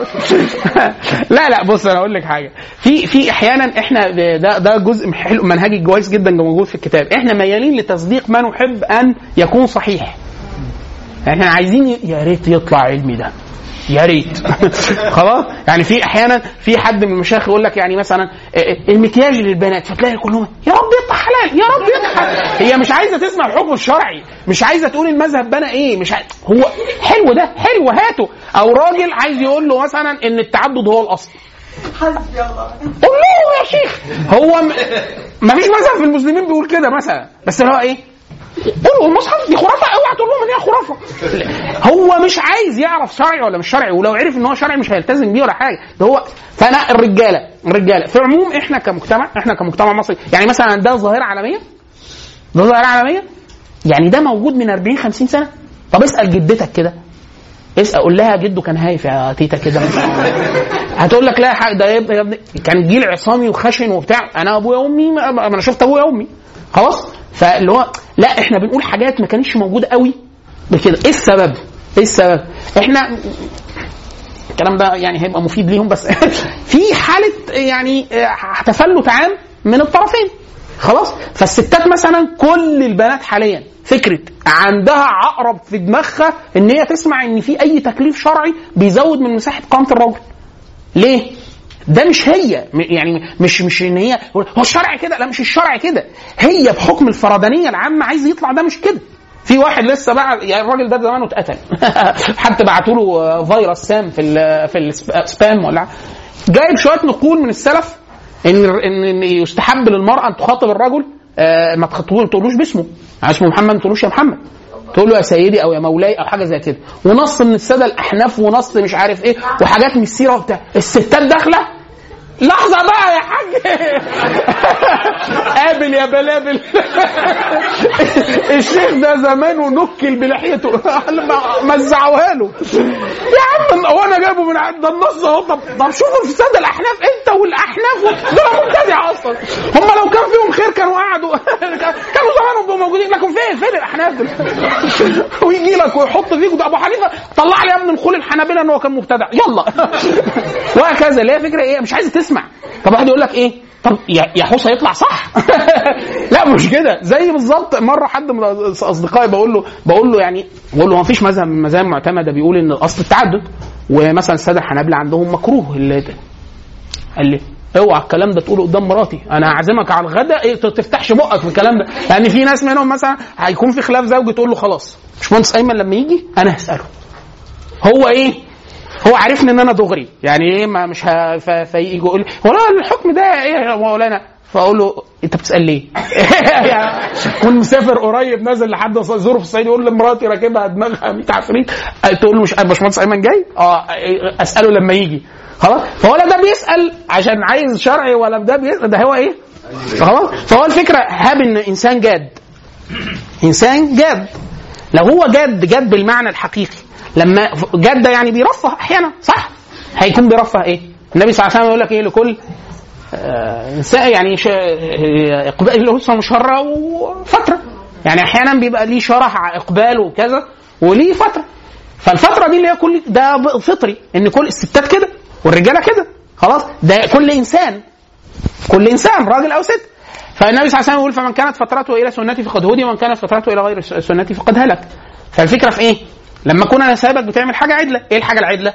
لا لا بص انا اقول لك حاجه في في احيانا احنا ده ده جزء حلو منهجي كويس جدا موجود في الكتاب احنا ميالين لتصديق ما نحب ان يكون صحيح احنا عايزين ي- يا ريت يطلع علمي ده يا ريت خلاص يعني في احيانا في حد من المشايخ يقول لك يعني مثلا اه، اه، المكياج للبنات فتلاقي كلهم يا رب يطلع حلال يا رب يطلع حلال. هي مش عايزه تسمع الحكم الشرعي مش عايزه تقول المذهب بنا ايه مش عايز هو حلو ده حلو هاته او راجل عايز يقول له مثلا ان التعدد هو الاصل حسبي الله قول له يا شيخ هو م... ما فيش مذهب في المسلمين بيقول كده مثلا بس اللي هو ايه قولوا المصحف دي خرافه اوعى تقول لهم ان هي خرافه هو مش عايز يعرف شرعي ولا مش شرعي ولو عرف ان هو شرعي مش هيلتزم بيه ولا حاجه ده هو فانا الرجاله الرجاله في العموم احنا كمجتمع احنا كمجتمع مصري يعني مثلا ده ظاهره عالميه ده ظاهره عالميه يعني ده موجود من 40 50 سنه طب اسال جدتك كده اسال قول لها جده كان هايف يا تيتا كده هتقول لك لا يا حاج ده يا ابني- يا ابني كان جيل عصامي وخشن وبتاع انا ابويا وامي ما ما انا شفت ابويا وامي خلاص فاللي هو لا احنا بنقول حاجات ما كانتش موجوده قوي بكده ايه السبب؟ ايه السبب؟ احنا الكلام ده يعني هيبقى مفيد ليهم بس في حاله يعني آه، تفلت عام من الطرفين خلاص فالستات مثلا كل البنات حاليا فكره عندها عقرب في دماغها ان هي تسمع ان في اي تكليف شرعي بيزود من مساحه قامه الرجل ليه؟ ده مش هي م- يعني مش مش ان هي هو الشرع كده لا مش الشرع كده هي بحكم الفردانيه العامه عايز يطلع ده مش كده في واحد لسه بقى يعني الراجل ده زمانه اتقتل حتى بعتوا له فيروس سام في ال في السبام ولا جايب شويه نقول من السلف ان ان إن يستحب للمراه ان تخاطب الرجل آه، ما تخاطبوش ما تقولوش باسمه يعني اسمه محمد ما تقولوش يا محمد تقول له يا سيدي او يا مولاي او حاجه زي كده ونص من الساده الاحناف ونص مش عارف ايه وحاجات من السيره وبتاع الستات داخله لحظة بقى يا حاج قابل يا بلابل الشيخ ده زمانه نكل بلحيته مزعوها له يا عم هو انا جايبه من عند النص اهو طب طب شوفوا في ساده الاحناف انت والاحناف دول مبتدع اصلا هم لو كان فيهم خير كانوا قعدوا كانوا زمانهم بيبقوا موجودين لكن فين فين الاحناف دول ويجي لك ويحط فيك ده ابو حنيفه طلع لي يا ابن الخول الحنابله ان هو كان مبتدع يلا وهكذا اللي هي فكره ايه مش عايزه تسمع طب واحد يقول لك ايه طب يا يا حوسه يطلع صح لا مش كده زي بالظبط مره حد من اصدقائي بقول له بقول له يعني بقول له ما فيش مذهب من المذاهب المعتمده بيقول ان الاصل التعدد ومثلا الساده الحنابله عندهم مكروه اللي قال لي اوعى الكلام ده تقوله قدام مراتي انا اعزمك على الغداء إيه تفتحش بقك في الكلام ده يعني في ناس منهم مثلا هيكون في خلاف زوجي تقول له خلاص مش ايمن لما يجي انا هساله هو ايه هو عارفني ان انا دغري يعني ايه ما مش ه... ف... فيجي يقول لي هو لا الحكم ده ايه يا مولانا فاقول له انت بتسال ليه؟ يعني كون مسافر قريب نازل لحد زوره في الصعيد يقول لمراتي راكبها دماغها 100 عفريت تقول له مش باشمهندس ايمن جاي؟ اه اساله لما يجي خلاص فهو لا ده بيسال عشان عايز شرعي ولا ده بيسال ده هو ايه؟ خلاص فهو الفكره هاب ان انسان جاد انسان جاد لو هو جاد جاد بالمعنى الحقيقي لما جاد ده يعني بيرفه احيانا صح؟ هيكون بيرفه ايه؟ النبي صلى الله عليه وسلم يقول لك ايه لكل آه انسان يعني ش... اقبال له شره وفتره يعني احيانا بيبقى ليه شرح اقبال وكذا وليه فتره فالفتره دي اللي هي كل ده فطري ان كل الستات كده والرجاله كده خلاص ده كل انسان كل انسان راجل او ست فالنبي صلى الله عليه وسلم يقول فمن كانت فترته الى سنتي فقد هدي ومن كانت فترته الى غير سنتي فقد هلك فالفكره في ايه؟ لما اكون انا سايبك بتعمل حاجه عدله، ايه الحاجه العدله؟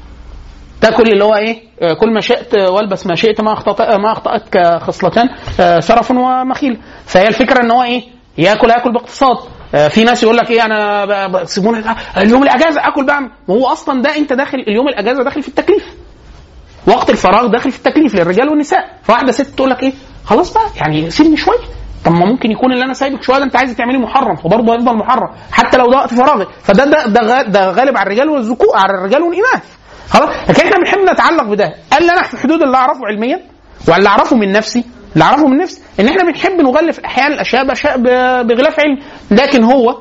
تاكل اللي هو ايه؟ كل ما شئت والبس ما شئت ما اخطأت ما اخطأتك خصلتان شرف ومخيل، فهي الفكره ان هو ايه؟ ياكل هياكل باقتصاد آه، في ناس يقول لك ايه انا ب- ب- سيبوني اليوم الاجازه اكل بقى ما هو اصلا ده انت داخل اليوم الاجازه داخل في التكليف وقت الفراغ داخل في التكليف للرجال والنساء فواحده ست تقول لك ايه خلاص بقى يعني سيبني شويه طب ما ممكن يكون اللي انا سايبك شويه ده انت عايزه تعملي محرم فبرضه هيفضل محرم حتى لو ده وقت فراغي فده ده ده, غ- ده غالب على الرجال والذكور على الرجال والاناث خلاص لكن احنا بنحب نتعلق بده قال لي انا في الحدود اللي اعرفه علميا واللي اعرفه من نفسي اللي اعرفه من نفسي ان احنا بنحب نغلف احيانا الاشياء باشياء ب- بغلاف علمي لكن هو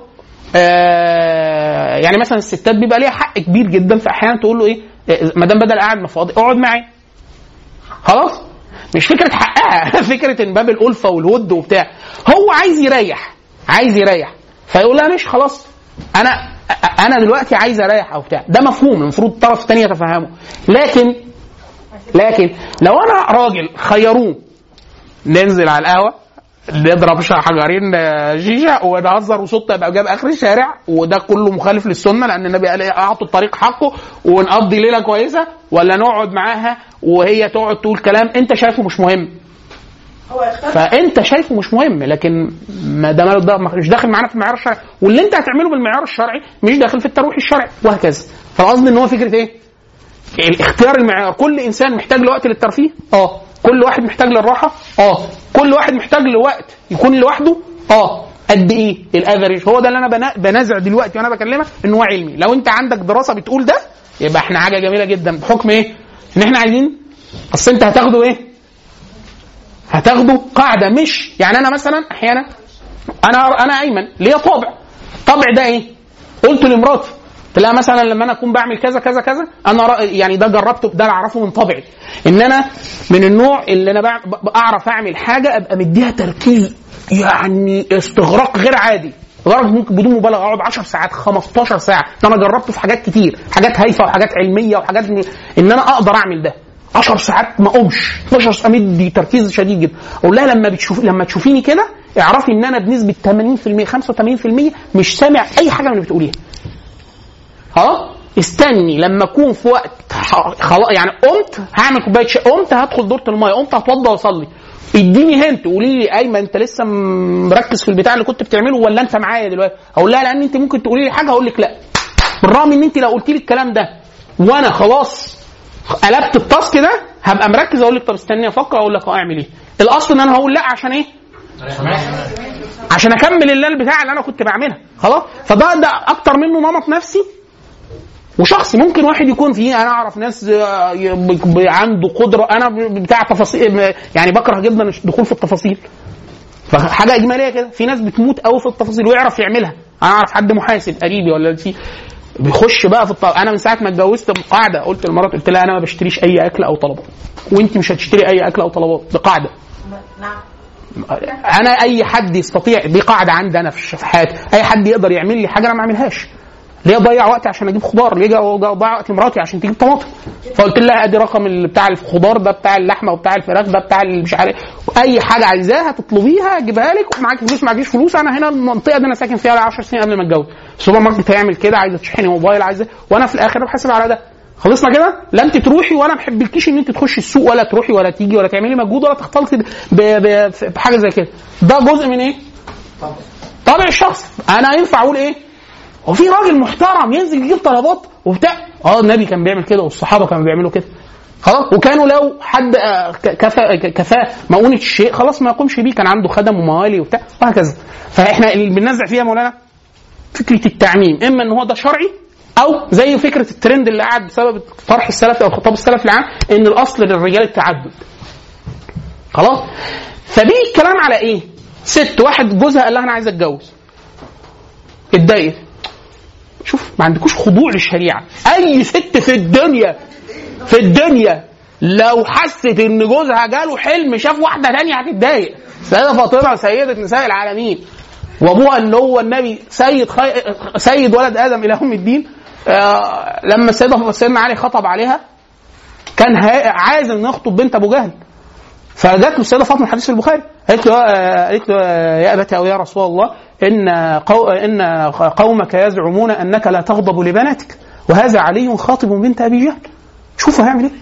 آه يعني مثلا الستات بيبقى ليها حق كبير جدا في احيانا تقول له ايه آه، ما دام بدل قاعد مفاضي اقعد معايا خلاص مش فكره حقها فكره ان باب الالفه والود وبتاع هو عايز يريح عايز يريح فيقول لها مش خلاص انا انا دلوقتي عايز اريح او بتاع ده مفهوم المفروض الطرف الثاني يتفهمه لكن لكن لو انا راجل خيروه ننزل على القهوه نضرب ش- حجرين آه، شيشه ونهزر وصوت يبقى جاب اخر الشارع وده كله مخالف للسنه لان النبي قال إيه، اعطوا الطريق حقه ونقضي ليله كويسه ولا نقعد معاها وهي تقعد تقول كلام انت شايفه مش مهم هو اختار فانت شايفه مش مهم لكن ما ده ما- ده مش داخل معانا في المعيار الشرعي واللي انت هتعمله بالمعيار الشرعي مش داخل في الترويح الشرعي وهكذا فالقصد ان هو فكره ايه؟ اختيار المعيار كل انسان محتاج لوقت للترفيه اه كل واحد محتاج للراحه اه كل واحد محتاج لوقت يكون لوحده اه قد ايه الافريج هو ده اللي انا بنا- بنازع دلوقتي وانا بكلمك ان هو علمي لو انت عندك دراسه بتقول ده يبقى احنا حاجه جميله جدا بحكم ايه ان احنا عايزين اصل انت هتاخده ايه هتاخده قاعده مش يعني انا مثلا احيانا انا انا ايمن ليا طابع طبع ده ايه قلت لمراتي قلت لها مثلا لما انا اكون بعمل كذا كذا كذا انا رأ- يعني ده جربته ده أنا اعرفه من طبعي ان انا من النوع اللي انا بع- ب- بعرف اعمل حاجه ابقى مديها تركيز يعني استغراق غير عادي لدرجه ممكن بدون مبالغه اقعد 10 ساعات 15 ساعه ده انا جربته في حاجات كتير حاجات هايفه وحاجات علميه وحاجات م... ان انا اقدر اعمل ده 10 ساعات ما اقومش 12 ساعه مدي تركيز شديد جدا اقول لها لما بتشوف لما تشوفيني كده اعرفي ان انا بنسبه 80% 85% مش سامع اي حاجه من اللي بتقوليها خلاص استني لما اكون في وقت ح- خلاص يعني قمت هعمل كوبايه شاي قمت هدخل دوره الميه قمت هتوضى واصلي اديني هنت قولي لي ايمن انت لسه م- مركز في البتاع اللي كنت بتعمله ولا انت معايا دلوقتي اقول لها لان انت ممكن تقولي لي حاجه هقول لك لا بالرغم ان انت لو قلت لي الكلام ده وانا خلاص قلبت التاسك ده هبقى مركز اقول لك طب استني افكر اقول لك اه اعمل ايه الاصل ان انا هقول لا عشان ايه عشان اكمل اللي البتاع اللي انا كنت بعملها خلاص فده ده اكتر منه نمط نفسي وشخصي ممكن واحد يكون فيه انا اعرف ناس آه، ي- ب- ب- عنده قدره انا ب- بتاع تفاصيل يعني بكره جدا الدخول في التفاصيل فحاجه اجماليه كده في ناس بتموت قوي في التفاصيل ويعرف يعملها انا اعرف حد محاسب قريبي ولا في بيخش بقى في الطلب انا من ساعه ما اتجوزت قاعده قلت لمراتي قلت لها انا ما بشتريش اي اكل او طلبات وانت مش هتشتري اي اكل او طلبات دي قاعده نعم انا اي حد يستطيع دي قاعده عندي انا في حياتي اي حد يقدر يعمل لي حاجه انا ما اعملهاش ليه اضيع وقتي عشان اجيب خضار ليه اضيع وقت لمراتي عشان تجيب طماطم فقلت لها ادي رقم ال- بتاع الخضار ده بتاع اللحمه وبتاع الفراخ ده بتاع مش عارف اي حاجه عايزاها تطلبيها اجيبها لك ومعاك فلوس معكيش فلوس انا هنا المنطقه دي انا ساكن فيها 10 سنين قبل ما اتجوز السوبر ماركت هيعمل كده عايزه تشحني موبايل عايزه وانا في الاخر بحاسب على ده خلصنا كده لا انت تروحي وانا ما بحبكيش ان انت تخشي السوق ولا تروحي ولا تيجي ولا تعملي مجهود ولا تختلطي ب- ب- بحاجه زي كده ده جزء من ايه طبع الشخص انا ينفع اقول ايه هو في راجل محترم ينزل يجيب طلبات وبتاع اه النبي كان بيعمل كده والصحابه كانوا بيعملوا كده خلاص وكانوا لو حد آه، ك- كفى ك- كفاه مؤونة الشيء خلاص ما يقومش بيه كان عنده خدم وموالي وبتاع وهكذا فاحنا اللي بننزع فيها يا مولانا فكره التعميم اما ان هو ده شرعي او زي فكره الترند اللي قعد بسبب طرح السلف او خطاب السلف العام ان الاصل للرجال التعدد خلاص فبيجي الكلام على ايه ست واحد جوزها قال لها انا عايز اتجوز اتضايقت شوف ما عندكوش خضوع للشريعه اي ست في الدنيا في الدنيا لو حست ان جوزها جاله حلم شاف واحده تانية هتتضايق سيده فاطمه سيده نساء العالمين وابوها اللي هو النبي سيد خي... سيد ولد ادم الى يوم الدين آه لما السيده سيدنا علي خطب عليها كان ها- عازم يخطب بنت ابو جهل فجات له السيده فاطمه الحديث في البخاري قالت له آه، قالت له آه، يا ابت او يا رسول الله ان قو ان قومك يزعمون انك لا تغضب لبناتك وهذا علي خاطب بنت ابي جهل شوفوا هيعمل ايه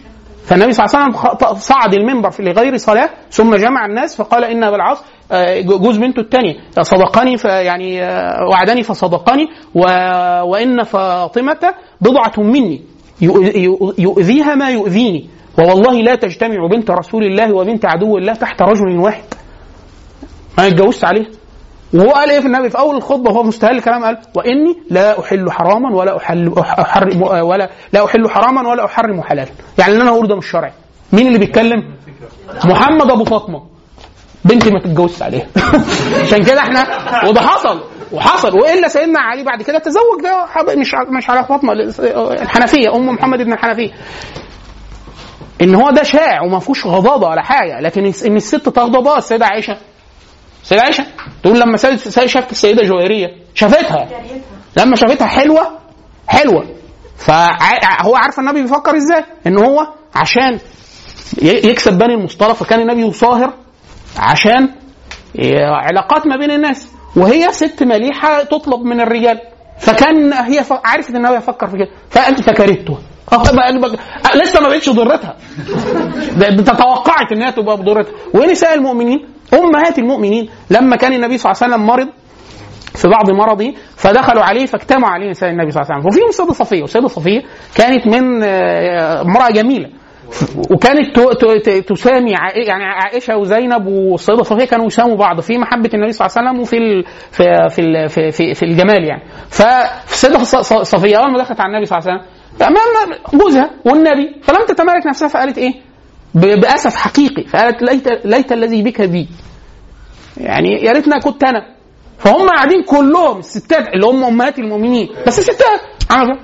فالنبي صلى الله عليه وسلم خ- صعد المنبر في لغير صلاه ثم جمع الناس فقال ان ابا العاص آه، جوز بنته الثانيه صدقني فيعني آه، وعدني فصدقني و... وان فاطمه بضعه مني يؤ- يؤ- يؤذيها ما يؤذيني ووالله لا تجتمع بنت رسول الله وبنت عدو الله تحت رجل واحد انا اتجوزت عليه وهو قال ايه في النبي في اول الخطبه وهو مستهل الكلام قال واني لا احل حراما ولا احل احرم ولا لا احل حراما ولا احرم حلالا يعني اللي انا هقوله ده مش شرعي مين اللي بيتكلم محمد ابو فاطمه بنتي ما تتجوزش عليها عشان كده احنا وده حصل وحصل والا سيدنا علي بعد كده تزوج ده حب- مش ع- مش على فاطمه الحنفيه ام محمد بن الحنفيه ان هو ده شائع وما فيهوش غضاضه ولا حاجه لكن ان الست تغضب اه السيده عائشه السيده عائشه تقول لما سيد سيد شافت السيده جويريه شافتها لما شافتها حلوه حلوه فهو عارف النبي بيفكر ازاي ان هو عشان ي- يكسب بني المصطلق فكان النبي يصاهر عشان ي- علاقات ما بين الناس وهي ست مليحه تطلب من الرجال فكان هي ف... عرفت ان هو يفكر في كده فانت فكرهته آه، بقى- بقى- لسه ما بقتش ضرتها ده ده تتوقعت ان هي تبقى بضرتها ونساء المؤمنين امهات المؤمنين لما كان النبي صلى الله عليه وسلم مرض في بعض مرضه فدخلوا عليه فاجتمعوا عليه نساء النبي صلى الله عليه وسلم وفيهم السيده صفيه والسيده صفيه كانت من آه، امراه جميله وكانت ت- ت- ت- تسامي عائ- يعني عائشه وزينب والسيده صفيه كانوا يساموا بعض في محبه النبي صلى الله عليه وسلم وفي ال في في ال في, في, في الجمال يعني فالسيده ص- ص- صفيه اول ما دخلت على النبي صلى الله عليه وسلم امام جوزها والنبي فلم تتمالك نفسها فقالت ايه؟ ب- باسف حقيقي فقالت ليت ليت الذي بك بي يعني يا ريتنا كنت انا فهم قاعدين كلهم الستات اللي هم امهات المؤمنين بس الستات عملوا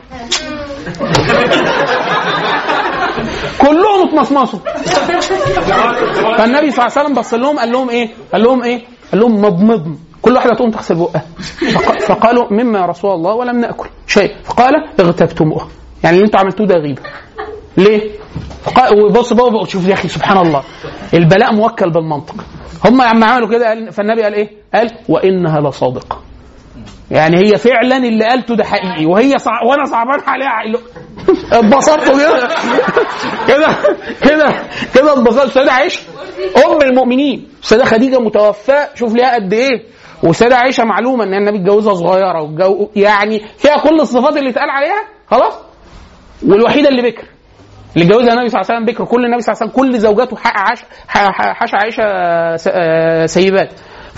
كلهم اتمصمصوا فالنبي صلى الله عليه وسلم بص لهم قال لهم ايه؟ قال لهم ايه؟ قال لهم مضمضم كل واحده تقوم تغسل بقها فق- فقالوا مما يا رسول الله ولم ناكل شيء فقال اغتبتموها يعني اللي انتوا عملتوه ده غيبه ليه؟ فقال وبص بقى بقى شوف يا اخي سبحان الله البلاء موكل بالمنطق هم لما عملوا كده قال فالنبي قال ايه؟ قال وانها لصادقه يعني هي فعلا اللي قالته ده حقيقي وهي صع... وانا صعبان عليها عقله اتبسطت كده كده كده كده اتبسطت السيده عائشه ام المؤمنين السيده خديجه متوفاه شوف ليها قد ايه والسيده عائشه معلومه ان النبي اتجوزها صغيره والجو يعني فيها كل الصفات اللي اتقال عليها خلاص والوحيده اللي بكر اللي اتجوزها النبي صلى الله عليه وسلم بكر كل النبي صلى الله عليه وسلم كل زوجاته حق عاش ح- ح- حاشا عائشه س- آه، سيبات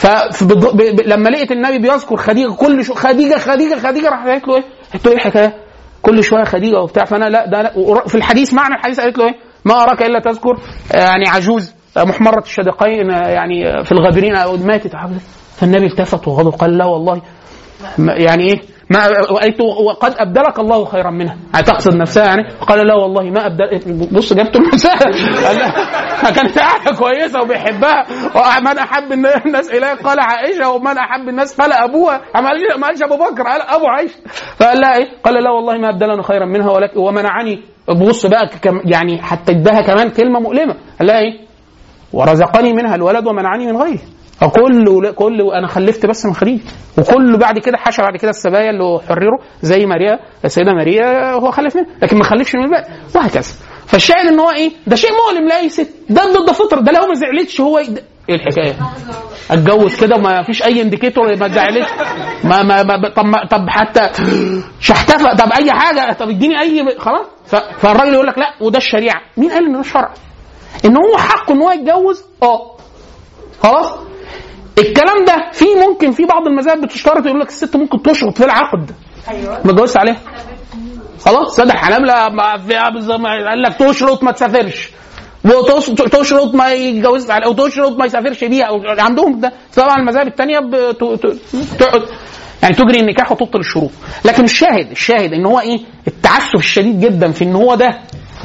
فلما لقيت النبي بيذكر خديجه كل شو خديجه خديجه خديجه راح قالت له ايه؟ قالت له ايه الحكايه؟ كل شويه خديجه وبتاع فانا لا ده أنا ور- في الحديث معنى الحديث قالت له ايه؟ ما اراك الا تذكر آه، يعني عجوز آه، محمره الشدقين آه، يعني آه، في الغابرين او ماتت فالنبي التفت وغضب قال لا والله ما- يعني ايه ما قالت له وقد ابدلك الله خيرا منها هتقصد نفسها يعني قال لا والله ما ابدل بص جابته المساء قال لها كانت قاعده كويسه وبيحبها ومن احب الناس اليه قال عائشه ومن احب الناس قال ابوها ما قالش ما قالش ابو بكر قال ابو عائشه فقال لها ايه قال لا والله ما ابدلني خيرا منها ولكن ومنعني بص بقى كم يعني حتى اداها كمان كلمه مؤلمه قال لها ايه ورزقني منها الولد ومنعني من غيره فكل كل انا خلفت بس من خليل وكل بعد كده حشى بعد كده السبايا اللي حرروا زي ماريا السيده ماريا هو خلف منها لكن ما خلفش من الباقي وهكذا فالشاهد ان هو ايه ده شيء مؤلم لاي ست ده ضد فطر ده لو ما زعلتش هو ي- ايه الحكايه اتجوز كده وما فيش اي انديكيتور ما زعلتش ما ما, ما طب ما طب حتى شحتفى طب اي حاجه طب اديني اي خلاص ف- فالراجل يقول لك لا وده الشريعه مين قال ان ده شرع ان هو حقه ان هو يتجوز اه خلاص الكلام ده في ممكن في بعض المذاهب بتشترط يقول لك الست ممكن تشرط في العقد ايوه ما اتجوزت عليها خلاص سيدة حنابلة ما فيها بالظبط ما- قال لك تشرط ما تسافرش وتش- تشرط ما يتجوزش عليها وتشرط ما يسافرش بيها أو- عندهم ده طبعا المذاهب الثانيه بت... ت- تقعد يعني تجري النكاح وتبطل الشروط لكن الشاهد الشاهد ان هو ايه التعسف الشديد جدا في ان هو ده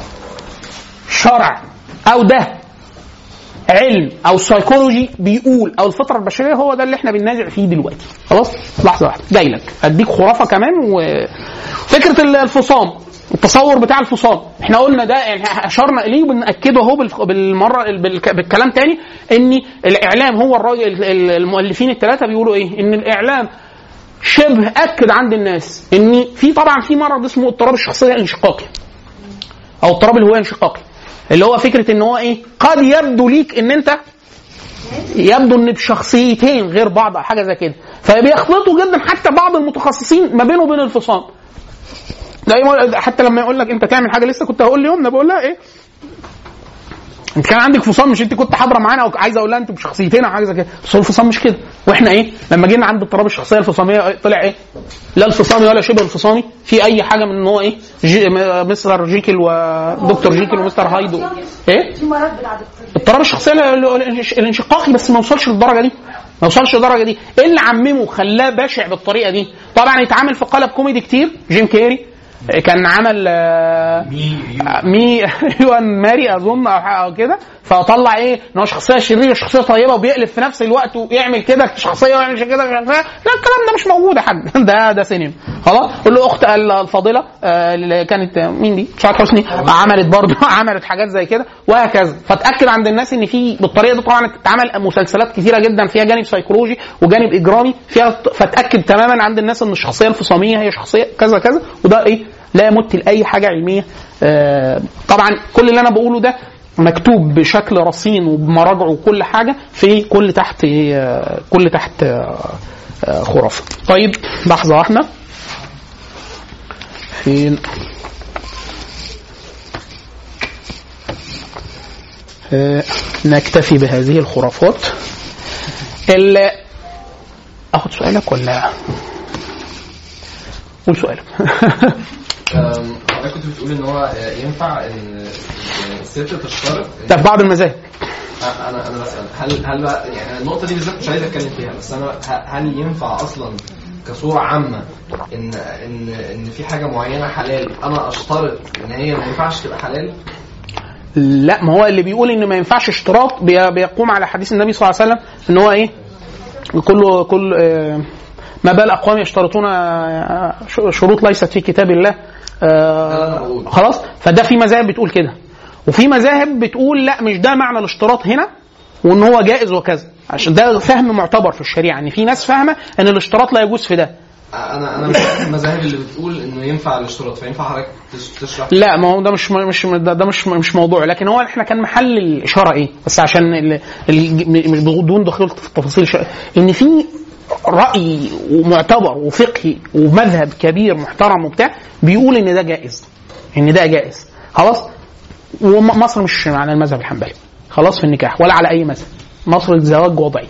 شرع او ده علم او سايكولوجي بيقول او الفطره البشريه هو ده اللي احنا بننازع فيه دلوقتي خلاص لحظه واحده جاي لك اديك خرافه كمان وفكره ال- الفصام التصور بتاع الفصام احنا قلنا ده يعني اشرنا اليه وبناكده اهو بالف- بالمره بالك- بالكلام تاني ان الاعلام هو الراجل ال- المؤلفين الثلاثه بيقولوا ايه ان الاعلام شبه اكد عند الناس ان في طبعا في مرض اسمه اضطراب الشخصيه الانشقاقي او اضطراب الهويه الانشقاقي اللي هو فكره ان هو ايه قد يبدو ليك ان انت يبدو ان بشخصيتين غير بعض او حاجه زي كده فبيخلطوا جدا حتى بعض المتخصصين ما بينه وبين الفصام دايما حتى لما يقول لك انت تعمل حاجه لسه كنت هقول ليومنا بقول لها ايه انت كان عندك فصام مش انت كنت حاضره معانا او عايزه اقول لها انت بشخصيتين او حاجه زي كده بس هو الفصام مش كده واحنا ايه لما جينا عند اضطراب الشخصيه الفصاميه طلع ايه لا الفصامي ولا شبه الفصامي في اي حاجه من ان هو ايه جي م- مستر جيكل ودكتور جيكل ومستر هايد و- ايه في مرض بالعدد اضطراب الشخصيه ال- ال- الانش- الانشقاقي بس ما وصلش للدرجه دي ما وصلش للدرجه دي ايه اللي عممه خلاه بشع بالطريقه دي طبعا يتعامل في قالب كوميدي كتير جيم كيري كان عمل آه، مي يوان ماري اظن او حاجة او كده فطلع ايه ان هو شخصيه شريره شخصيه طيبه وبيقلب في نفس الوقت ويعمل كده شخصيه ويعمل كده شخصية. لا الكلام ده مش موجود يا حاج ده ده سينما خلاص قول له اخت الفاضله آه، اللي كانت آه، مين دي؟ سعاد حسني عملت برضه عملت حاجات زي كده وهكذا فتاكد عند الناس ان في بالطريقه دي طبعا اتعمل مسلسلات كثيره جدا فيها جانب سيكولوجي وجانب اجرامي فيها فتاكد تماما عند الناس ان الشخصيه الفصاميه هي شخصيه كذا كذا وده ايه لا يمت لاي حاجه علميه آه، طبعا كل اللي انا بقوله ده مكتوب بشكل رصين وبمراجعه وكل حاجه في كل تحت آه، كل تحت آه، آه، خرافه طيب لحظه واحده فين آه، نكتفي بهذه الخرافات ال اخد سؤالك ولا قول سؤالك أم، حضرتك كنت بتقول ان هو آه، ينفع ان إن الست تشترط ده في بعض المذاهب آه، انا انا بسال هل هل بقى يعني النقطه دي بالذات مش عايز اتكلم فيها بس انا ه- هل ينفع اصلا كصوره عامه ان ان ان في حاجه معينه حلال انا اشترط ان هي ما ينفعش تبقى حلال لا ما هو اللي بيقول ان ما ينفعش اشتراط بي- بيقوم على حديث النبي صلى الله عليه وسلم ان هو ايه كل كل آه، ما بال اقوام يشترطون آه، ش- شروط ليست في كتاب الله آه، خلاص فده في مذاهب بتقول كده وفي مذاهب بتقول لا مش ده معنى الاشتراط هنا وان هو جائز وكذا عشان ده فهم معتبر في الشريعه ان في ناس فاهمه ان الاشتراط لا يجوز في ده انا انا مش عارف المذاهب اللي بتقول انه ينفع الاشتراط فينفع حضرتك تش- تشرح لا ما هو ده مش مش ده, ده مش مش موضوع لكن هو احنا كان محل الاشاره ايه بس عشان ال- ال- مش بدون دخول في التفاصيل شوية. ان في راي ومعتبر وفقهي ومذهب كبير محترم وبتاع بيقول ان ده جائز ان ده جائز خلاص ومصر مش على المذهب الحنبلي خلاص في النكاح ولا على اي مذهب مصر الزواج وضعي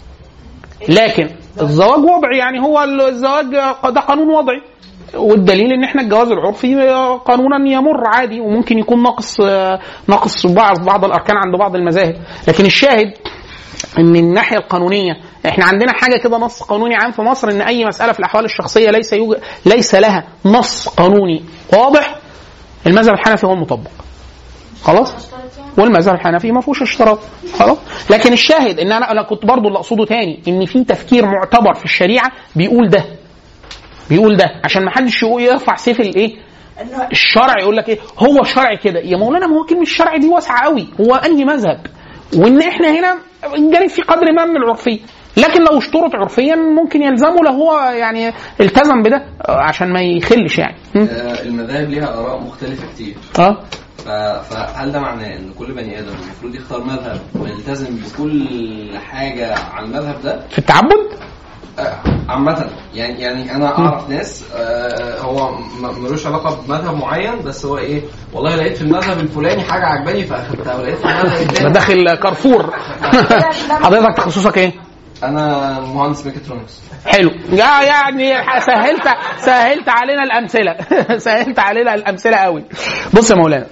لكن الزواج وضعي يعني هو الزواج ده قانون وضعي والدليل ان احنا الجواز العرفي قانونا يمر عادي وممكن يكون ناقص ناقص بعض بعض الاركان عند بعض المذاهب لكن الشاهد ان الناحيه القانونيه احنا عندنا حاجه كده نص قانوني عام في مصر ان اي مساله في الاحوال الشخصيه ليس يوجد ليس لها نص قانوني واضح المذهب الحنفي هو المطبق خلاص والمذهب الحنفي ما فيهوش اشتراط خلاص لكن الشاهد ان انا انا كنت برضو اللي اقصده تاني ان في تفكير معتبر في الشريعه بيقول ده بيقول ده عشان ما حدش يقول يرفع سيف الايه الشرع يقول لك ايه هو شرع كده يا مولانا ما هو كلمه الشرع دي واسعه قوي هو انهي مذهب وان احنا هنا جانب في قدر ما من العرفيه لكن لو اشترط عرفيا ممكن يلزمه لو هو يعني التزم بده عشان ما يخلش يعني م? آه، المذاهب ليها اراء مختلفه كتير اه ف- فهل ده معناه ان كل بني ادم المفروض يختار مذهب ويلتزم بكل حاجه على المذهب ده في التعبد آه، عامة يعني يعني انا اعرف ناس آه، هو م- ملوش علاقة بمذهب معين بس هو ايه والله لقيت في المذهب الفلاني حاجة عجباني فاخدتها ولقيت في المذهب ده التاني داخل كارفور حضرتك تخصصك ايه؟ انا مهندس ميكاترونكس حلو يا- يعني سهلت سهلت علينا الامثله سهلت علينا الامثله قوي بص يا مولانا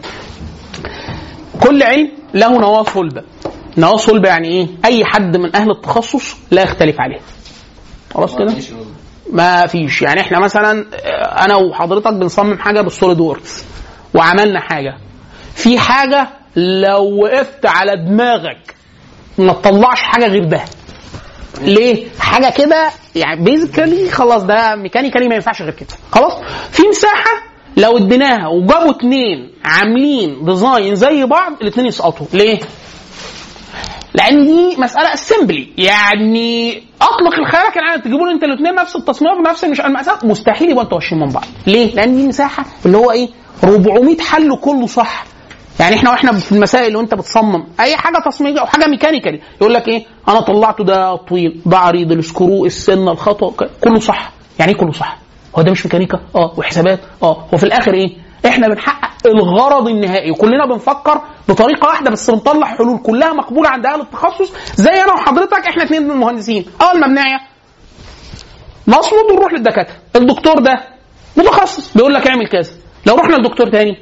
كل علم له نواة صلبة نواة صلبة يعني ايه اي حد من اهل التخصص لا يختلف عليه خلاص كده ماشي. ما فيش يعني احنا مثلا آه، انا وحضرتك بنصمم حاجه بالسوليد ووركس وعملنا حاجه في حاجه لو وقفت على دماغك ما تطلعش حاجه غير ده ليه؟ حاجه كده يعني بيزيكالي خلاص ده ميكانيكالي ما ينفعش غير كده خلاص في مساحه لو اديناها وجابوا اتنين عاملين ديزاين زي بعض الاتنين يسقطوا ليه؟ لان دي مساله اسمبلي يعني اطلق الخيال كان عادي تجيبوا لي انت الاثنين نفس التصميم بنفس مش المقاسات مستحيل يبقوا انتوا ماشيين من بعض ليه؟ لان دي مساحه اللي هو ايه 400 حل كله صح يعني احنا واحنا في المسائل وانت بتصمم اي حاجه تصميميه او حاجه ميكانيكالي يقول لك ايه انا طلعته ده طويل ده عريض السكرو السنه الخطا ك- كله صح يعني ايه كله صح هو ده مش ميكانيكا اه وحسابات اه وفي الاخر ايه احنا بنحقق الغرض النهائي وكلنا بنفكر بطريقه واحده بس بنطلع حلول كلها مقبوله عند اهل التخصص زي انا وحضرتك احنا اثنين مهندسين اول ما بنعيا نصمد ونروح للدكاتره الدكتور ده متخصص بيقول لك اعمل كذا لو رحنا لدكتور تاني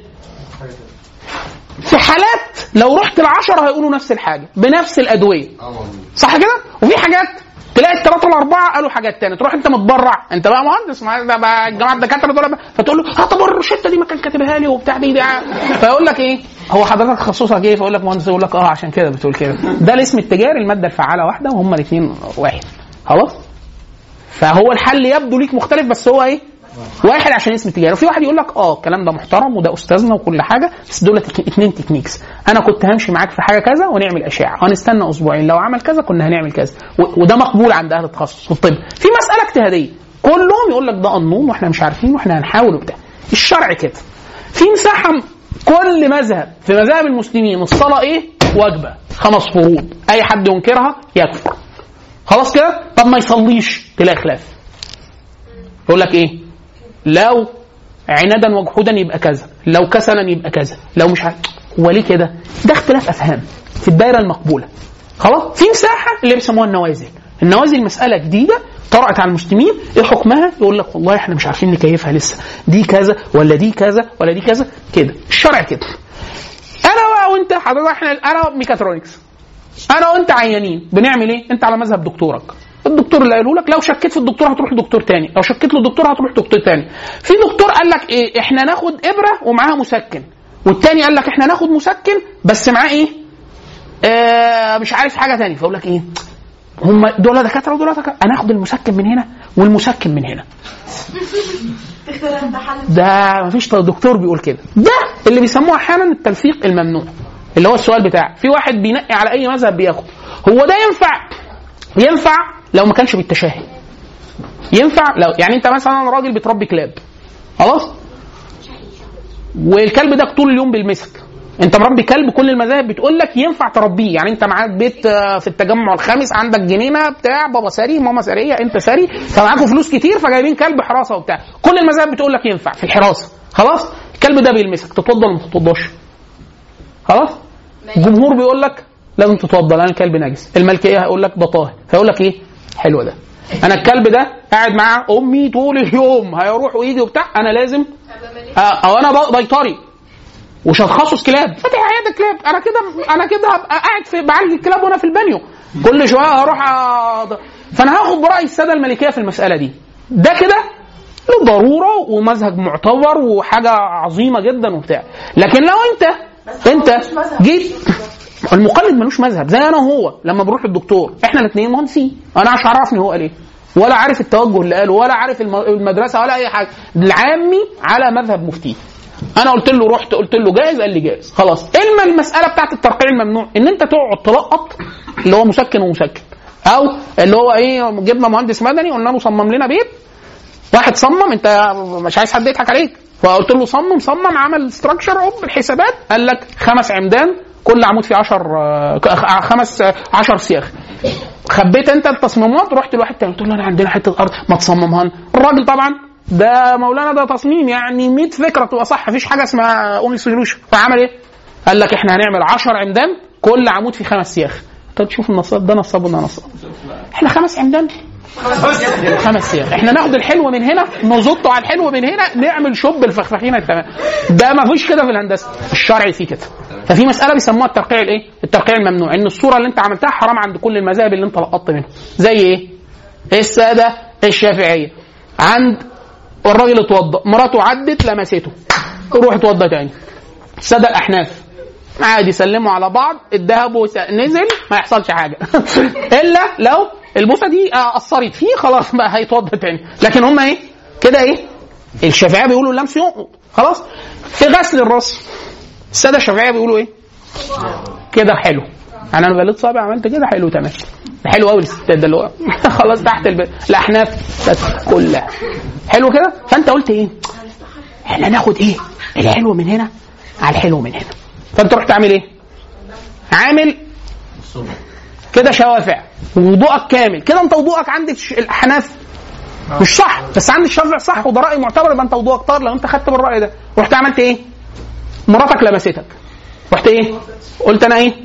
في حالات لو رحت العشرة هيقولوا نفس الحاجة بنفس الأدوية صح كده؟ وفي حاجات تلاقي الثلاثة الأربعة قالوا حاجات تانية تروح أنت متبرع أنت بقى مهندس ما ده بقى الجماعة الدكاترة دول بقى- فتقول له اه طب الروشتة دي ما كان كاتبها لي وبتاع دي, دي فيقول لك إيه؟ هو حضرتك تخصصك إيه؟ فيقول لك مهندس يقول لك اه عشان كده بتقول كده ده الاسم التجاري المادة الفعالة واحدة وهما الاثنين واحد خلاص؟ فهو الحل يبدو ليك مختلف بس هو ايه؟ واحد عشان اسم تجاري وفي واحد يقول لك اه الكلام ده محترم وده استاذنا وكل حاجه بس دول تك- اتنين تكنيكس انا كنت همشي معاك في حاجه كذا ونعمل اشعه هنستنى اسبوعين لو عمل كذا كنا هنعمل كذا و- وده مقبول عند اهل التخصص في الطب في مساله اجتهاديه كلهم يقول لك ده قانون واحنا مش عارفين واحنا هنحاول وبتاع الشرع كده في مساحه كل مذهب في مذاهب المسلمين الصلاه ايه واجبه خمس فروض اي حد ينكرها يكفر خلاص كده طب ما يصليش تلاقي خلاف يقول لك ايه لو عندا وجحودا يبقى كذا لو كسلا يبقى كذا لو مش عارف هو ليه كده ده اختلاف افهام في الدايره المقبوله خلاص في مساحه اللي بيسموها النوازل النوازل مساله جديده طرأت على المسلمين ايه حكمها يقول لك والله احنا مش عارفين نكيفها لسه دي كذا ولا دي كذا ولا دي كذا كده الشرع كده انا بقى وانت حضرتك احنا انا ميكاترونكس انا وانت عيانين بنعمل ايه انت على مذهب دكتورك الدكتور اللي قاله لك لو شكيت في الدكتور هتروح لدكتور تاني لو شكيت له الدكتور هتروح دكتور تاني في دكتور قال لك ايه احنا ناخد ابره ومعاها مسكن والتاني قال لك احنا ناخد مسكن بس معاه ايه آه مش عارف حاجه تاني فاقول لك ايه هم دول دكاتره ودول دكاتره انا اخد المسكن من هنا والمسكن من هنا اختلاف ده حل ده مفيش دكتور بيقول كده ده اللي بيسموه احيانا التلفيق الممنوع اللي هو السؤال بتاعك في واحد بينقي على اي مذهب بياخد هو ده ينفع ينفع لو ما كانش بالتشهي ينفع لو يعني انت مثلا راجل بتربي كلاب خلاص والكلب ده طول اليوم بيلمسك انت مربي كلب كل المذاهب بتقول لك ينفع تربيه يعني انت معاك بيت آه، في التجمع الخامس عندك جنينه بتاع بابا ساري ماما ساريه انت ساري فمعاكوا فلوس كتير فجايبين كلب حراسه وبتاع كل المذاهب بتقول لك ينفع في الحراسه خلاص الكلب ده بيلمسك تتوضى ولا ما تتوضاش خلاص الجمهور بيقول لك لازم تتوضى لان الكلب نجس الملكيه هيقول لك ده طاهر فيقول لك ايه حلو ده انا الكلب ده قاعد مع امي طول اليوم هيروح ويجي وبتاع انا لازم آه، او انا ب- بيطري وش تخصص كلاب فاتح عياده كلاب انا كده انا كده هبقى قاعد في بعالج الكلاب وانا في البانيو كل شويه هروح أ- فانا هاخد براي الساده الملكيه في المساله دي ده كده له ضروره ومذهب معتبر وحاجه عظيمه جدا وبتاع لكن لو انت انت جيت المقلد ملوش مذهب زي انا وهو لما بروح للدكتور احنا الاثنين مهندسين انا مش عرفني هو قال ايه ولا عارف التوجه اللي قاله ولا عارف الم- المدرسه ولا اي حاجه العامي على مذهب مفتيه انا قلت له رحت قلت له جاهز قال لي جاهز خلاص اما المساله بتاعت الترقيع الممنوع ان انت تقعد تلقط اللي هو مسكن ومسكن او اللي هو ايه جبنا مهندس مدني قلنا له صمم لنا بيت واحد صمم انت مش عايز حد يضحك عليك فقلت له صمم صمم عمل ستراكشر اوب بالحسابات قال لك خمس عمدان كل عمود فيه 10 خمس 10 سياخ خبيت انت التصميمات رحت لواحد تاني قلت له انا عندنا حته ارض ما تصممها لنا. الراجل طبعا ده مولانا ده تصميم يعني 100 فكره تبقى صح مفيش حاجه اسمها اونلي سوليوشن فعمل ايه؟ قال لك احنا هنعمل 10 عمدان كل عمود فيه خمس سياخ انت تشوف النصاب ده نصاب وده نصاب احنا خمس عمدان خمس سياخ احنا ناخد الحلو من هنا نزطه على الحلو من هنا نعمل شوب الفخفخينه التمام ده ما فيش كده في الهندسه الشرعي فيه كده ففي مساله بيسموها الترقيع الايه الترقيع الممنوع ان الصوره اللي انت عملتها حرام عند كل المذاهب اللي انت لقطت منها زي ايه الساده الشافعيه عند الراجل اتوضى مراته عدت لمسته روح اتوضى تاني الساده الاحناف عادي سلموا على بعض الذهب وس- نزل ما يحصلش حاجه الا لو البوسه دي آه، اثرت فيه خلاص بقى هيتوضى تاني لكن هم ايه كده ايه الشافعيه بيقولوا اللمس ينقض خلاص في غسل الراس الساده الشافعيه بيقولوا ايه كده حلو يعني انا بليت صابع عملت كده حلو تمام ده حلو قوي الستات ده اللي هو خلاص تحت البيت الاحناف بس كلها حلو كده فانت قلت ايه احنا ناخد ايه الحلو من هنا على الحلو من هنا فانت رحت عامل ايه؟ عامل كده شوافع ووضوءك كامل كده انت وضوءك عند الش- الاحناف مش صح بس عند الشافعي صح وده راي معتبر يبقى انت وضوءك طار لو انت خدت بالراي ده رحت عملت ايه؟ مراتك لمستك رحت ايه؟ قلت انا ايه؟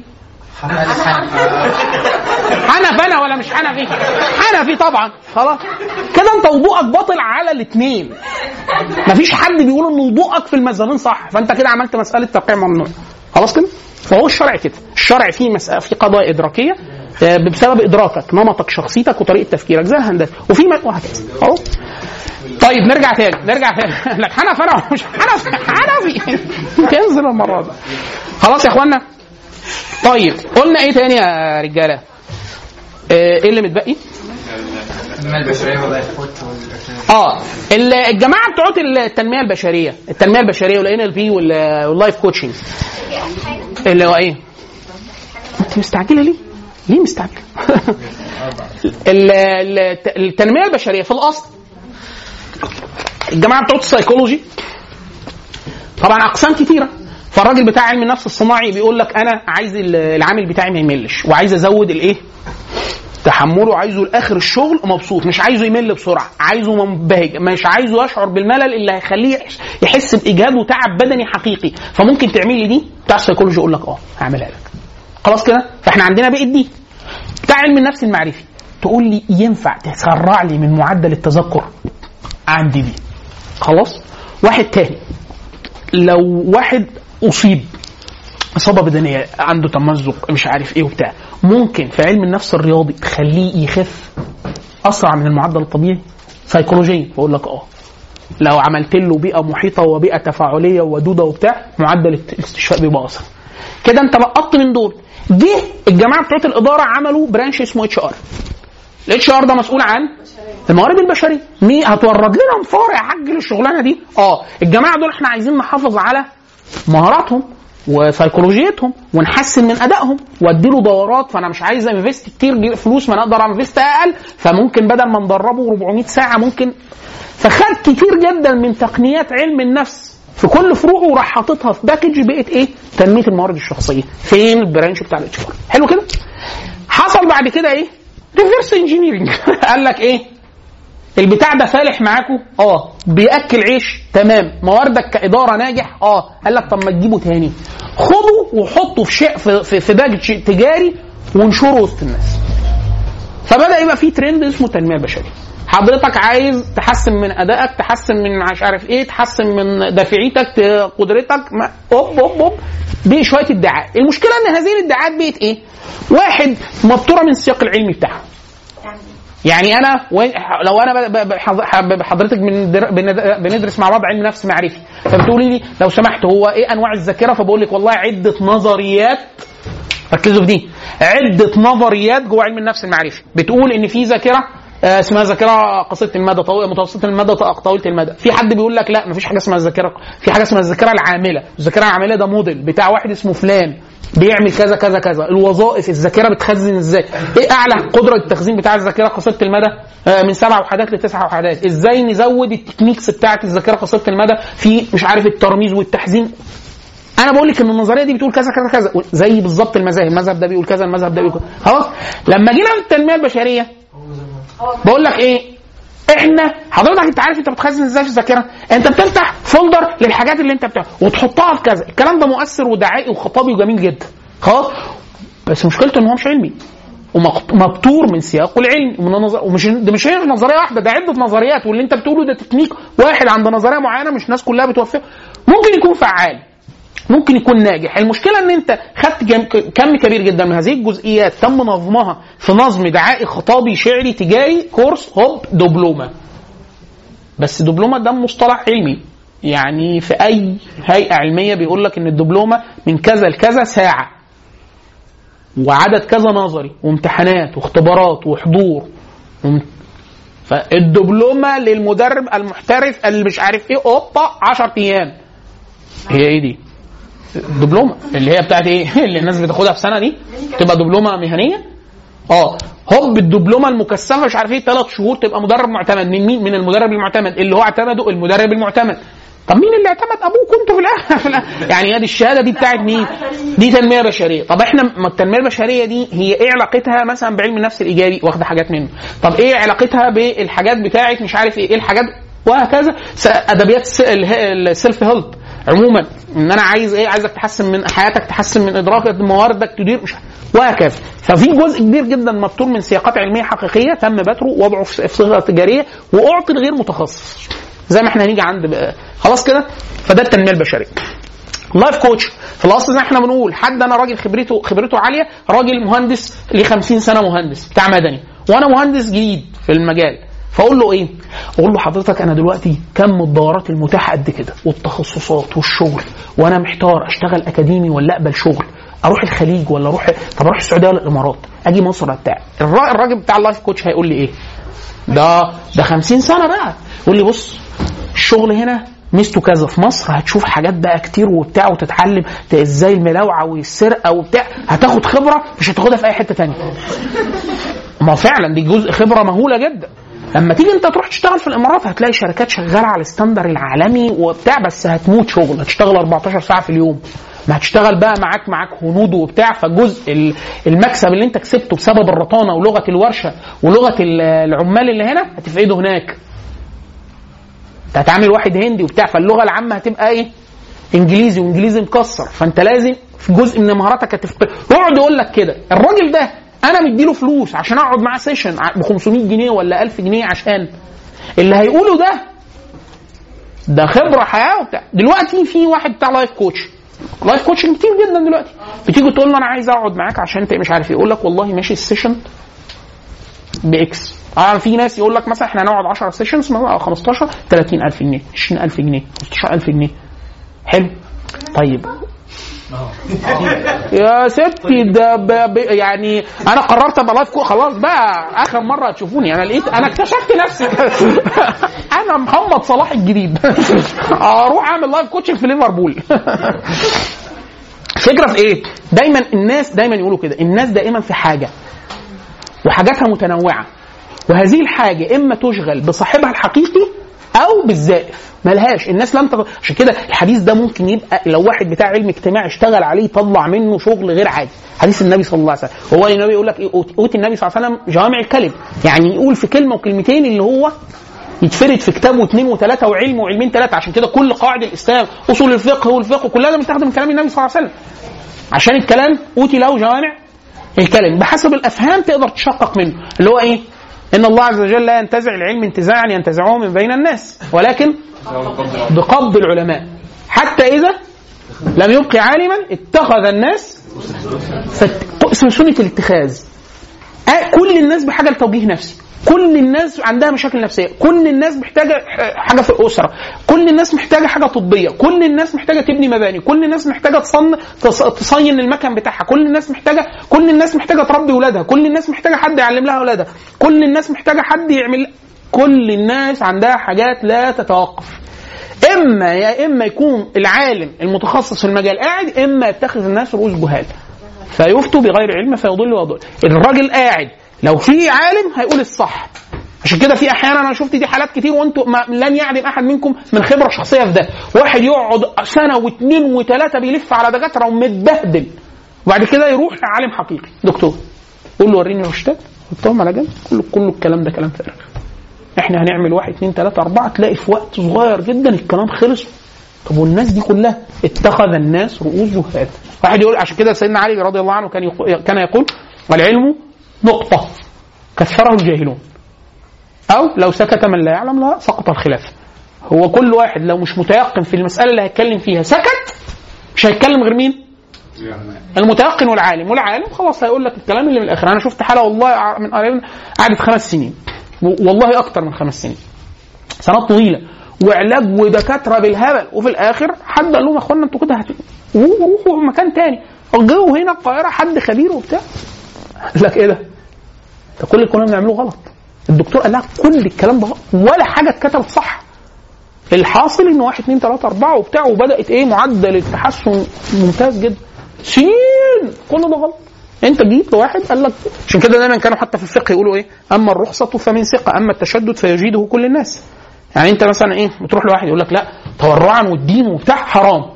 حنف انا ولا مش حنفي؟ حنفي طبعا خلاص كده انت وضوءك باطل على الاثنين مفيش حد بيقول ان وضوءك في المذهبين صح فانت كده عملت مساله ترقيع ممنوع خلاص كده فهو الشرع كده الشرع فيه مسألة في قضايا ادراكيه آه، بسبب ادراكك نمطك شخصيتك وطريقه تفكيرك زي الهندسه وفي م- وهكذا خلاص طيب نرجع تاني نرجع تاني لك حنف انا مش حنف حنفي تنزل المره دي خلاص يا اخوانا طيب قلنا ايه تاني يا رجاله آه، ايه اللي متبقي التنمية البشرية والله اه ال- الجماعه بتوع التنميه البشريه التنميه البشريه والان ال بي واللايف كوتشنج اللي هو ايه انت مستعجله ليه ليه مستعجله ال- ال- التنميه البشريه في الاصل الجماعه بتوع السيكولوجي طبعا اقسام كتيره فالراجل بتاع علم النفس الصناعي بيقول لك انا عايز ال- العامل بتاعي ما يملش وعايز ازود الايه تحمله عايزه لاخر الشغل مبسوط مش عايزه يمل بسرعه عايزه منبهج مش عايزه يشعر بالملل اللي هيخليه يحس- يحس باجهاد وتعب بدني حقيقي فممكن تعمل لي دي بتاع السيكولوجي يقول لك اه هعملها لك خلاص كده فاحنا عندنا بقى دي بتاع علم النفس المعرفي تقول لي ينفع تسرع لي من معدل التذكر عندي دي خلاص واحد تاني لو واحد اصيب اصابه بدنيه عنده تمزق مش عارف ايه وبتاع ممكن في علم النفس الرياضي تخليه يخف اسرع من المعدل الطبيعي سيكولوجيا بقول لك اه لو عملت له بيئه محيطه وبيئه تفاعليه ودوده وبتاع معدل الاستشفاء بيبقى اسرع كده انت لقطت من دول جه الجماعه بتوع الاداره عملوا برانش اسمه اتش ار الاتش ار ده مسؤول عن الموارد البشريه مين هتورد لنا انفار يا حاج للشغلانه دي اه الجماعه دول احنا عايزين نحافظ على مهاراتهم وسيكولوجيتهم ونحسن من ادائهم واديله دورات فانا مش عايز انفست كتير جي- فلوس ما انا اقدر انفست اقل فممكن بدل ما ندربه 400 ساعه ممكن فخد كتير جدا من تقنيات علم النفس في كل فروعه وراح حاططها في باكج بقت ايه؟ تنميه الموارد الشخصيه فين البرانش بتاع الاتش ار حلو كده؟ حصل بعد كده ايه؟ ريفرس انجينيرنج قال لك ايه؟ البتاع ده فالح معاكم اه بياكل عيش تمام مواردك كاداره ناجح اه قال لك طب ما تجيبه تاني خده وحطه في شيء في في, في باكج تجاري وانشره وسط الناس فبدا يبقى في ترند اسمه التنميه البشريه حضرتك عايز تحسن من ادائك تحسن من مش عارف ايه تحسن من دافعيتك ت- قدرتك ما- اوب اوب اوب دي شويه ادعاء المشكله ان هذه الادعاءات بقت ايه واحد مبتوره من السياق العلمي بتاعها يعني انا و- لو انا ب- ب- بحض- بحضرتك بندر- بند- بندرس مع بعض علم نفس معرفي فبتقولي لي لو سمحت هو ايه انواع الذاكره فبقول لك والله عده نظريات ركزوا في دي عده نظريات جوه علم النفس المعرفي بتقول ان في ذاكره آه، اسمها ذاكره قصيره المدى طويله متوسطه المدى ط- طويله المدى في حد بيقول لك لا مفيش حاجه اسمها الذاكره في حاجه اسمها الذاكره العامله الذاكره العامله ده موديل بتاع واحد اسمه فلان بيعمل كذا كذا كذا الوظائف الذاكره بتخزن ازاي ايه اعلى قدره التخزين بتاع الذاكره قصيره المدى آه، من سبع وحدات لتسع وحدات ازاي نزود التكنيكس بتاعه الذاكره قصيره المدى في مش عارف الترميز والتحزين انا بقول لك ان النظريه دي بتقول كذا كذا كذا زي بالظبط المذاهب المذهب ده بيقول كذا المذهب ده بيقول كذا خلاص لما جينا في التنميه البشريه بقول لك ايه احنا حضرتك انت عارف انت بتخزن ازاي في الذاكره انت بتفتح فولدر للحاجات اللي انت بتعملها وتحطها في كذا الكلام ده مؤثر ودعائي وخطابي وجميل جدا خلاص بس مشكلته ان هو مش علمي ومبتور من سياقه العلمي ومن النظر ومش ده مش هي نظريه واحده ده عده نظريات واللي انت بتقوله ده تكنيك واحد عند نظريه معينه مش الناس كلها بتوفقه ممكن يكون فعال ممكن يكون ناجح المشكله ان انت خدت جم- كم كبير جدا من هذه الجزئيات تم نظمها في نظم دعائي خطابي شعري تجاري كورس هوب دبلومه بس دبلومه ده مصطلح علمي يعني في اي هيئه علميه بيقول لك ان الدبلومه من كذا لكذا ساعه وعدد كذا نظري وامتحانات واختبارات وحضور وم- فالدبلومه للمدرب المحترف اللي مش عارف ايه اوبا 10 ايام هي ايه دي؟ دبلومه اللي هي بتاعت ايه اللي الناس بتاخدها في سنه دي تبقى دبلومه مهنيه اه هوب الدبلومه المكثفه مش عارف ايه ثلاث شهور تبقى مدرب معتمد من مين من المدرب المعتمد اللي هو اعتمده المدرب المعتمد طب مين اللي اعتمد ابوك انتوا في الاخر في الآخر؟ يعني ادي الشهاده دي بتاعت مين؟ دي تنميه بشريه طب احنا ما التنميه البشريه دي هي ايه علاقتها مثلا بعلم النفس الايجابي واخده حاجات منه طب ايه علاقتها بالحاجات بتاعت مش عارف ايه ايه الحاجات وهكذا س- ادبيات الس- اله- السيلف هيلب عموما ان انا عايز ايه عايزك تحسن من حياتك تحسن من ادراكك مواردك تدير مش وهكذا ففي جزء كبير جدا مبتور من سياقات علميه حقيقيه تم بتره ووضعه في في صيغه تجاريه واعطي لغير متخصص زي ما احنا هنيجي عند بقى. خلاص كده فده التنميه البشريه لايف كوتش في الاصل زي ما احنا بنقول حد انا راجل خبرته خبرته عاليه راجل مهندس ليه 50 سنه مهندس بتاع مدني وانا مهندس جديد في المجال فاقول له ايه؟ اقول له حضرتك انا دلوقتي كم الدورات المتاحه قد كده والتخصصات والشغل وانا محتار اشتغل اكاديمي ولا اقبل شغل اروح الخليج ولا اروح طب اروح السعوديه ولا الامارات اجي مصر ولا بتاع الرا- الراجل بتاع اللايف كوتش هيقول لي ايه؟ ده ده 50 سنه بقى يقول لي بص الشغل هنا ميزته كذا في مصر هتشوف حاجات بقى كتير وبتاع وتتعلم ت- ازاي الملاوعه والسرقه وبتاع هتاخد خبره مش هتاخدها في اي حته تانية ما فعلا دي جزء خبره مهوله جدا لما تيجي انت تروح تشتغل في الامارات هتلاقي شركات شغاله على الستاندر العالمي وبتاع بس هتموت شغل هتشتغل 14 ساعه في اليوم ما هتشتغل بقى معاك معاك هنود وبتاع فالجزء ال- المكسب اللي انت كسبته بسبب الرطانه ولغه الورشه ولغه ال- العمال اللي هنا هتفقده هناك انت هتعامل واحد هندي وبتاع فاللغه العامه هتبقى ايه؟ انجليزي وانجليزي مكسر فانت لازم في جزء من مهاراتك هتفقد يقعد يقول لك كده الراجل ده انا مديله فلوس عشان اقعد معاه سيشن ب 500 جنيه ولا 1000 جنيه عشان اللي هيقوله ده ده خبره حياه وبتاع دلوقتي في واحد بتاع لايف كوتش لايف كوتش كتير جدا دلوقتي بتيجي تقول له انا عايز اقعد معاك عشان انت مش عارف ايه يقول لك والله ماشي السيشن باكس اه في ناس يقول لك مثلا احنا هنقعد 10 سيشنز 15 30000 جنيه 20000 جنيه 15000 جنيه حلو طيب يا ستي ده ب... ب... يعني انا قررت ابقى لايف كوتش خلاص بقى اخر مره هتشوفوني انا لقيت انا اكتشفت نفسي انا محمد صلاح الجديد اروح اعمل لايف كوتش في ليفربول الفكره في ايه؟ دايما الناس دايما يقولوا كده الناس دائما في حاجه وحاجاتها متنوعه وهذه الحاجه اما تشغل بصاحبها الحقيقي او بالزائف ملهاش الناس لم تغ... عشان كده الحديث ده ممكن يبقى لو واحد بتاع علم اجتماع اشتغل عليه يطلع منه شغل غير عادي حديث النبي صلى الله عليه وسلم هو النبي يقول لك ايه أوت- اوتي النبي صلى الله عليه وسلم جوامع الكلم يعني يقول في كلمه وكلمتين اللي هو يتفرد في كتاب واثنين وثلاثه وعلم وعلمين ثلاثه عشان كده كل قواعد الاسلام اصول الفقه والفقه كلها ده مستخدم من كلام النبي صلى الله عليه وسلم عشان الكلام اوتي له جوامع الكلم بحسب الافهام تقدر تشقق منه اللي هو ايه ان الله عز وجل لا ينتزع العلم انتزاعا ينتزعه من بين الناس ولكن بقبض العلماء حتى اذا لم يبق عالما اتخذ الناس فت- اسمه سنه الاتخاذ آه، كل الناس بحاجه لتوجيه نفسي كل الناس عندها مشاكل نفسيه كل الناس محتاجه ح- حاجه في الاسره كل الناس محتاجه حاجه طبيه كل الناس محتاجه تبني مباني كل الناس محتاجه تصن تص- تصين المكان بتاعها كل الناس محتاجه كل الناس محتاجه تربي اولادها كل الناس محتاجه حد يعلم لها اولادها كل الناس محتاجه حد يعمل كل الناس عندها حاجات لا تتوقف اما يا اما يكون العالم المتخصص في المجال قاعد اما يتخذ الناس رؤوس جهال فيفتوا بغير علم فيضل ويضل الراجل قاعد لو في عالم هيقول الصح عشان كده في احيانا انا شفت دي حالات كتير وانتم ما لن يعدم احد منكم من خبره شخصيه في ده واحد يقعد سنه واثنين وثلاثه بيلف على دكاتره ومتبهدل وبعد كده يروح لعالم حقيقي دكتور قول له وريني الروشتات حطهم على جنب كله كله الكلام ده كلام فارغ احنا هنعمل واحد اثنين ثلاثة أربعة تلاقي في وقت صغير جدا الكلام خلص طب والناس دي كلها اتخذ الناس رؤوس جهال واحد يقول عشان كده سيدنا علي رضي الله عنه كان يقول كان يقول العلم نقطة كثره الجاهلون أو لو سكت من لا يعلم لا سقط الخلاف هو كل واحد لو مش متيقن في المسألة اللي هيتكلم فيها سكت مش هيتكلم غير مين؟ المتيقن والعالم والعالم خلاص هيقول لك الكلام اللي من الاخر انا شفت حاله والله من قريب قعدت خمس سنين و- والله اكتر من خمس سنين سنوات طويله وعلاج ودكاتره بالهبل وفي الاخر حد قال لهم يا اخوانا انتوا كده هت- روحوا مكان تاني جو هنا القاهره حد خبير وبتاع قال لك ايه ده؟ ده كل اللي كنا بنعمله غلط الدكتور قال لها كل الكلام ده غلط ولا حاجه اتكتبت صح الحاصل ان واحد اثنين ثلاثه اربعه وبتاع وبدات ايه معدل التحسن ممتاز جدا سين كل ده غلط انت جيت لواحد قال لك عشان كده دايما كانوا حتى في الفقه يقولوا ايه اما الرخصه فمن ثقه اما التشدد فيجيده كل الناس يعني انت مثلا ايه بتروح لواحد يقول لك لا تورعا والدين وبتاع حرام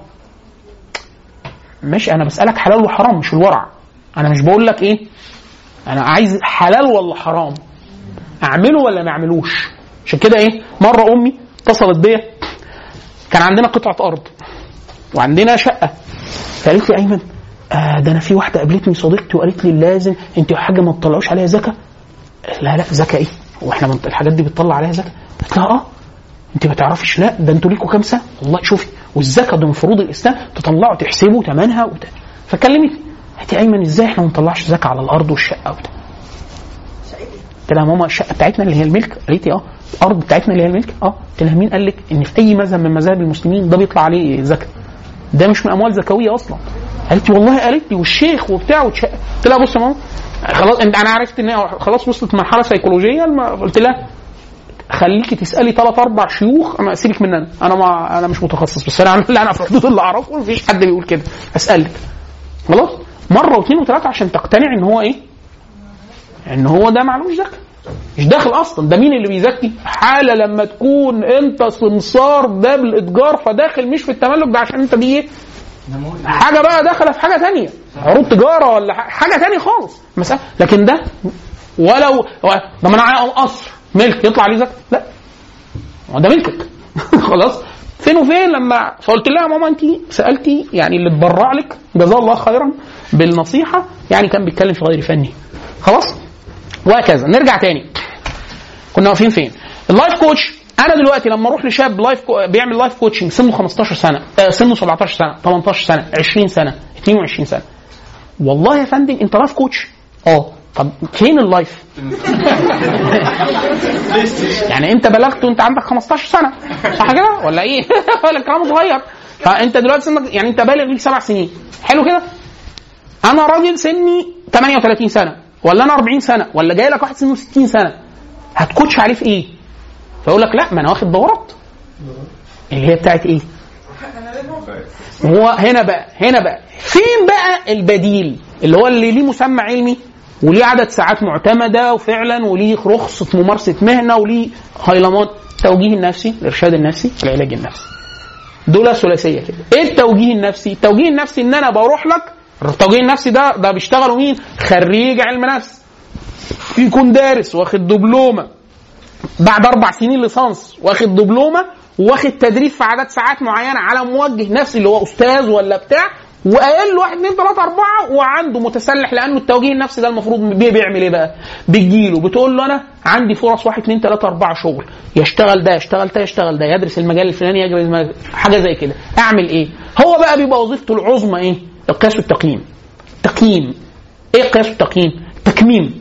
ماشي انا بسالك حلال وحرام مش الورع انا مش بقول لك ايه انا عايز حلال ولا حرام اعمله ولا ما اعملوش عشان كده ايه مره امي اتصلت بيا كان عندنا قطعه ارض وعندنا شقه فقالت لي ايمن آه ده انا في واحده قابلتني صديقتي وقالت لي لازم انت حاجه ما تطلعوش عليها زكاه لا لا زكاه ايه هو احنا من- الحاجات دي بتطلع عليها زكاه قلت لها اه انت ما تعرفش لا ده انتوا ليكوا كام سنه والله شوفي والزكاه ده من فروض الاسلام تطلعوا تحسبوا ثمنها وبتاع فكلمتني قالت لي ايمن ازاي احنا ما نطلعش زكاه على الارض والشقه وبتاع قلت لها ماما الشقه بتاعتنا اللي هي الملك قالت لي اه الارض بتاعتنا اللي هي الملك اه قلت لها مين قال لك ان في اي مذهب من مذاهب المسلمين ده بيطلع عليه زكاه ده مش من اموال زكويه اصلا قالت لي والله قالت لي والشيخ وبتاع وتش... قلت لها بص يا ماما خلاص انت انا عرفت ان هي خلاص وصلت مرحله سيكولوجيه الم- قلت لها خليكي تسالي ثلاث اربع شيوخ انا سيبك من انا انا ما انا مش متخصص بس انا لا انا في حدود اللي اعرفه مفيش حد بيقول كده اسالك خلاص مره واثنين وثلاثه عشان تقتنع ان هو ايه ان هو ده معلوش زكاه مش داخل اصلا ده مين اللي بيزكي حاله لما تكون انت سمسار ده بالاتجار فداخل مش في التملك ده عشان انت دي ايه حاجه بقى داخله في حاجه تانية عروض تجاره ولا ح- حاجه تانية خالص مسألة لكن ده ولو هو- ده ما انا عايز قصر ملك يطلع عليه زكاه لا هو ده ملكك خلاص فين وفين لما فقلت لها يا ماما انت سالتي يعني اللي اتبرع لك جزاه الله خيرا بالنصيحه يعني كان بيتكلم في غير فني خلاص وهكذا نرجع تاني كنا واقفين فين اللايف كوتش انا دلوقتي لما اروح لشاب لايف كو... بيعمل لايف كوتشنج سنه 15 سنه آه سنه 17 سنه 18 سنه 20 سنه 22 سنه والله يا فندم انت لايف كوتش اه طب فين اللايف يعني انت بلغت وانت عندك 15 سنه صح كده ولا ايه ولا الكلام صغير فانت دلوقتي سنك يعني انت بالغ ليك سبع سنين حلو كده انا راجل سني 38 سنه ولا انا 40 سنه ولا جاي لك واحد سنه 60 سنه هتكوتش عليه في ايه فيقول لك لا ما انا واخد دورات اللي هي بتاعت ايه هو هنا بقى هنا بقى فين بقى البديل اللي هو اللي ليه مسمى علمي وليه عدد ساعات معتمده وفعلا وليه رخصه ممارسه مهنه وليه هيلمان التوجيه النفسي الارشاد النفسي العلاج النفسي دول ثلاثيه كده ايه التوجيه النفسي التوجيه النفسي ان انا بروح لك التوجيه النفسي ده ده بيشتغلوا مين خريج علم نفس يكون دارس واخد دبلومه بعد اربع سنين ليسانس واخد دبلومه واخد تدريب في عدد ساعات معينه على موجه نفسي اللي هو استاذ ولا بتاع وقال له واحد اثنين ثلاثه اربعه وعنده متسلح لانه التوجيه النفسي ده المفروض بي- بيعمل ايه بقى؟ بتجيله بتقول له انا عندي فرص واحد اثنين ثلاثه اربعه شغل يشتغل ده يشتغل ده يشتغل ده يدرس المجال الفلاني يدرس المجال حاجه زي كده اعمل ايه؟ هو بقى بيبقى وظيفته العظمى ايه؟ القياس والتقييم تقييم ايه القياس والتقييم؟ تكميم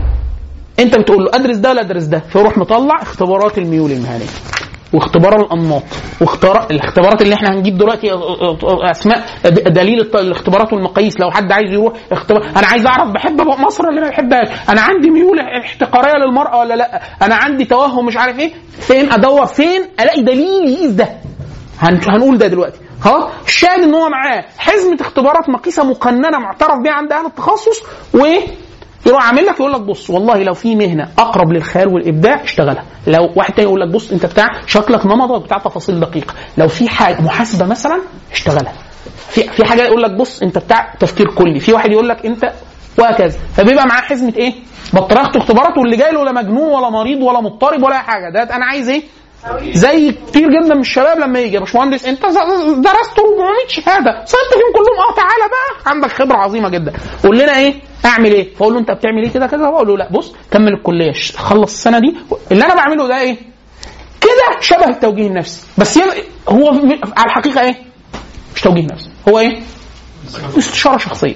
انت بتقول له ادرس ده ولا ادرس ده فيروح مطلع اختبارات الميول المهنيه واختبار الانماط واختبار الاختبارات اللي احنا هنجيب دلوقتي اسماء دليل الت- الاختبارات والمقاييس لو حد عايز يروح اختبار انا عايز اعرف بحب مصر ولا ما بحبهاش انا عندي ميول احتقاريه للمراه ولا لا انا عندي توهم مش عارف ايه فين ادور فين الاقي دليل يقيس ده هن- هنقول ده دلوقتي خلاص الشاهد ان هو معاه حزمه اختبارات مقيسه مقننه معترف بيها عند اهل التخصص وايه يروح عامل لك يقول لك بص والله لو في مهنه اقرب للخيال والابداع اشتغلها لو واحد تاني يقول لك بص انت بتاع شكلك نمطك بتاع تفاصيل دقيقه لو في حاجه محاسبه مثلا اشتغلها في في حاجه يقول لك بص انت بتاع تفكير كلي في واحد يقول لك انت وهكذا فبيبقى معاه حزمه ايه بطريقه اختبارات واللي جاي له لا مجنون ولا مريض ولا مضطرب ولا أي حاجه ده انا عايز ايه زي كتير جدا من الشباب لما يجي يا باشمهندس انت ز- درست 400 شهاده صرت فيهم كلهم اه تعالى بقى عندك خبره عظيمه جدا قول لنا ايه اعمل ايه فاقول له انت بتعمل ايه كده كده بقول له لا بص كمل الكليه ش- خلص السنه دي اللي انا بعمله ده ايه كده شبه التوجيه النفسي بس ي- هو م- على الحقيقه ايه مش توجيه نفسي هو ايه استشاره شخصيه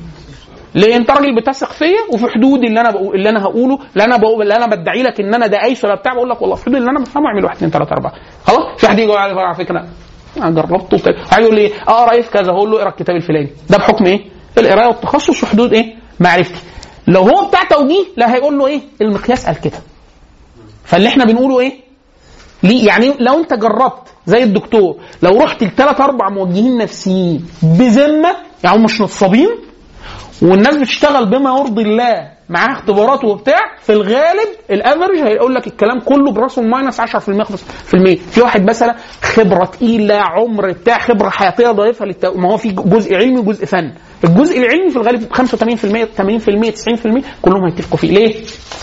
ليه انت راجل بتثق فيا وفي حدود اللي انا بقول اللي انا هقوله اللي انا بقول اللي انا بدعي لك ان انا ده ايس ولا بتاع بقول لك والله في حدود اللي انا بفهمه اعمل واحد اثنين ثلاثه اربعه خلاص في حد يجي يقول على على فكره انا جربته وبتاع. واحد يقول لي اقرا ايه في كذا هقول له اقرا الكتاب الفلاني ده بحكم ايه؟ القرايه والتخصص في حدود ايه؟ معرفتي لو هو بتاع توجيه لا هيقول له ايه؟ المقياس قال كده فاللي احنا بنقوله ايه؟ ليه يعني لو انت جربت زي الدكتور لو رحت لثلاث اربع موجهين نفسيين بذمه يعني هم مش نصابين والناس بتشتغل بما يرضي الله معاه اختبارات وبتاع في الغالب الافرج هيقول لك الكلام كله بلس ماينس 10% في المية في واحد مثلا خبره تقيله عمر بتاع خبره حياتيه ضعيفه للت... ما هو في جزء علمي وجزء فن الجزء العلمي في الغالب 85% 80% 90% كلهم هيتفقوا فيه ليه؟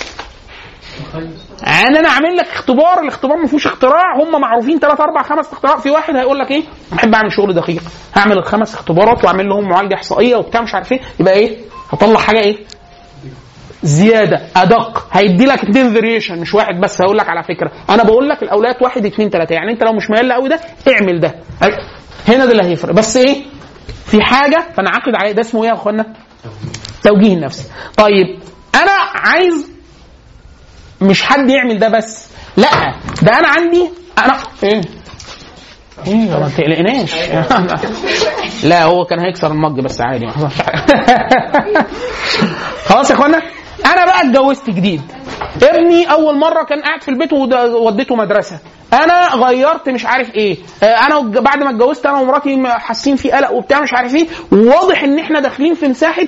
يعني انا عامل لك اختبار الاختبار ما فيهوش اختراع هم معروفين ثلاث اربع خمس اختراع في واحد هيقول لك ايه بحب اعمل شغل دقيق هعمل الخمس اختبارات واعمل لهم معالجه احصائيه وبتاع مش عارف ايه يبقى ايه هطلع حاجه ايه زياده ادق هيدي لك اثنين فاريشن مش واحد بس هقول لك على فكره انا بقول لك الاولويات واحد اثنين ثلاثه يعني انت لو مش ميال قوي ده اعمل ده هنا ده اللي هيفرق بس ايه في حاجه فنعقد عليه ده اسمه ايه يا اخوانا توجيه النفسي طيب انا عايز مش حد يعمل ده بس لا ده انا عندي انا ايه ايه ما تقلقناش لا هو كان هيكسر المج بس عادي ما حصلش حاجة. خلاص يا اخوانا انا بقى اتجوزت جديد ابني اول مره كان قاعد في البيت وده- وديته مدرسه انا غيرت مش عارف ايه آه، انا وج- بعد ما اتجوزت انا ومراتي م- حاسين في قلق وبتاع مش عارف ايه وواضح ان احنا داخلين في مساحه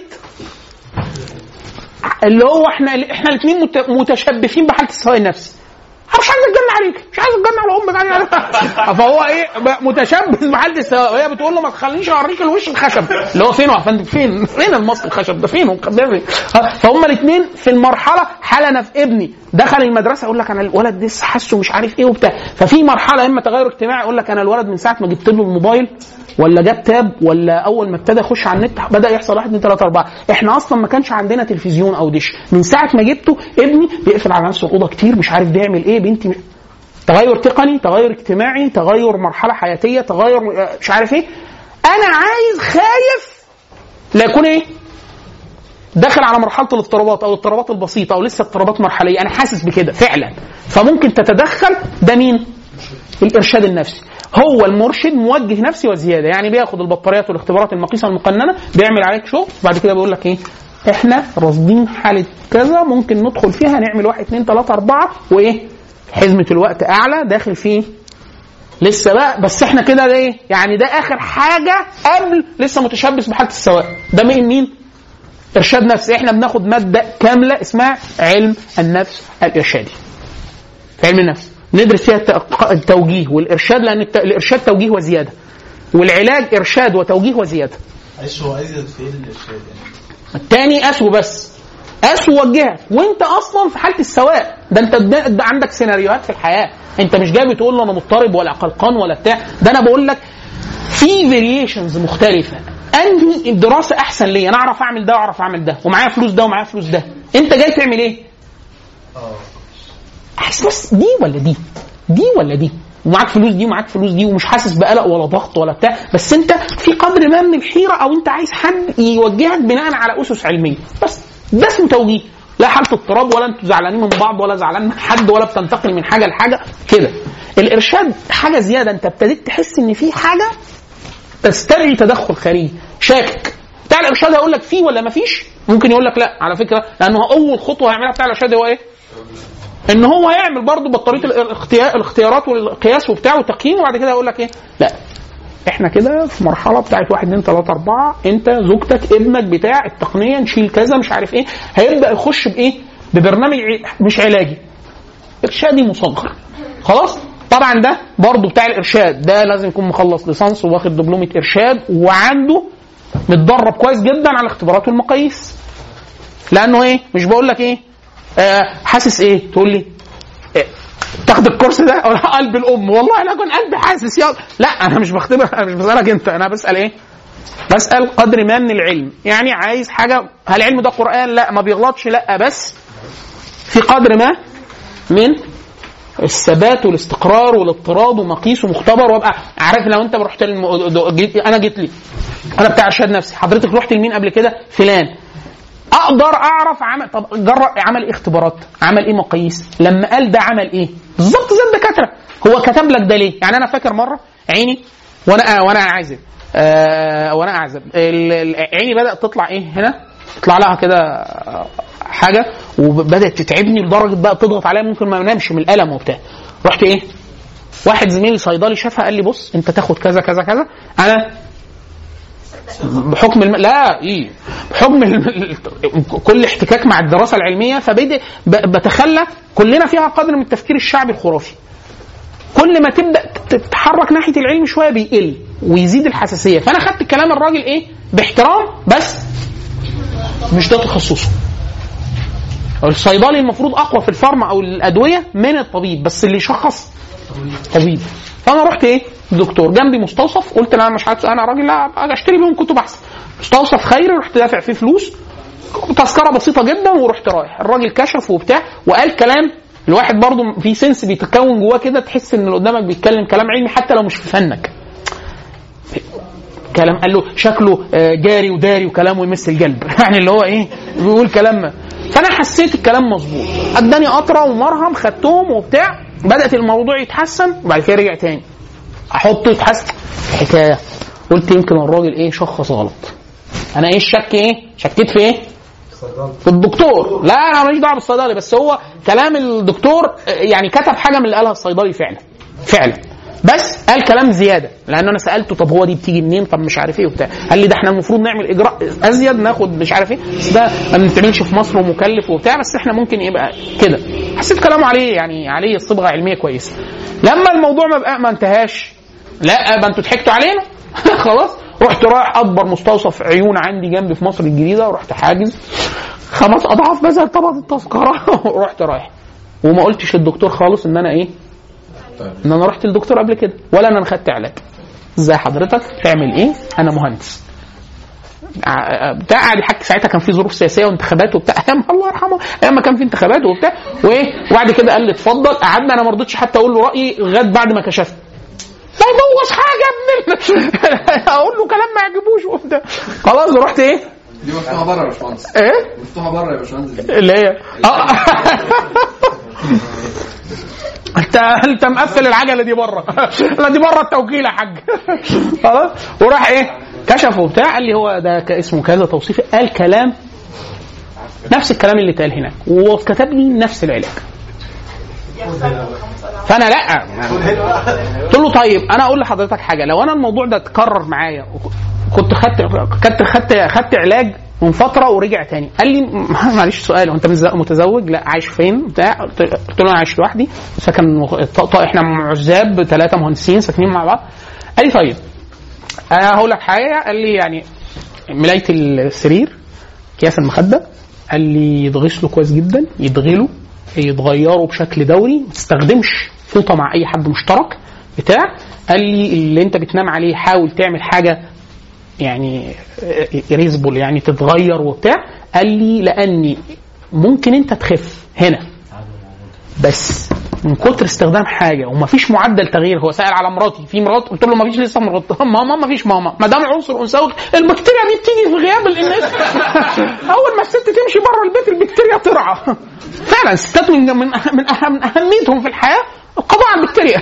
اللي هو احنا احنا الاثنين متشبثين بحاله السواء النفسي أنا مش عايز اتجنن عليك مش عايز اتجنن على امك يعني فهو ايه بقى متشبث بحاله السواء وهي بتقول له ما تخلينيش اوريك الوش الخشب اللي هو فين يا فندم فين فين الماسك الخشب ده فين مخبرني فهم الاثنين في المرحله حاله انا في ابني دخل المدرسه يقول لك انا الولد ده حاسه مش عارف ايه وبتاع ففي مرحله اما تغير اجتماعي يقول لك انا الولد من ساعه ما جبت له الموبايل ولا جاب تاب ولا اول ما ابتدى يخش على النت بدا يحصل واحد اثنين ثلاثه اربعه احنا اصلا ما كانش عندنا تلفزيون او دش من ساعه ما جبته ابني بيقفل على نفسه الاوضه كتير مش عارف بيعمل ايه بنتي مش... تغير تقني تغير اجتماعي تغير مرحله حياتيه تغير آه، مش عارف ايه انا عايز خايف لا يكون ايه داخل على مرحله الاضطرابات او الاضطرابات البسيطه او لسه اضطرابات مرحليه انا حاسس بكده فعلا فممكن تتدخل ده مين الارشاد النفسي هو المرشد موجه نفسي وزياده يعني بياخد البطاريات والاختبارات المقيسه المقننه بيعمل عليك شغل وبعد كده بيقول لك ايه احنا راصدين حاله كذا ممكن ندخل فيها نعمل واحد اثنين ثلاثه اربعه وايه حزمه الوقت اعلى داخل فيه لسه بقى بس احنا كده ده ايه يعني ده اخر حاجه قبل لسه متشبث بحاله السواء ده مين مين ارشاد نفسي احنا بناخد ماده كامله اسمها علم النفس الارشادي في علم النفس ندرس فيها الت- التوجيه والارشاد لان الت- الارشاد توجيه وزياده والعلاج ارشاد وتوجيه وزياده معلش هو ازيد في ايه الارشاد يعني التاني اسو بس اسو وجهك وانت اصلا في حاله السواء ده انت ده ده عندك سيناريوهات في الحياه انت مش جاي بتقول له انا مضطرب ولا قلقان ولا بتاع ده انا بقول لك في فاريشنز مختلفه انهي الدراسه احسن ليا انا اعرف اعمل ده واعرف اعمل ده ومعايا فلوس ده ومعايا فلوس ده انت جاي تعمل ايه حاسس بس دي ولا دي دي ولا دي ومعاك فلوس دي ومعاك فلوس دي ومش حاسس بقلق ولا ضغط ولا بتاع بس انت في قدر ما من الحيره او انت عايز حد يوجهك بناء على اسس علميه بس ده اسمه توجيه لا حاله اضطراب ولا انتوا زعلانين من بعض ولا زعلان من حد ولا بتنتقل من حاجه لحاجه كده الارشاد حاجه زياده انت ابتديت تحس ان في حاجه تستدعي تدخل خارجي شاكك بتاع الارشاد هيقول لك فيه ولا ما فيش ممكن يقول لك لا على فكره لانه اول خطوه هيعملها بتاع الارشاد هو ايه ان هو هيعمل برضه بطاريه الاختيار الاختيارات والقياس وبتاع والتقييم وبعد كده يقول لك ايه لا احنا كده في مرحله بتاعت واحد اتنين تلاته اربعه انت زوجتك ابنك بتاع التقنيه نشيل كذا مش عارف ايه هيبدا يخش بايه؟ ببرنامج ع- مش علاجي ارشادي مصغر خلاص طبعا ده برضه بتاع الارشاد ده لازم يكون مخلص ليسانس واخد دبلومه ارشاد وعنده متدرب كويس جدا على الاختبارات والمقاييس لانه ايه مش بقول لك ايه آه حاسس ايه تقول لي إيه؟ تاخد الكورس ده اقول لها قلب الام والله انا كنت قلبي حاسس يا لا انا مش بختبر انا مش بسالك انت انا بسال ايه بسال قدر ما من العلم يعني عايز حاجه هل العلم ده قران لا ما بيغلطش لا بس في قدر ما من الثبات والاستقرار والاضطراد ومقيس ومختبر وابقى عارف لو انت رحت الم... جيت... انا جيت لي انا بتاع ارشاد نفسي حضرتك رحت لمين قبل كده فلان اقدر اعرف عمل طب جرب عمل ايه اختبارات عمل ايه مقاييس لما قال ده عمل ايه بالظبط زي الدكاتره هو كتب لك ده ليه يعني انا فاكر مره عيني وانا وانا عازب آه وانا اعزب ال- ال- عيني بدات تطلع ايه هنا تطلع لها كده آه، حاجه وبدات تتعبني لدرجه بقى تضغط عليا ممكن ما انامش من الالم وبتاع رحت ايه واحد زميلي صيدلي شافها قال لي بص انت تاخد كذا كذا كذا انا بحكم الم... لا ايه بحكم ال... كل احتكاك مع الدراسه العلميه فبدأ ب... بتخلى كلنا فيها قدر من التفكير الشعبي الخرافي كل ما تبدا تتحرك ناحيه العلم شويه بيقل ويزيد الحساسيه فانا خدت كلام الراجل ايه باحترام بس مش ده تخصصه الصيدلي المفروض اقوى في الفارما او الادويه من الطبيب بس اللي يشخص طبيب فانا رحت ايه دكتور جنبي مستوصف قلت لا مش عارف انا راجل لا أجي اشتري بيهم كتب احسن مستوصف خيري رحت دافع فيه فلوس تذكره بسيطه جدا ورحت رايح الراجل كشف وبتاع وقال كلام الواحد برضه في سنس بيتكون جواه كده تحس ان اللي قدامك بيتكلم كلام علمي حتى لو مش في فنك كلام قال له شكله آه، جاري وداري وكلامه يمس القلب يعني اللي هو ايه بيقول كلام ما. فانا حسيت الكلام مظبوط اداني قطره ومرهم خدتهم وبتاع بدات الموضوع يتحسن وبعد كده رجع تاني احطه يتحسن حكايه قلت يمكن الراجل ايه شخص غلط انا ايه الشك ايه شكيت في ايه في الدكتور لا انا ماليش دعوه بالصيدلي بس هو كلام الدكتور آه، يعني كتب حاجه من اللي قالها الصيدلي فعلا فعلا بس قال كلام زياده لان انا سالته طب هو دي بتيجي منين طب مش عارف ايه وبتاع قال لي ده احنا المفروض نعمل اجراء ازيد ناخد مش عارف ايه بس ده ما بنتعملش في مصر ومكلف وبتاع بس احنا ممكن يبقى كده حسيت كلامه عليه يعني عليه صبغه علميه كويسه لما الموضوع ما بقى ما انتهاش لا ما انتوا ضحكتوا علينا خلاص رحت رايح اكبر مستوصف عيون عندي جنبي في مصر الجديده ورحت حاجز خمس اضعاف بذل طبعا التذكره ورحت رايح وما قلتش للدكتور خالص ان انا ايه ان انا رحت للدكتور قبل كده ولا ان انا خدت علاج ازاي حضرتك تعمل ايه انا مهندس ع- بتاع قاعد يحكي ساعتها كان في ظروف سياسيه وانتخابات وبتاع ايام الله يرحمه ايام ما كان في انتخابات وبتاع وايه وبعد كده قال لي اتفضل قعدنا انا ما رضيتش حتى اقول له رايي لغايه بعد ما كشفت لا يبوظ حاجه يا ابن ال- اقول له كلام ما يعجبوش وبتاع خلاص رحت ايه دي مفتوحه بره يا باشمهندس ايه مفتوحه بره يا باشمهندس اللي هي اه انت انت مقفل العجله دي بره لا دي بره التوكيل يا حاج خلاص وراح ايه كشف وبتاع قال لي هو ده ك- اسمه كذا توصيفي قال كلام نفس الكلام اللي اتقال هناك وكتب لي نفس العلاج فانا لا قلت له طيب انا اقول لحضرتك حاجه لو انا الموضوع ده اتكرر معايا وك- كنت خدت خدت خدت خدت علاج من فتره ورجع تاني قال لي معلش سؤال هو انت متز- متزوج لا عايش فين بتاع قلت قلت له انا عايش لوحدي سكن مخ- ط- ط- احنا عزاب ثلاثه مهندسين ساكنين مع بعض قال لي طيب انا هقول لك حاجه قال لي يعني ملايه السرير اكياس المخده قال لي يتغسلوا كويس جدا يدغلوا يتغيروا بشكل دوري ما تستخدمش فوطه مع اي حد مشترك بتاع قال لي اللي انت بتنام عليه حاول تعمل حاجه يعني ريزبل يعني تتغير وبتاع قال لي لاني ممكن انت تخف هنا بس من كتر استخدام حاجه ومفيش معدل تغيير هو سال على مراتي في مرات قلت له مفيش لسه مرات ماما مفيش ماما ما دام العنصر انثوي البكتيريا دي بتيجي في غياب الاناث اول ما الست تمشي بره البيت البكتيريا ترعى فعلا الستات من من من, أهم من اهميتهم في الحياه القضاء على البكتيريا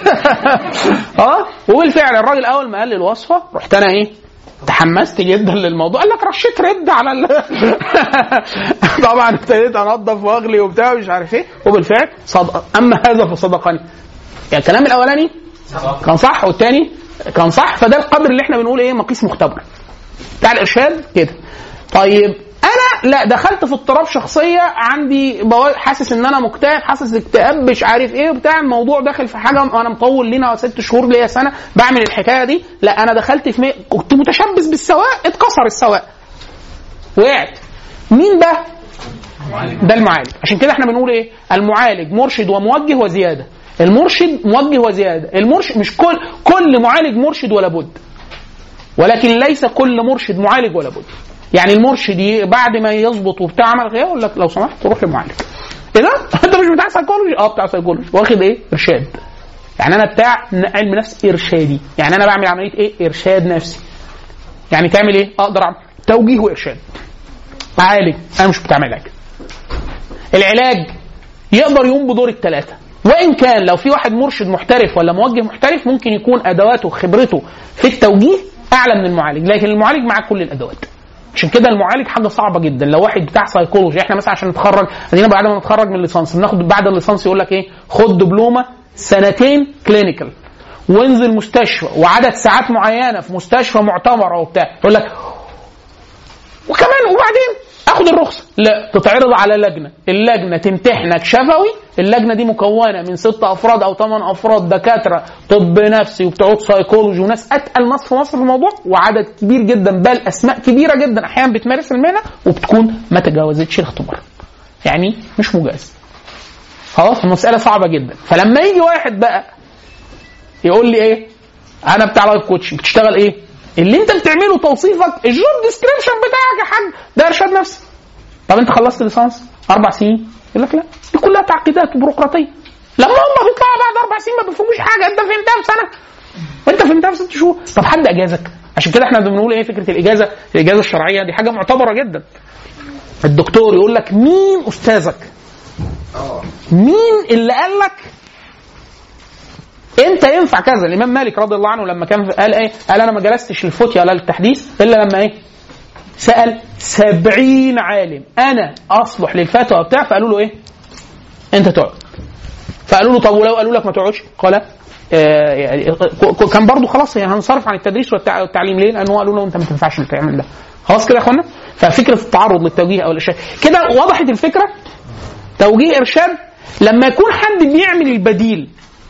اه وبالفعل الراجل اول ما قال لي الوصفه رحت انا ايه تحمست جدا للموضوع قال لك رشيت رد على ال... طبعا ابتديت انضف واغلي وبتاع مش عارف ايه وبالفعل صدق اما هذا فصدقني يعني الكلام الاولاني كان صح والتاني كان صح فده القدر اللي احنا بنقول ايه مقيس مختبر بتاع الارشاد كده طيب انا لا دخلت في اضطراب شخصيه عندي بوا- حاسس ان انا مكتئب حاسس اكتئاب مش عارف ايه بتاع الموضوع داخل في حاجه وانا مطول لينا ست شهور ليا سنه بعمل الحكايه دي لا انا دخلت في مي... كنت متشبث بالسواق اتكسر السواق وقعت مين ده؟ ده المعالج عشان كده احنا بنقول ايه المعالج مرشد وموجه وزياده المرشد موجه وزياده المرشد مش كل كل معالج مرشد ولا بد ولكن ليس كل مرشد معالج ولا بد يعني المرشد ي- بعد ما يظبط وبتاع عمل ايه يقول لك لو سمحت روح لمعالج ايه ده انت مش بتاع سايكولوجي اه بتاع سايكولوجي واخد ايه ارشاد يعني انا بتاع ن- علم نفس ارشادي يعني انا بعمل عمليه ايه ارشاد نفسي يعني تعمل ايه اقدر اعمل توجيه وارشاد عالج انا مش بتاع علاج العلاج يقدر يقوم بدور الثلاثه وان كان لو في واحد مرشد محترف ولا موجه محترف ممكن يكون ادواته خبرته في التوجيه اعلى من المعالج لكن المعالج معاه كل الادوات عشان كده المعالج حاجه صعبه جدا لو واحد بتاع سايكولوجي احنا مثلا عشان نتخرج ادينا بعد ما نتخرج من الليسانس بناخد بعد الليسانس يقول لك ايه خد دبلومه سنتين كلينيكال وانزل مستشفى وعدد ساعات معينه في مستشفى معتبره وبتاع يقول لك وكمان وبعدين اخد الرخصه لا تتعرض على لجنه اللجنه تمتحنك شفوي اللجنه دي مكونه من ست افراد او ثمان افراد دكاتره طب نفسي وبتوع سايكولوجي وناس اتقل ناس في مصر في الموضوع وعدد كبير جدا بل اسماء كبيره جدا احيانا بتمارس المهنه وبتكون ما تجاوزتش الاختبار يعني مش مجاز خلاص المساله صعبه جدا فلما يجي واحد بقى يقول لي ايه انا بتاع لايف كوتش بتشتغل ايه اللي انت بتعمله توصيفك الجوب ديسكريبشن بتاعك يا حاج ده ارشاد نفسي طب انت خلصت ليسانس اربع سنين يقول لك لا دي كلها تعقيدات وبيروقراطيه لما هم بيطلعوا بعد اربع سنين ما بيفهموش حاجه انت فهمتها في سنه وانت فهمتها في ست شهور طب حد اجازك عشان كده احنا بنقول ايه فكره الاجازه الاجازه الشرعيه دي حاجه معتبره جدا الدكتور يقول لك مين استاذك مين اللي قال لك انت ينفع كذا الامام مالك رضي الله عنه لما كان قال ايه قال انا ما جلستش للفتيا ولا للتحديث الا لما ايه سال سبعين عالم انا اصلح للفتوى بتاع فقالوا له ايه انت تقعد فقالوا له طب ولو قالوا لك ما تقعدش قال آه يعني ك- ك- كان برضو خلاص يعني هنصرف عن التدريس والتع- والتعليم ليه؟ لانه قالوا له انت ما تنفعش تعمل ده. خلاص كده يا اخوانا؟ ففكره التعرض للتوجيه او الارشاد كده وضحت الفكره توجيه ارشاد لما يكون حد بيعمل البديل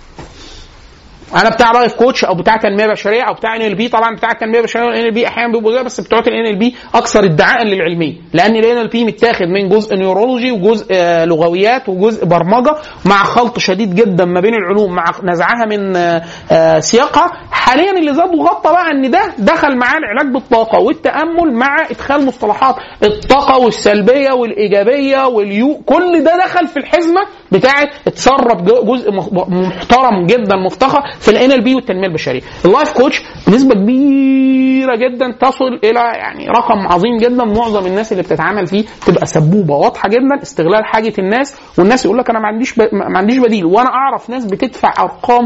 انا بتاع لايف كوتش او بتاع تنميه بشريه او بتاع ان ال بي طبعا بتاع التنميه البشريه والان ال بي احيانا بيبقوا زي بس بتوع الان ال بي اكثر ادعاء للعلميه لان الان ال بي متاخد من جزء نيورولوجي وجزء آه، لغويات وجزء برمجه مع خلط شديد جدا ما بين العلوم مع نزعها من آه، آه، سياقها حاليا اللي زاد وغطى بقى ان ده دخل معاه العلاج بالطاقه والتامل مع ادخال مصطلحات الطاقه والسلبيه والايجابيه واليو كل ده دخل في الحزمه بتاعه اتسرب جو- جزء مخ- محترم جدا مفتخر في الان ال بي والتنميه البشريه اللايف كوتش بنسبه كبيره جدا تصل الى يعني رقم عظيم جدا معظم الناس اللي بتتعامل فيه تبقى سبوبه واضحه جدا استغلال حاجه الناس والناس يقول لك انا ما عنديش ب... ما عنديش بديل وانا اعرف ناس بتدفع ارقام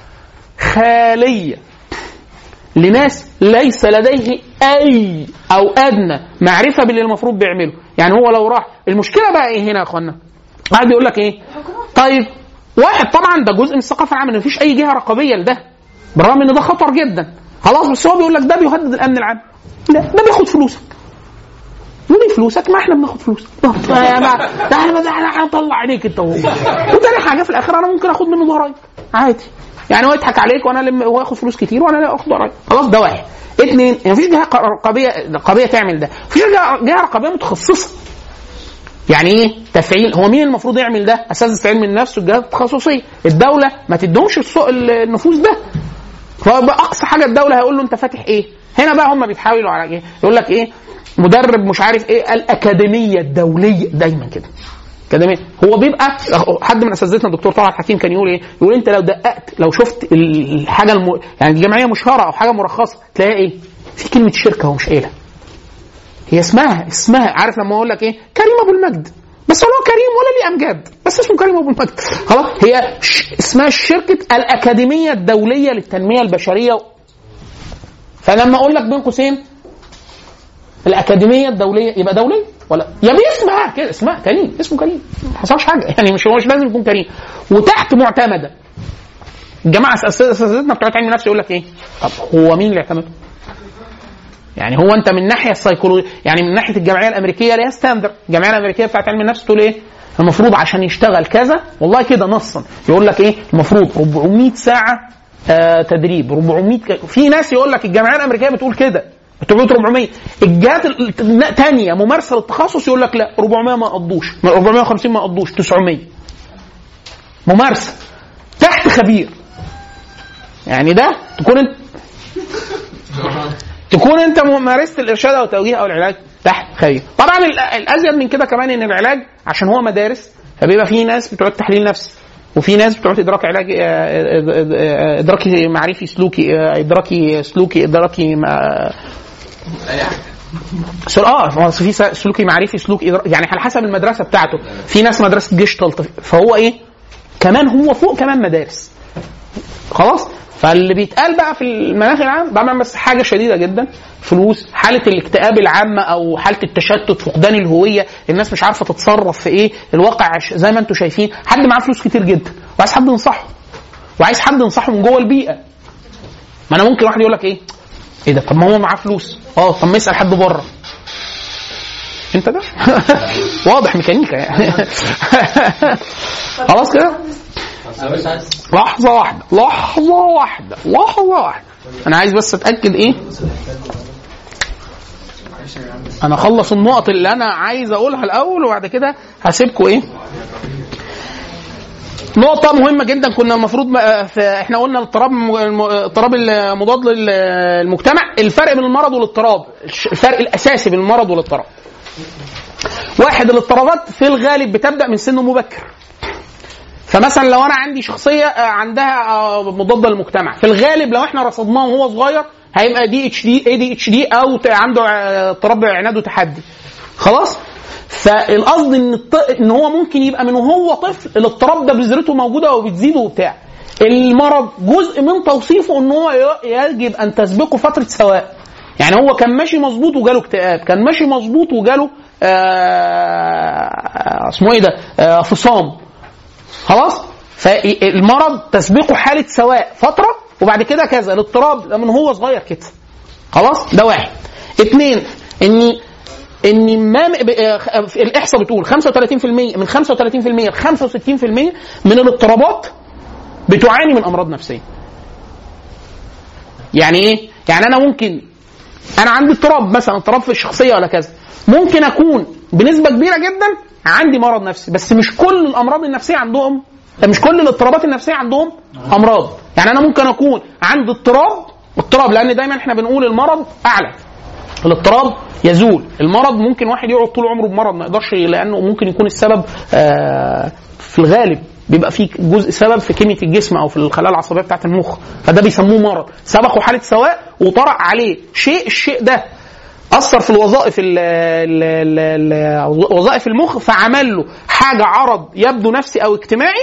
خاليه لناس ليس لديه اي او ادنى معرفه باللي المفروض بيعمله يعني هو لو راح المشكله بقى ايه هنا يا اخوانا واحد بيقول لك ايه طيب واحد طبعا ده جزء من الثقافه العامه ان مفيش اي جهه رقابيه لده بالرغم ان ده خطر جدا خلاص بس هو بيقول لك ده بيهدد الامن العام لا ده بياخد فلوسك ودي فلوسك ما احنا بناخد فلوس يا ما- ده احنا ده احنا هنطلع عليك انت وهو وتاني حاجه في الاخر انا ممكن اخد منه ضرايب عادي يعني هو يضحك عليك وانا لم هو ياخد فلوس كتير وانا لا اخد ضرايب خلاص ده واحد اثنين مفيش جهه رقابيه رقابيه تعمل ده مفيش جهه جهه رقابيه متخصصه يعني ايه تفعيل هو مين المفروض يعمل ده اساتذه علم النفس والجهات التخصصيه الدوله ما تدهمش السوق النفوذ ده فبقى اقصى حاجه الدوله هيقول له انت فاتح ايه هنا بقى هم بيتحاولوا على ايه يقول لك ايه مدرب مش عارف ايه الاكاديميه الدوليه دايما كده اكاديميه هو بيبقى حد من اساتذتنا الدكتور طلعت حكيم كان يقول ايه يقول انت لو دققت لو شفت الحاجه الم... يعني الجمعيه مشهره او حاجه مرخصه تلاقيها ايه في كلمه شركه هو مش قايلها هي اسمها اسمها عارف لما اقول لك ايه كريم ابو المجد بس هو كريم ولا ليه امجاد بس اسمه كريم ابو المجد خلاص هي ش... اسمها شركه الاكاديميه الدوليه للتنميه البشريه فلما اقول لك بين قوسين الاكاديميه الدوليه يبقى دوليه ولا يا باسمها كده اسمها كريم اسمه كريم ما حصلش حاجه يعني مش هو مش لازم يكون كريم وتحت معتمده الجماعه اساتذتنا بتوع علم النفس يقول لك ايه طب هو مين اللي اعتمده؟ يعني هو انت من الناحيه السيكولوجيه يعني من ناحيه الجمعيه الامريكيه ليها ستاندر الجمعيه الامريكيه بتاعت علم النفس تقول ايه المفروض عشان يشتغل كذا والله كده نصا يقول لك ايه المفروض 400 ساعه آه تدريب 400 ك... في ناس يقول لك الجمعيه الامريكيه بتقول كده بتقول 400 الجهات الثانيه ممارسه للتخصص يقول لك لا 400 ما قضوش 450 ما قضوش 900 ممارسه تحت خبير يعني ده تكون انت تكون انت مارست الارشاد او التوجيه او العلاج تحت خبير طبعا الازيد من كده كمان ان العلاج عشان هو مدارس فبيبقى في ناس بتوع تحليل نفسي وفي ناس بتوع ادراك علاج ادراكي معرفي سلوكي ادراكي سلوكي ادراكي اه في سلوكي معرفي سلوك يعني على حسب المدرسه بتاعته في ناس مدرسه جيشتالت فهو ايه كمان هو فوق كمان مدارس خلاص فاللي بيتقال بقى في المناخ العام طبعا بس حاجه شديده جدا فلوس حاله الاكتئاب العامه او حاله التشتت فقدان الهويه الناس مش عارفه تتصرف في ايه الواقع زي ما انتم شايفين حد معاه فلوس كتير جدا وعايز حد ينصحه وعايز حد ينصحه من جوه البيئه ما انا ممكن واحد يقول لك ايه ايه ده طب ما هو معاه فلوس اه طب ما يسال حد بره انت ده واضح ميكانيكا يعني خلاص كده لحظة واحدة لحظة واحدة لحظة واحدة أنا عايز بس أتأكد إيه أنا أخلص النقط اللي أنا عايز أقولها الأول وبعد كده هسيبكم إيه نقطة مهمة جدا كنا المفروض م- في احنا قلنا الاضطراب الم- الم- الاضطراب المضاد للمجتمع الفرق بين المرض والاضطراب الش- الفرق الأساسي بين المرض والاضطراب واحد الاضطرابات في الغالب بتبدأ من سن مبكر فمثلا لو انا عندي شخصيه آه، عندها آه، مضاده للمجتمع في الغالب لو احنا رصدناه وهو صغير هيبقى دي اتش دي اي دي اتش دي او ت- عنده آه، اضطراب عناد وتحدي خلاص فالقصد ان الط... ان هو ممكن يبقى من وهو طفل الاضطراب ده بذرته موجوده وبتزيد وبتاع المرض جزء من توصيفه ان هو ي- يجب ان تسبقه فتره سواء يعني هو كان ماشي مظبوط وجاله اكتئاب كان ماشي مظبوط وجاله آه اسمه ايه ده آه فصام خلاص فالمرض تسبقه حاله سواء فتره وبعد كده كذا الاضطراب ده من هو صغير كده خلاص ده واحد اثنين اني ان ما ب- آه، الاحصاء بتقول 35% من 35% ل 65% من الاضطرابات بتعاني من امراض نفسيه يعني ايه يعني انا ممكن انا عندي اضطراب مثلا اضطراب في الشخصيه ولا كذا ممكن اكون بنسبه كبيره جدا عندي مرض نفسي بس مش كل الامراض النفسيه عندهم مش كل الاضطرابات النفسيه عندهم امراض يعني انا ممكن اكون عندي اضطراب اضطراب لان دايما احنا بنقول المرض اعلى الاضطراب يزول المرض ممكن واحد يقعد طول عمره بمرض ما يقدرش لانه ممكن يكون السبب آه، في الغالب بيبقى في جزء سبب في كيمياء الجسم او في الخلايا العصبيه بتاعه المخ فده بيسموه مرض سبقه حاله سواء وطرأ عليه شيء الشيء ده اثر في الوظائف ال ال ال ال وظائف المخ فعمل له حاجه عرض يبدو نفسي او اجتماعي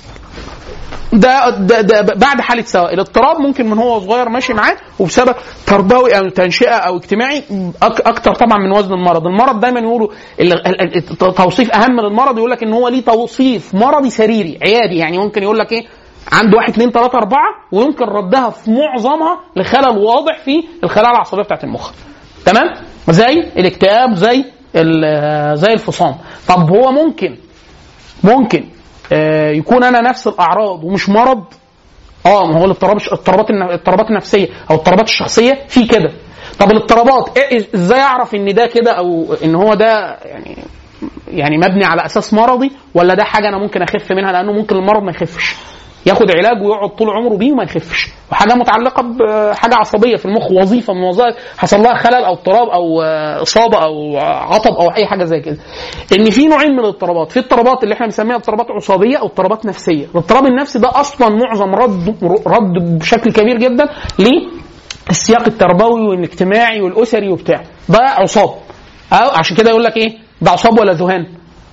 ده, ده, ده بعد حاله سواء الاضطراب ممكن من هو صغير ماشي معاه وبسبب تربوي او تنشئه او اجتماعي أك اكتر طبعا من وزن المرض المرض دايما يقولوا ال- ال- ال- توصيف اهم للمرض يقول لك ان هو ليه توصيف مرضي سريري عيادي يعني ممكن يقول لك ايه عنده واحد اثنين ثلاثة أربعة ويمكن ردها في معظمها لخلل واضح في الخلايا العصبية بتاعت المخ. تمام؟ زي الاكتئاب زي ال- زي الفصام. طب هو ممكن ممكن آه، يكون انا نفس الاعراض ومش مرض اه ما هو الاضطراب الاضطرابات الن- الاضطرابات النفسيه او الاضطرابات الشخصيه في كده طب الاضطرابات إيه ازاي اعرف ان ده كده او ان هو ده يعني يعني مبني على اساس مرضي ولا ده حاجه انا ممكن اخف منها لانه ممكن المرض ما يخفش ياخد علاج ويقعد طول عمره بيه وما يخفش وحاجه متعلقه بحاجه عصبيه في المخ وظيفه من وظائف حصل لها خلل او اضطراب او آه، اصابه او عطب او اي حاجه زي كده ان في نوعين من الاضطرابات في اضطرابات اللي احنا بنسميها اضطرابات عصابيه او اضطرابات نفسيه الاضطراب النفسي ده اصلا معظم رد رد بشكل كبير جدا للسياق التربوي والاجتماعي والاسري وبتاع ده عصاب او عشان كده يقول لك ايه ده عصاب ولا ذهان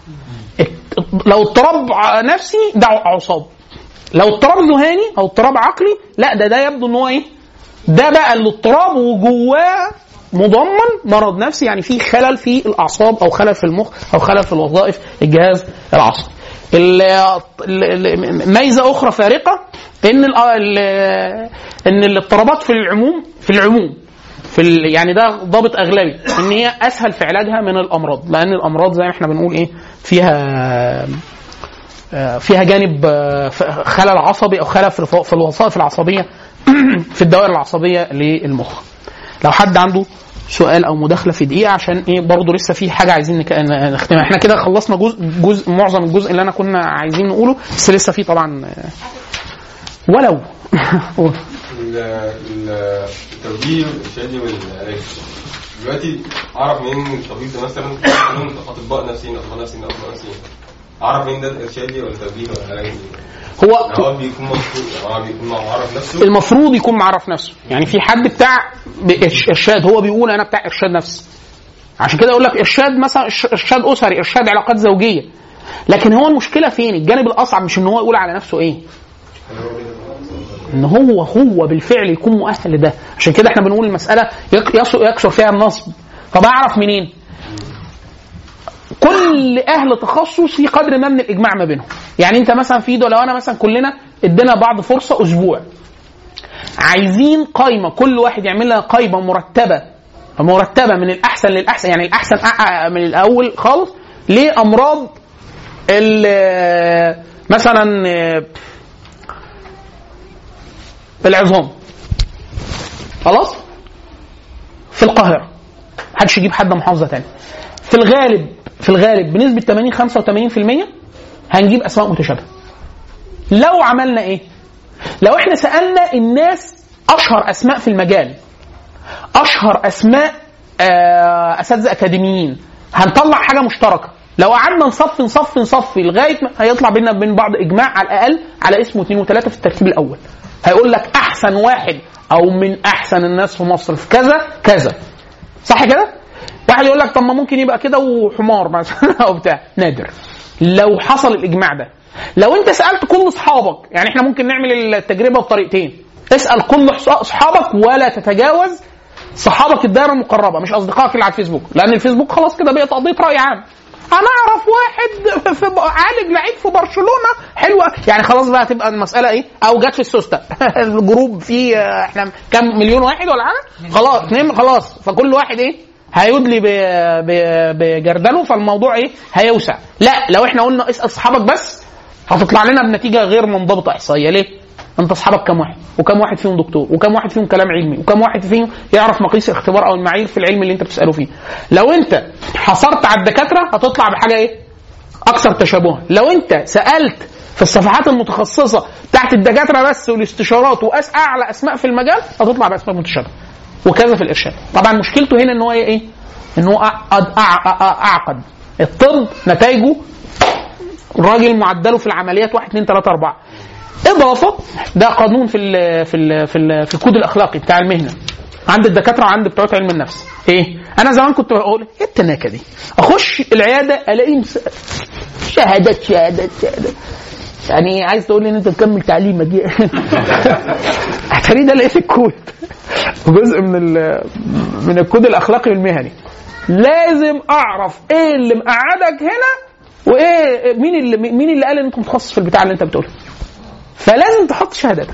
لو اضطراب ع- نفسي ده عصاب لو اضطراب ذهاني او اضطراب عقلي لا ده ده يبدو ان هو ايه ده بقى الاضطراب وجواه مضمن مرض نفسي يعني في خلل في الاعصاب او خلل في المخ او خلل في الوظائف الجهاز العصبي ال- ال- ال- ميزه اخرى فارقه ان ال- ال- ان الاضطرابات في العموم في العموم في ال... يعني ده ضابط اغلبي ان هي اسهل في علاجها من الامراض لان الامراض زي ما احنا بنقول ايه فيها آه، فيها جانب آه، ف- خلل عصبي او خلل في الف- في الوظائف العصبيه في الدوائر العصبيه للمخ لو حد عنده سؤال او مداخله في دقيقه عشان ايه برضه لسه في حاجه عايزين نك- نختمها احنا كده خلصنا جزء جزء معظم الجزء اللي انا كنا عايزين نقوله بس لسه في طبعا آه، ولو قول. ال- ال- التوجيه والارشادي والعلاج دلوقتي اعرف منين إن الطبيب ده مثلا كلهم اطباء نفسيين اطباء نفسيين اطباء نفسيين اعرف منين ده الارشادي ولا التوجيه ولا العلاج هو هو بيكون مفروض يعني هو بيكون معرف نفسه المفروض يكون معرف نفسه يعني في حد بتاع بإرش- ارشاد هو بيقول انا بتاع ارشاد نفسي عشان كده اقول لك ارشاد مثلا إرش- ارشاد اسري ارشاد علاقات زوجيه لكن هو المشكله فين الجانب الاصعب مش ان هو يقول على نفسه ايه ان هو هو بالفعل يكون مؤهل لده عشان كده احنا بنقول المساله يك- يص- يكثر فيها النصب طب اعرف منين كل اهل تخصص في قدر ما من الاجماع ما بينهم يعني انت مثلا في ايده لو انا مثلا كلنا ادينا بعض فرصه اسبوع عايزين قايمه كل واحد يعمل لها قايمه مرتبه مرتبه من الاحسن للاحسن يعني الاحسن أع- من الاول خالص لامراض ال- مثلا آه، العظام خلاص في القاهره محدش يجيب حد محافظه تاني في الغالب في الغالب بنسبه 80 85% هنجيب اسماء متشابهه لو عملنا ايه لو احنا سالنا الناس اشهر اسماء في المجال اشهر اسماء آه، اساتذه اكاديميين هنطلع حاجه مشتركه لو قعدنا نصفي نصفي نصفي لغايه ما هيطلع بينا وبين بعض اجماع على الاقل على اسم واثنين وثلاثه في الترتيب الاول هيقول لك احسن واحد او من احسن الناس في مصر في كذا كذا صح كده؟ واحد يقول لك طب ما ممكن يبقى كده وحمار مثلا او بتاع نادر لو حصل الاجماع ده لو انت سالت كل اصحابك يعني احنا ممكن نعمل التجربه بطريقتين اسال كل حص- اصحابك ولا تتجاوز صحابك الدائره المقربه مش اصدقائك اللي على الفيسبوك لان الفيسبوك خلاص كده بقت قضيه راي عام انا اعرف واحد في عالج لعيب في برشلونه حلوه يعني خلاص بقى تبقى المساله ايه او جت في السوسته الجروب فيه آه، احنا كام مليون واحد ولا حاجه خلاص اتنين خلاص فكل واحد ايه هيدلي ب- ب- بجردله فالموضوع ايه هيوسع لا لو احنا قلنا اسال اصحابك بس هتطلع لنا بنتيجه غير منضبطه احصائيه ليه؟ انت اصحابك كام واحد؟ وكم واحد فيهم دكتور؟ وكم واحد فيهم كلام علمي؟ وكم واحد فيهم يعرف مقاييس الاختبار او المعايير في العلم اللي انت بتساله فيه؟ لو انت حصرت على الدكاتره هتطلع بحاجه ايه؟ اكثر تشابها، لو انت سالت في الصفحات المتخصصه بتاعت الدكاتره بس والاستشارات واس اعلى اسماء في المجال هتطلع باسماء متشابهه. وكذا في الارشاد. طبعا مشكلته هنا ان هو ايه؟ ان هو أعقد, أع- اعقد. الطب نتائجه الراجل معدله في العمليات 1 2 3 4 اضافه ده قانون في ال في ال في, ال في الكود الاخلاقي بتاع المهنه عند الدكاتره وعند بتوع علم النفس ايه انا زمان كنت بقول ايه التناكه دي اخش العياده الاقي مس- شهادات شهادات شهادات يعني عايز تقول لي ان انت تكمل تعليمك دي اتاري ده لقيت الكود جزء من ال- من الكود الاخلاقي والمهني لازم اعرف ايه اللي مقعدك هنا وايه مين اللي مين اللي قال ان انت متخصص في البتاع اللي انت بتقوله فلازم تحط شهاداتك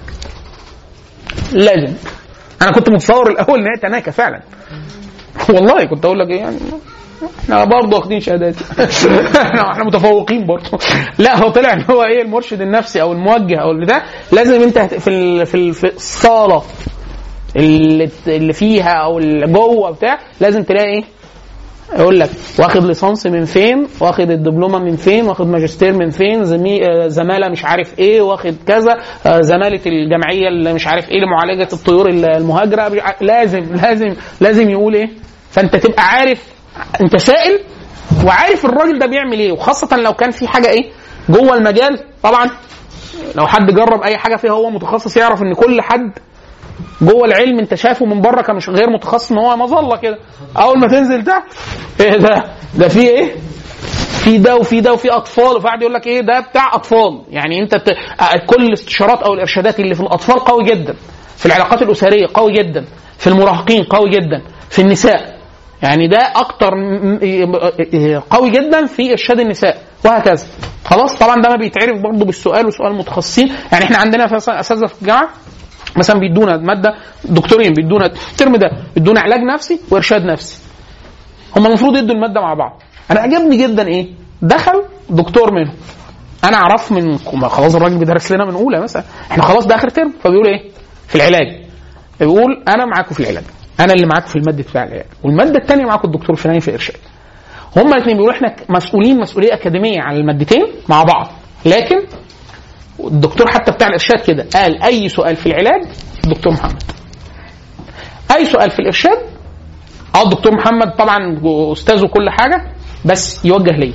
لازم انا كنت متصور الاول ان هي تناكه فعلا والله كنت اقول لك ايه يعني احنا برضه واخدين شهادات احنا احنا متفوقين برضه لا هو طلع ان هو ايه المرشد النفسي او الموجه او اللي ده لازم انت هت- في ال- في ال- في الصاله اللي اللي فيها او اللي جوه بتاع لازم تلاقي ايه يقول لك واخد ليسانس من فين واخد الدبلومه من فين واخد ماجستير من فين زمي... آه، زماله مش عارف ايه واخد كذا آه، زماله الجمعيه اللي مش عارف ايه لمعالجه الطيور المهاجره مش ع- لازم لازم لازم يقول ايه فانت تبقى عارف انت سائل وعارف الراجل ده بيعمل ايه وخاصه لو كان في حاجه ايه جوه المجال طبعا لو حد جرب اي حاجه فيها هو متخصص يعرف ان كل حد جوه العلم انت شايفه من بره كمش غير متخصص ان هو مظله كده اول ما تنزل تحت ايه ده ده في ايه في ده وفي ده وفي اطفال وفي واحد يقول لك ايه ده بتاع اطفال يعني انت ت... آه، كل الاستشارات او الارشادات اللي في الاطفال قوي جدا في العلاقات الاسريه قوي جدا في المراهقين قوي جدا في النساء يعني ده اكتر م- م- قوي جدا في ارشاد النساء وهكذا خلاص طبعا ده ما بيتعرف برضه بالسؤال وسؤال المتخصصين يعني احنا عندنا في اساتذه في الجامعه مثلا بيدونا ماده دكتورين بيدونا الترم ده بيدونا علاج نفسي وارشاد نفسي هم المفروض يدوا الماده مع بعض انا عجبني جدا ايه دخل دكتور منهم انا اعرف من ما خلاص الراجل بيدرس لنا من اولى مثلا احنا خلاص ده اخر ترم فبيقول ايه في العلاج يقول انا معاكم في العلاج انا اللي معاكم في الماده بتاع العلاج والماده الثانيه معاكم الدكتور الفلاني في الارشاد هما الاثنين بيقولوا احنا مسؤولين مسؤوليه اكاديميه على المادتين مع بعض لكن الدكتور حتى بتاع الارشاد كده قال اي سؤال في العلاج الدكتور محمد اي سؤال في الارشاد اه الدكتور محمد طبعا استاذ وكل حاجه بس يوجه لي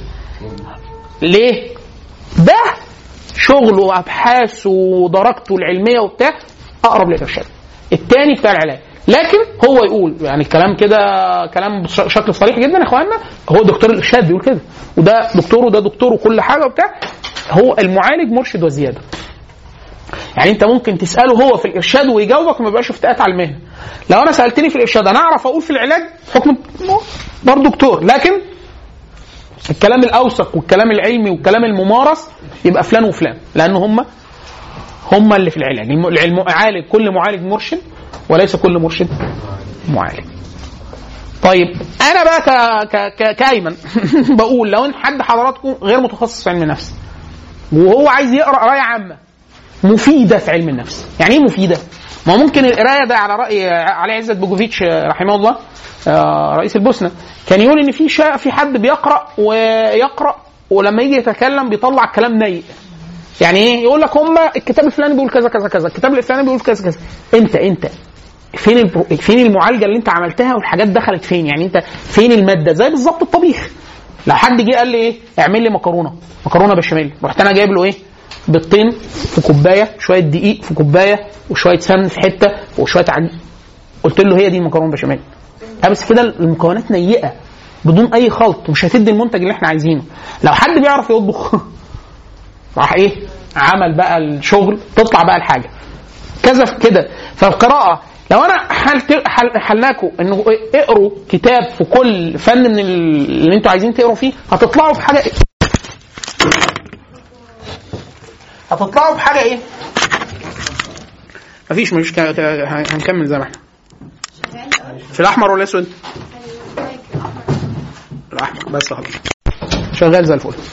ليه ده شغله وابحاثه ودرجته العلميه وبتاع اقرب للارشاد الثاني بتاع العلاج لكن هو يقول يعني الكلام كده كلام بشكل صريح جدا يا اخوانا هو دكتور الارشاد بيقول كده وده دكتور وده دكتور وكل حاجه وبتاع هو المعالج مرشد وزياده يعني انت ممكن تساله هو في الارشاد ويجاوبك وما يبقاش افتاءات على المهنه لو انا سالتني في الارشاد انا اعرف اقول في العلاج حكم برضه دكتور لكن الكلام الاوثق والكلام العلمي والكلام الممارس يبقى فلان وفلان لان هم هم اللي في العلاج الم- المعالج كل معالج مرشد وليس كل مرشد معالج طيب انا بقى ك... ك... ك... كايمن بقول لو ان حد حضراتكم غير متخصص في علم النفس وهو عايز يقرا قرايه عامه مفيده في علم النفس يعني ايه مفيده ما هو ممكن القرايه ده على راي علي عزت بوجوفيتش رحمه الله آه، رئيس البوسنه كان يقول ان في شا... في حد بيقرا ويقرا ولما يجي يتكلم بيطلع كلام نيء يعني ايه يقول لك هم الكتاب الفلاني بيقول كذا كذا كذا الكتاب الفلاني بيقول كذا كذا انت انت فين البرو... فين المعالجه اللي انت عملتها والحاجات دخلت فين يعني انت فين الماده زي بالظبط الطبيخ لو حد جه قال لي ايه اعمل لي مكرونه مكرونه بشاميل رحت انا جايب له ايه بيضتين في كوبايه شويه دقيق في كوبايه وشويه سمن في حته وشويه عجين قلت له هي دي المكرونه بشاميل آه بس كده المكونات نيئه بدون اي خلط ومش هتدي المنتج اللي احنا عايزينه لو حد بيعرف يطبخ راح ايه عمل بقى الشغل تطلع بقى الحاجه كذا في كده فالقراءه لو انا حلت حل حلناكم انه اقروا كتاب في كل فن من اللي انتوا عايزين تقروا فيه هتطلعوا بحاجه هتطلعوا بحاجه ايه؟ مفيش مفيش كا- كا- هنكمل زي ما احنا في الاحمر ولا الاسود؟ الاحمر بس خلاص شغال زي الفل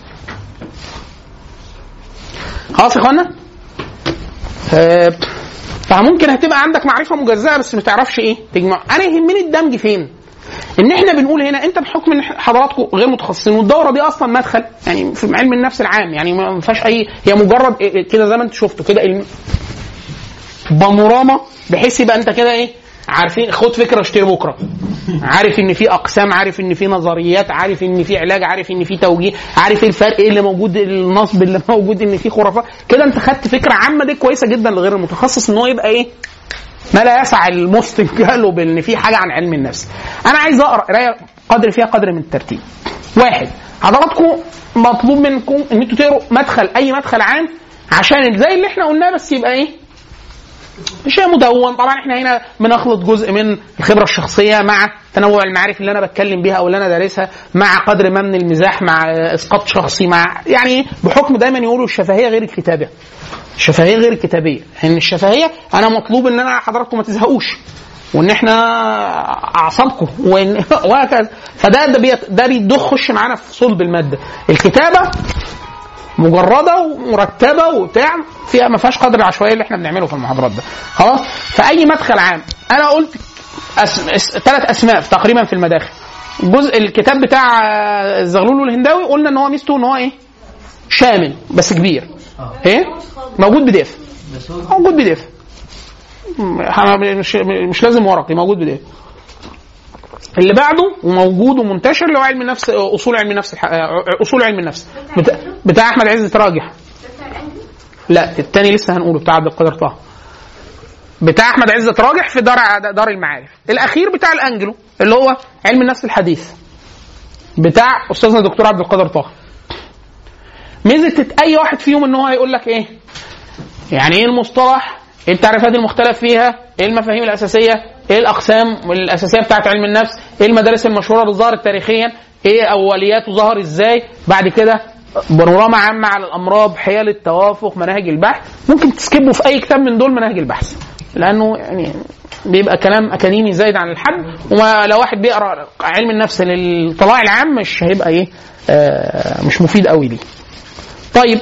خلاص يا اخوانا آه، فممكن هتبقى عندك معرفه مجزاه بس ما تعرفش ايه تجمع انا يهمني الدمج فين ان احنا بنقول هنا انت بحكم ان حضراتكم غير متخصصين والدوره دي اصلا مدخل يعني في علم النفس العام يعني ما فيهاش اي هي مجرد إيه- إيه كده زي ما انت شفتوا كده الم- بانوراما بحيث يبقى انت كده ايه عارفين خد فكره اشتري بكره عارف ان في اقسام عارف ان في نظريات عارف ان في علاج عارف ان في توجيه عارف ايه الفرق ايه اللي موجود النصب اللي موجود ان في خرافات كده انت خدت فكره عامه دي كويسه جدا لغير المتخصص ان هو يبقى ايه ما لا يسع المسلم جهله بان في حاجه عن علم النفس انا عايز اقرا قرايه قدر فيها قدر من الترتيب واحد حضراتكم مطلوب منكم ان انتوا تقروا مدخل اي مدخل عام عشان زي اللي احنا قلناه بس يبقى ايه شيء مدون طبعا احنا هنا بنخلط جزء من الخبره الشخصيه مع تنوع المعارف اللي انا بتكلم بيها او اللي انا دارسها مع قدر ما من المزاح مع اسقاط شخصي مع يعني إيه؟ بحكم دايما يقولوا الشفهيه غير الكتابه الشفهيه غير الكتابيه ان الشفهيه انا مطلوب ان انا حضراتكم ما تزهقوش وان احنا اعصابكم وإن وهكذا فده ده بيت- ده بيخش معانا في صلب الماده الكتابه مجرده ومرتبه وبتاع فيها ما فيهاش قدر العشوائيه اللي احنا بنعمله في المحاضرات ده خلاص فاي مدخل عام انا قلت أس... أس... ثلاث اسماء تقريبا في المداخل الجزء الكتاب بتاع آه، الزغلول والهنداوي قلنا ان هو ميزته ان هو ايه شامل بس كبير ايه موجود بي اف موجود بي اف مش مش لازم ورقي موجود بي اف اللي بعده وموجود ومنتشر اللي هو علم النفس اصول علم النفس الح- اصول علم النفس بتاع, بتاع احمد عز راجح لا التاني لسه هنقوله بتاع عبد القادر طه بتاع احمد عزت راجح في دار دار المعارف الاخير بتاع الانجلو اللي هو علم النفس الحديث بتاع استاذنا الدكتور عبد القادر طه ميزه اي واحد فيهم ان هو هيقول لك ايه يعني ايه المصطلح ايه التعريفات المختلف فيها ايه المفاهيم الاساسيه ايه الاقسام الاساسيه بتاعت علم النفس ايه المدارس المشهوره اللي ظهرت تاريخيا ايه اولياته ظهر ازاي بعد كده بانوراما عامه على الامراض حيل التوافق مناهج البحث ممكن تسكبه في اي كتاب من دول مناهج البحث لانه يعني بيبقى كلام اكاديمي زايد عن الحد ولو واحد بيقرا علم النفس للطلاع العام مش هيبقى ايه آه مش مفيد قوي ليه طيب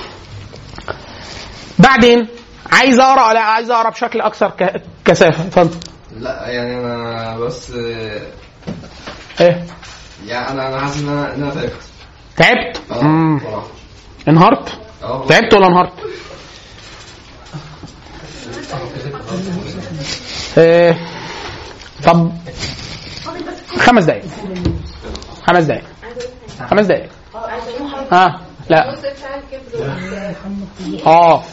بعدين عايز اقرا لا عايز اقرا بشكل اكثر ك- كثافه اتفضل لا يعني انا بس آه، ايه يعني انا انا حاسس ان انا ان انا تعبت تعبت اه مم. بصراحه انهارت اه والله. تعبت ولا انهارت إيه. طب خمس دقايق خمس دقايق خمس دقايق اه لا اه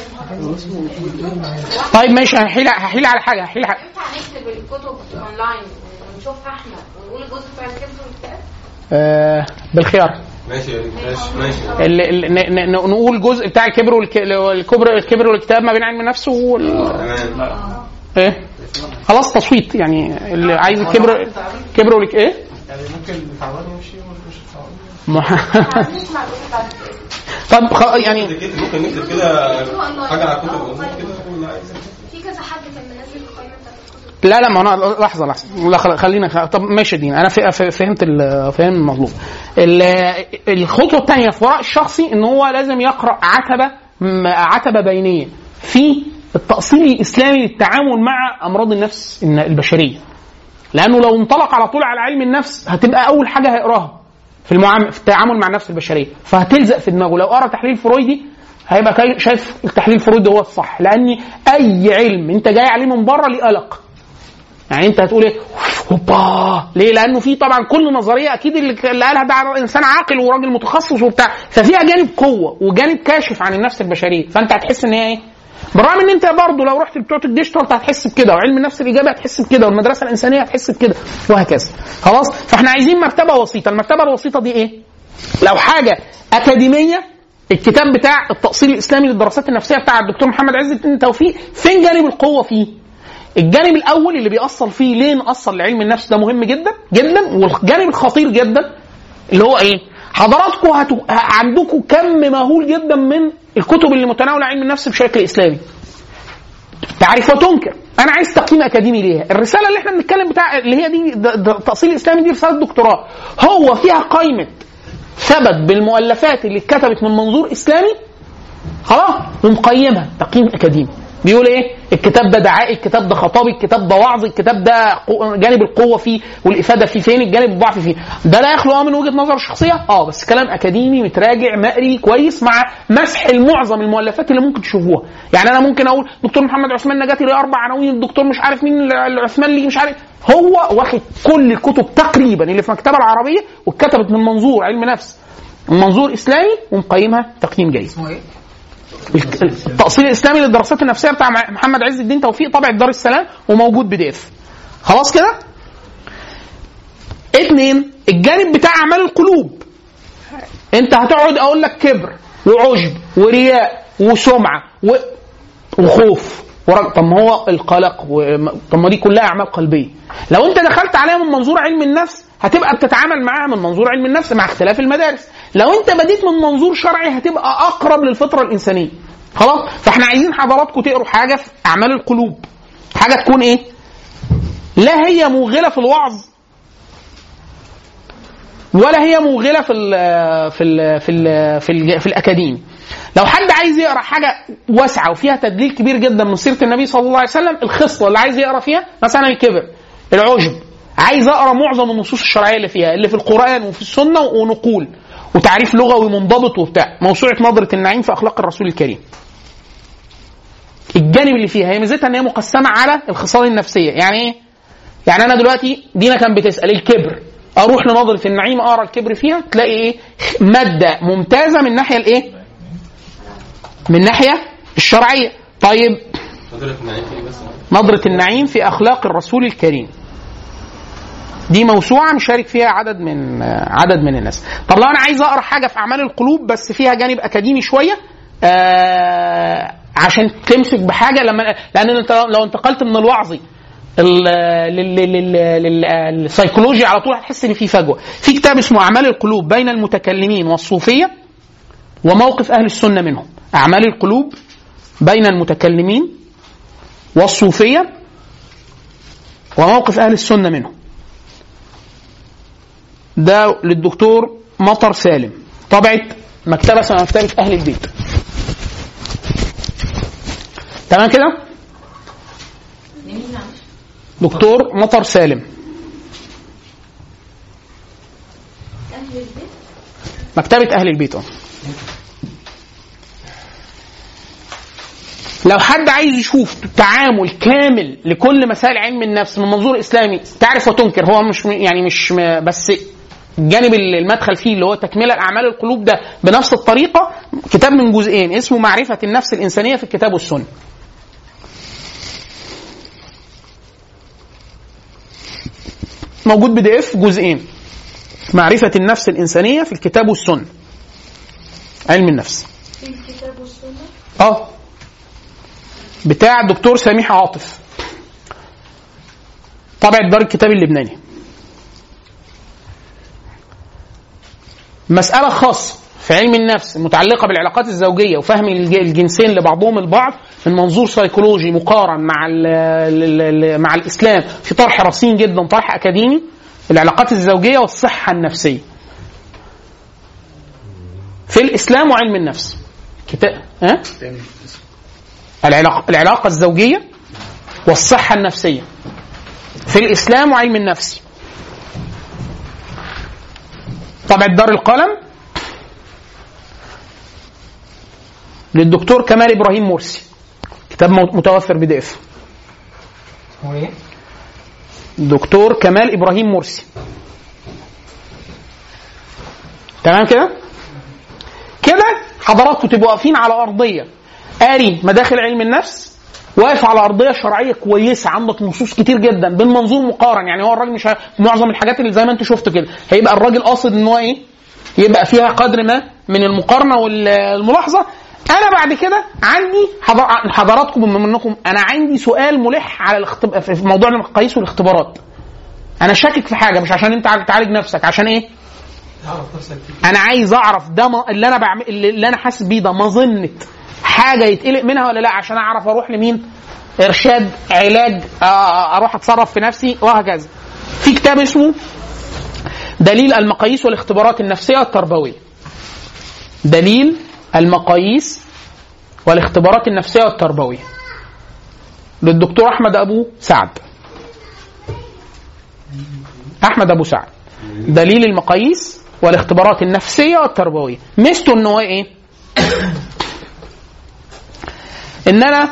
طيب ماشي هحيل هحيل على حاجه هحيل على ينفع نكتب الكتب اونلاين ونشوفها احنا ونقول الجزء بتاع الكتب والكتاب آه بالخيار ماشي ماشي ماشي ال- ال- ن- ن- نقول جزء بتاع الكبر والك- والكبر الكبر والكتاب ما بين علم النفس وال تمام ايه خلاص تصويت يعني اللي عايز الكبر كبر والك ايه يعني ممكن تعبان يمشي ومش تعبان ما- نسمع الجزء بتاع الكتاب. طب خ- يعني ممكن نكتب كده حاجه على الكتب كده واللي عايز في كذا حد كان منزل القائمه بتاعت الكتب لا لا ما انا لحظه لحظه لا خل- خلينا خ- طب ماشي دين انا ف- ف- فهمت ال- فهم المطلوب ال- الخطوه الثانيه في وراء الشخصي ان هو لازم يقرا عتبه م- عتبه بينيه في التاصيل الاسلامي للتعامل مع امراض النفس الن- البشريه لانه لو انطلق على طول على علم النفس هتبقى اول حاجه هيقراها في المعامل في التعامل مع النفس البشريه فهتلزق في دماغه لو قرا تحليل فرويدي هيبقى كاي- شايف التحليل الفرويدي هو الصح لان اي علم انت جاي عليه من بره ليه قلق يعني انت هتقول ايه هوبا ليه لانه في طبعا كل نظريه اكيد اللي اللي قالها ده انسان عاقل وراجل متخصص وبتاع ففيها جانب قوه وجانب كاشف عن النفس البشريه فانت هتحس ان هي ايه بالرغم ان انت برضه لو رحت بتوع الديجيتال هتحس بكده وعلم النفس الايجابي هتحس بكده والمدرسه الانسانيه هتحس بكده وهكذا خلاص فاحنا عايزين مرتبه وسيطه المرتبه الوسيطه دي ايه لو حاجه اكاديميه الكتاب بتاع التأصيل الإسلامي للدراسات النفسية بتاع الدكتور محمد عز الدين توفيق فين جانب القوة فيه؟ الجانب الأول اللي بيأصل فيه ليه نأصل لعلم النفس ده مهم جدا جدا والجانب الخطير جدا اللي هو إيه؟ حضراتكم هتو... عندكم كم مهول جدا من الكتب اللي متناولة علم النفس بشكل إسلامي تعرف وتنكر انا عايز تقييم اكاديمي ليها الرساله اللي احنا بنتكلم بتاع اللي هي دي ده- ده التاصيل الاسلامي دي رساله دكتوراه هو فيها قائمه ثبت بالمؤلفات اللي اتكتبت من منظور اسلامي خلاص ومقيمها تقييم اكاديمي بيقول ايه الكتاب ده دعائي الكتاب ده خطابي الكتاب ده وعظ الكتاب ده قو- جانب القوه فيه والافاده فيه فين الجانب الضعف فيه ده لا يخلو من وجهه نظر شخصيه اه بس كلام اكاديمي متراجع مقري كويس مع مسح المعظم المؤلفات اللي ممكن تشوفوها يعني انا ممكن اقول دكتور محمد عثمان نجاتي ليه اربع عناوين الدكتور مش عارف مين العثمان ليه مش عارف هو واخد كل الكتب تقريبا اللي في المكتبه العربيه واتكتبت من منظور علم نفس من منظور اسلامي ومقيمها تقييم جيد اسمه ايه؟ التأصيل الإسلامي للدراسات النفسية بتاع محمد عز الدين توفيق طبعة دار السلام وموجود بي دي اف خلاص كده؟ اتنين الجانب بتاع أعمال القلوب أنت هتقعد أقول لك كبر وعجب ورياء وسمعة و... وخوف ورج... طب ما هو القلق و... طب ما دي كلها أعمال قلبية لو أنت دخلت عليها من منظور علم النفس هتبقى بتتعامل معاها من منظور علم النفس مع اختلاف المدارس لو انت بديت من منظور شرعي هتبقى اقرب للفطره الانسانيه خلاص فاحنا عايزين حضراتكم تقروا حاجه في اعمال القلوب حاجه تكون ايه لا هي موغله في الوعظ ولا هي موغله في ال في ال في ال في, ال في الاكاديمي لو حد عايز يقرا حاجه واسعه وفيها تدليل كبير جدا من سيره النبي صلى الله عليه وسلم الخصله اللي عايز يقرا فيها مثلا الكبر العجب عايز اقرا معظم النصوص الشرعيه اللي فيها اللي في القران وفي السنه ونقول وتعريف لغوي منضبط وبتاع موسوعه نظره النعيم في اخلاق الرسول الكريم الجانب اللي فيها هي ميزتها ان هي مقسمه على الخصال النفسيه يعني ايه يعني انا دلوقتي دينا كان بتسال الكبر اروح لنظره النعيم اقرا الكبر فيها تلاقي ايه ماده ممتازه من الناحيه الايه من الناحيه الشرعيه طيب نظرة النعيم في ايه بس نظرة النعيم في أخلاق الرسول الكريم دي موسوعة مشارك فيها عدد من عدد من الناس طب لو أنا عايز أقرأ حاجة في أعمال القلوب بس فيها جانب أكاديمي شوية آه عشان تمسك بحاجة لما لأن أنت لو انتقلت من الوعظي ال- لل- لل- لل- للسيكولوجيا على طول هتحس ان في فجوه. في كتاب اسمه اعمال القلوب بين المتكلمين والصوفيه وموقف اهل السنه منهم. اعمال القلوب بين المتكلمين والصوفية وموقف أهل السنة منهم ده للدكتور مطر سالم طبعة مكتبة اسمها مكتبة أهل البيت تمام كده دكتور مطر سالم مكتبة أهل البيت اه لو حد عايز يشوف تعامل كامل لكل مسائل علم النفس من منظور اسلامي تعرف وتنكر هو مش يعني مش م- بس الجانب اللي المدخل فيه اللي هو تكمله اعمال القلوب ده بنفس الطريقه كتاب من جزئين اسمه معرفه النفس الانسانيه في الكتاب والسنه. موجود بي دي اف جزئين معرفه النفس الانسانيه في الكتاب والسنه. علم النفس. في الكتاب والسنة اه بتاع الدكتور سميح عاطف طبعة دار الكتاب اللبناني مسألة خاصة في علم النفس المتعلقه بالعلاقات الزوجيه وفهم الج- الجنسين لبعضهم البعض من منظور سيكولوجي مقارن مع ال ال ال مع الاسلام في طرح رصين جدا طرح اكاديمي العلاقات الزوجيه والصحه النفسيه في الاسلام وعلم النفس كتاب ها العلاقه العلاقه الزوجيه والصحه النفسيه في الاسلام وعلم النفس طبعة دار القلم للدكتور كمال ابراهيم مرسي كتاب مو- متوفر بي دي اف هو ايه؟ دكتور كمال ابراهيم مرسي تمام كده كده حضراتكم تبقوا واقفين على ارضيه قاري مداخل علم النفس واقف على ارضيه شرعيه كويسه عندك نصوص كتير جدا بالمنظور مقارن يعني هو الراجل مش ه- معظم الحاجات اللي زي ما انت شفت كده هيبقى الراجل قاصد ان هو ايه يبقى فيها قدر ما من المقارنه والملاحظه انا بعد كده عندي حضر- حضراتكم بما انكم انا عندي سؤال ملح على الاختب... في موضوع المقاييس والاختبارات انا شاكك في حاجه مش عشان انت عايز تعالج نفسك عشان ايه تعرف نفسك انا عايز اعرف ده ما اللي انا بعمل اللي اللي انا حاسس بيه ده مظنه حاجه يتقلق منها ولا لا عشان اعرف اروح لمين ارشاد علاج آه، اروح اتصرف في نفسي وهكذا في كتاب اسمه دليل المقاييس والاختبارات النفسيه والتربويه دليل المقاييس والاختبارات النفسيه والتربويه للدكتور احمد ابو سعد احمد ابو سعد دليل المقاييس والاختبارات النفسيه والتربويه ميزته ان هو ايه ان انا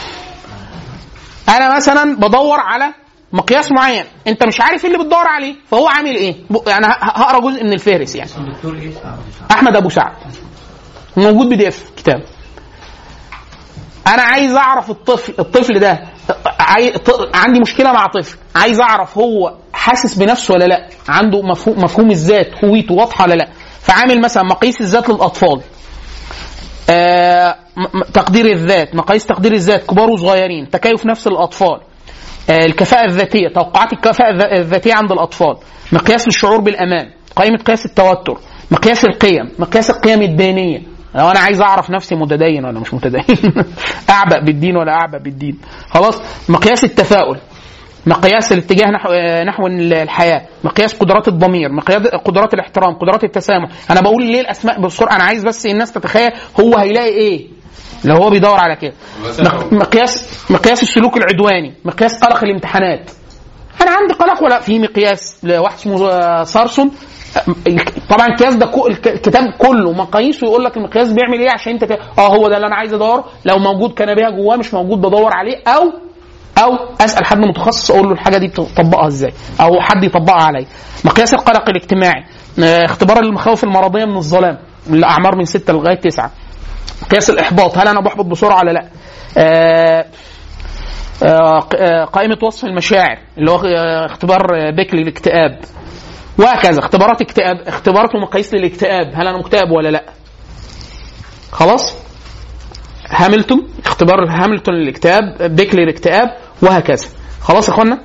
انا مثلا بدور على مقياس معين انت مش عارف ايه اللي بتدور عليه فهو عامل ايه ب- انا ه- هقرا جزء من الفهرس يعني الدكتور ايه؟ احمد ابو سعد موجود بي دي اف كتاب انا عايز اعرف الطفل الطفل ده عاي... ط- عندي مشكله مع طفل عايز اعرف هو حاسس بنفسه ولا لا عنده مفهوم, مفهوم الذات هويته واضحه ولا لا فعامل مثلا مقاييس الذات للاطفال آه م- م- تقدير الذات مقاييس تقدير الذات كبار وصغيرين تكيف نفس الاطفال آه الكفاءة الذاتية توقعات الكفاءة الذ- الذاتية عند الأطفال مقياس للشعور بالأمان قائمة قياس التوتر مقياس القيم مقياس القيم الدينية لو انا عايز اعرف نفسي متدين ولا مش متدين اعبأ بالدين ولا اعبأ بالدين خلاص مقياس التفاؤل مقياس الاتجاه نحو نحو الحياه مقياس قدرات الضمير مقياس قدرات الاحترام قدرات التسامح انا بقول ليه الاسماء بسرعه انا عايز بس الناس تتخيل هو هيلاقي ايه لو هو بيدور على كده مق- مقياس مقياس السلوك العدواني مقياس قلق الامتحانات انا عندي قلق ولا في مقياس لواحد اسمه آه، سارسون آه، الك- طبعا القياس ده كو- الك- الكتاب كله مقاييس ويقول لك المقياس بيعمل ايه عشان انت ت- اه هو ده اللي انا عايز ادوره لو موجود كان بيها جواه مش موجود بدور عليه او او اسال حد متخصص اقول له الحاجه دي بتطبقها ازاي او حد يطبقها عليا مقياس القلق الاجتماعي آه، اختبار المخاوف المرضيه من الظلام الاعمار من ستة لغايه تسعة قياس الاحباط هل انا بحبط بسرعه ولا لا آه آه، ق- آه، قائمة وصف المشاعر اللي هو آه، اختبار آه، بيك للاكتئاب وهكذا اختبارات اكتئاب اختبارات ومقاييس للاكتئاب هل انا مكتئب ولا لا خلاص هاملتون اختبار هاملتون للاكتئاب بيك للاكتئاب وهكذا خلاص يا اخوانا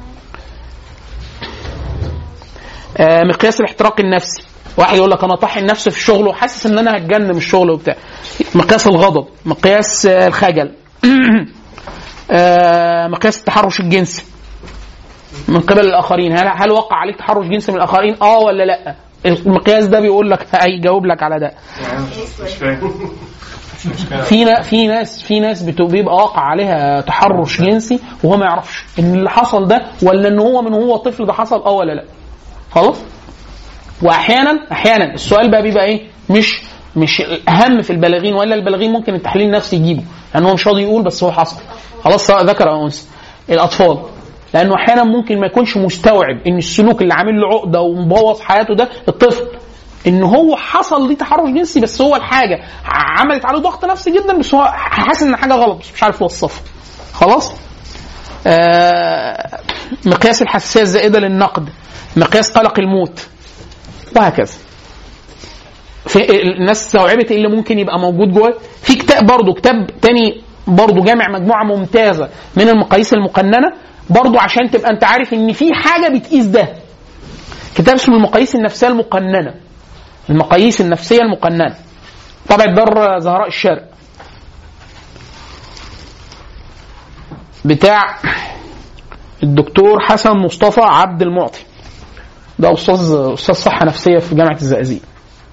آه، مقياس الاحتراق النفسي واحد يقول لك انا طاحن نفسي في الشغل وحاسس ان انا هتجنن من الشغل وبتاع مقياس الغضب مقياس آه، الخجل آه، مقياس التحرش الجنسي من قبل الاخرين هل هل وقع عليك تحرش جنسي من الاخرين اه ولا لا المقياس ده بيقول لك هيجاوب لك على ده مش فاهم في نا- في ناس في ناس بت- بيبقى واقع عليها تحرش جنسي وهو ما يعرفش ان اللي حصل ده ولا ان هو من هو طفل ده حصل اه ولا لا خلاص واحيانا احيانا السؤال بقى بيبقى ايه مش مش الاهم في البالغين ولا البالغين ممكن التحليل النفسي يجيبه لان هو مش راضي يقول بس هو حصل خلاص سواء ذكر او انثى الاطفال لانه احيانا ممكن ما يكونش مستوعب ان السلوك اللي عامل له عقده ومبوظ حياته ده الطفل ان هو حصل ليه تحرش جنسي بس هو الحاجه عملت عليه ضغط نفسي جدا بس هو حاسس ان حاجه غلط بس مش عارف يوصفها خلاص آه مقياس الحساسيه الزائده للنقد مقياس قلق الموت وهكذا في الناس استوعبت ايه اللي ممكن يبقى موجود جوه في كتاب برضه كتاب تاني برضه جامع مجموعه ممتازه من المقاييس المقننه برضه عشان تبقى انت عارف ان في حاجه بتقيس ده كتاب اسمه المقاييس النفسيه المقننه المقاييس النفسيه المقننه طبعا دار زهراء الشرق بتاع الدكتور حسن مصطفى عبد المعطي ده استاذ استاذ صحه نفسيه في جامعه الزقازيق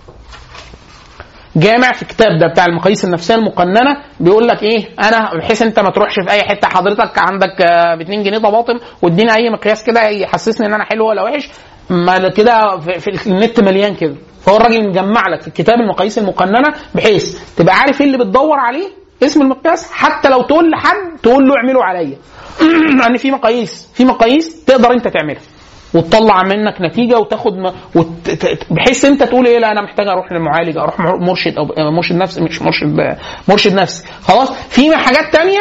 جامع في كتاب ده بتاع المقاييس النفسيه المقننه بيقول لك ايه انا بحيث انت ما تروحش في اي حته حضرتك عندك ب 2 جنيه طماطم واديني اي مقياس كده يحسسني ان انا حلو ولا وحش ما كده في, في النت مليان كده فهو الراجل مجمع لك في الكتاب المقاييس المقننه بحيث تبقى عارف ايه اللي بتدور عليه اسم المقياس حتى لو تقول لحد تقول له اعمله عليا لان في مقاييس في مقاييس تقدر انت تعملها وتطلع منك نتيجه وتاخد م... وت... ت- بحيث انت تقول ايه لا انا محتاج اروح للمعالج اروح مر- مرشد او مرشد نفسي مش مرشد مرشد نفسي خلاص في حاجات تانية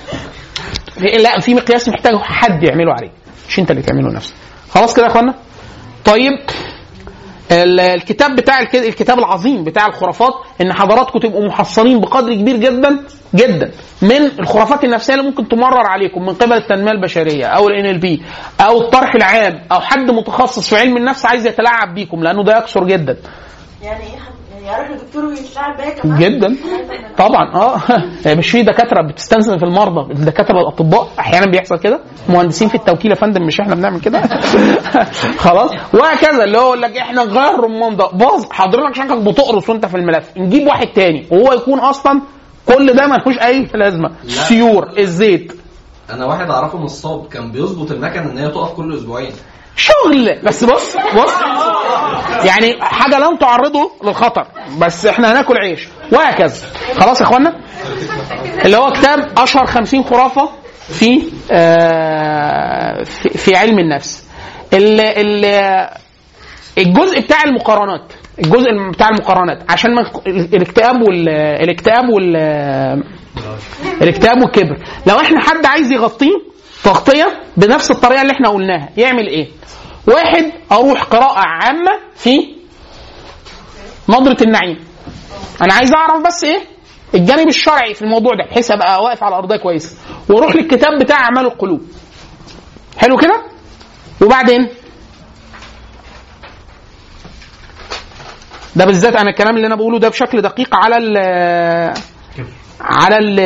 لا في مقياس محتاج حد يعمله عليك مش انت اللي تعمله نفسك خلاص كده يا اخوانا طيب ال- الكتاب بتاع الك- الكتاب العظيم بتاع الخرافات ان حضراتكم تبقوا محصنين بقدر كبير جدا جدا من الخرافات النفسيه اللي ممكن تمرر عليكم من قبل التنميه البشريه او الان ال بي او الطرح العام او حد متخصص في علم النفس عايز يتلاعب بيكم لانه ده يكثر جدا يعني ايه حد- يعني اروح لدكتور ويشتغل بيا كمان جدا طبعا اه مش في دكاتره بتستنزف المرضى الدكاتره الاطباء احيانا بيحصل كده مهندسين في التوكيل يا فندم مش احنا بنعمل كده خلاص وهكذا اللي هو يقول لك احنا غير الرمان ده باظ حضرتك شكلك بتقرص وانت في الملف نجيب واحد تاني وهو يكون اصلا كل ده ملوش اي لازمه السيور الزيت انا واحد اعرفه نصاب كان بيظبط المكنه ان هي تقف كل اسبوعين شغل بس بص بص يعني حاجه لن تعرضه للخطر بس احنا هناكل عيش وهكذا خلاص يا اخوانا اللي هو كتاب اشهر 50 خرافه في آه في, في علم النفس ال ال الجزء بتاع المقارنات الجزء بتاع المقارنات عشان ما الاكتئاب وال الاكتئاب وال الاكتئاب والكبر لو احنا حد عايز يغطيه تغطيه بنفس الطريقه اللي احنا قلناها يعمل ايه واحد اروح قراءه عامه في نظره النعيم انا عايز اعرف بس ايه الجانب الشرعي في الموضوع ده بحيث ابقى واقف على ارضيه كويسه واروح للكتاب بتاع اعمال القلوب حلو كده وبعدين ده بالذات انا الكلام اللي انا بقوله ده بشكل دقيق على ال على ال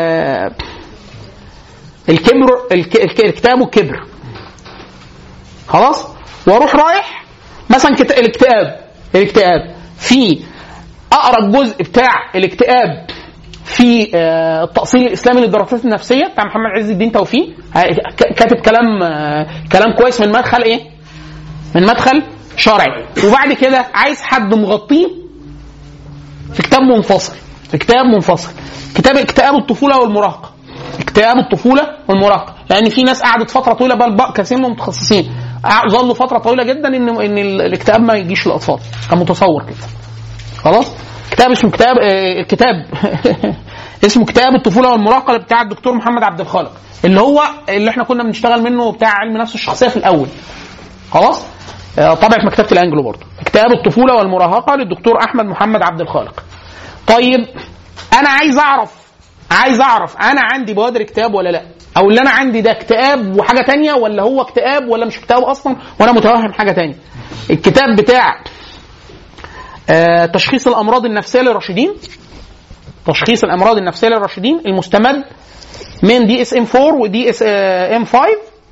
الكبر الك- الك- الكتاب والكبر خلاص واروح رايح مثلا كت- الاكتئاب الاكتئاب في اقرا الجزء بتاع الاكتئاب في آه، التأصيل الإسلامي للدراسات النفسية بتاع محمد عز الدين توفيق ه- ك- كاتب كلام آه، كلام كويس من مدخل إيه؟ من مدخل شرعي وبعد كده عايز حد مغطيه في كتاب منفصل في كتاب منفصل كتاب اكتئاب الطفولة والمراهقة اكتئاب الطفولة والمراهقة لأن في ناس قعدت فترة طويلة بل بقى كثير من المتخصصين قع- ظلوا فترة طويلة جدا إن إن ال- الاكتئاب ما يجيش للأطفال كان متصور كده خلاص كتاب اسمه كتاب آه، كتاب اسمه كتاب الطفوله والمراهقه بتاع الدكتور محمد عبد الخالق اللي هو اللي احنا كنا بنشتغل منه بتاع علم نفس الشخصيه في الاول خلاص آه، طبعا في مكتبه الانجلو برضه كتاب الطفوله والمراهقه للدكتور احمد محمد عبد الخالق طيب انا عايز اعرف عايز اعرف انا عندي بوادر اكتئاب ولا لا او اللي انا عندي ده اكتئاب وحاجه تانية ولا هو اكتئاب ولا مش اكتئاب اصلا وانا متوهم حاجه تانية الكتاب بتاع آه، تشخيص الامراض النفسيه للراشدين تشخيص الامراض النفسيه للراشدين المستمد من دي اس ام 4 ودي اس ام 5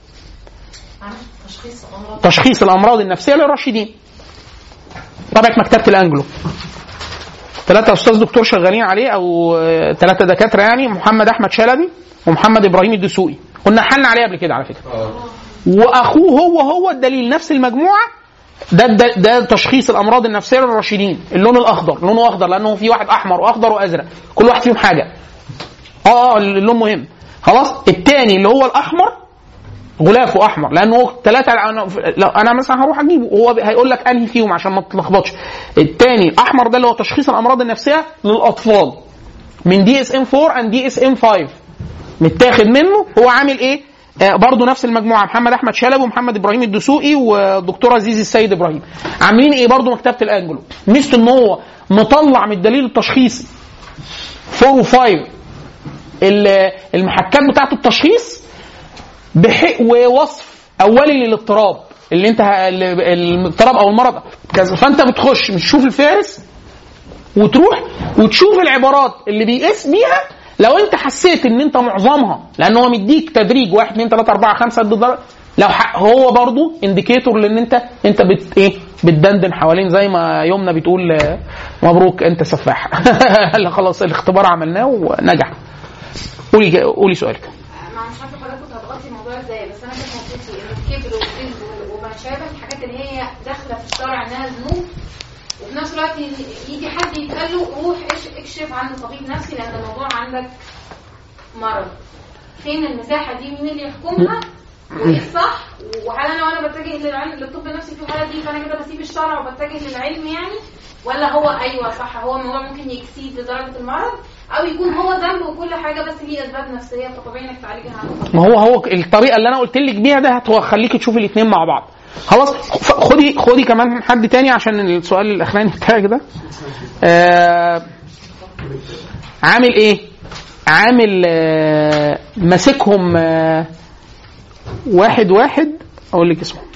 تشخيص امراض تشخيص الامراض النفسيه للراشدين طبعه مكتبه الانجلو ثلاثة أستاذ دكتور شغالين عليه أو آه، ثلاثة دكاترة يعني محمد أحمد شلبي ومحمد إبراهيم الدسوقي كنا حلنا عليه قبل كده على فكرة واخوه هو هو الدليل نفس المجموعه ده ده, ده تشخيص الامراض النفسيه للراشدين اللون الاخضر لونه اخضر لانه في واحد احمر واخضر وازرق كل واحد فيهم حاجه اه اه اللون مهم خلاص الثاني اللي هو الاحمر غلافه احمر لانه ثلاثه لو انا مثلا هروح اجيبه وهو هيقول لك انهي فيهم عشان ما تتلخبطش الثاني الاحمر ده اللي هو تشخيص الامراض النفسيه للاطفال من دي اس ام 4 اند دي اس ام 5 متاخد منه هو عامل ايه آه برضه نفس المجموعه محمد احمد شلبي ومحمد ابراهيم الدسوقي والدكتور عزيز السيد ابراهيم عاملين ايه برضه مكتبه الانجلو ميزته ان هو مطلع من الدليل التشخيصي 4 و5 المحكات بتاعه التشخيص بحق ووصف اولي للاضطراب اللي انت ه- اللي- الاضطراب او المرض كذا فانت بتخش بتشوف الفارس وتروح وتشوف العبارات اللي بيقيس بيها لو انت حسيت ان انت معظمها لان هو مديك تدريج 1 2 3 4 5 قد الدرجه لو ح- هو برضو انديكيتور لان انت انت بت ايه بتدندن حوالين زي ما يومنا بتقول آه، مبروك انت سفاح لا خلاص الاختبار عملناه ونجح قولي قولي سؤالك ما مش عارفه حضرتك كنت هتغطي الموضوع ازاي بس انا كانت نقطتي ان الكبر والكذب وما شابه الحاجات اللي هي داخله في الشرع انها ذنوب وفي نفس الوقت ي- يجي حد يتقال له روح اش- اكشف عن طبيب نفسي لان الموضوع عندك مرض فين المساحه دي مين اللي يحكمها وايه الصح وهل انا وانا بتجه للعلم للطب النفسي في الحاله دي فانا كده بسيب الشرع وبتجه للعلم يعني ولا هو ايوه صح هو الموضوع ممكن يكسيد لدرجه المرض او يكون هو ذنب وكل حاجه بس ليه اسباب نفسيه فطبيعي انك تعالجها عنه ما هو هو الطريقه اللي انا قلت لك بيها ده هتخليك تشوفي الاثنين مع بعض خلاص ف- خدي خدي كمان حد تاني عشان السؤال الاخراني بتاعك ده آه عامل ايه عامل آه ماسكهم آه واحد واحد اقول لك اسمه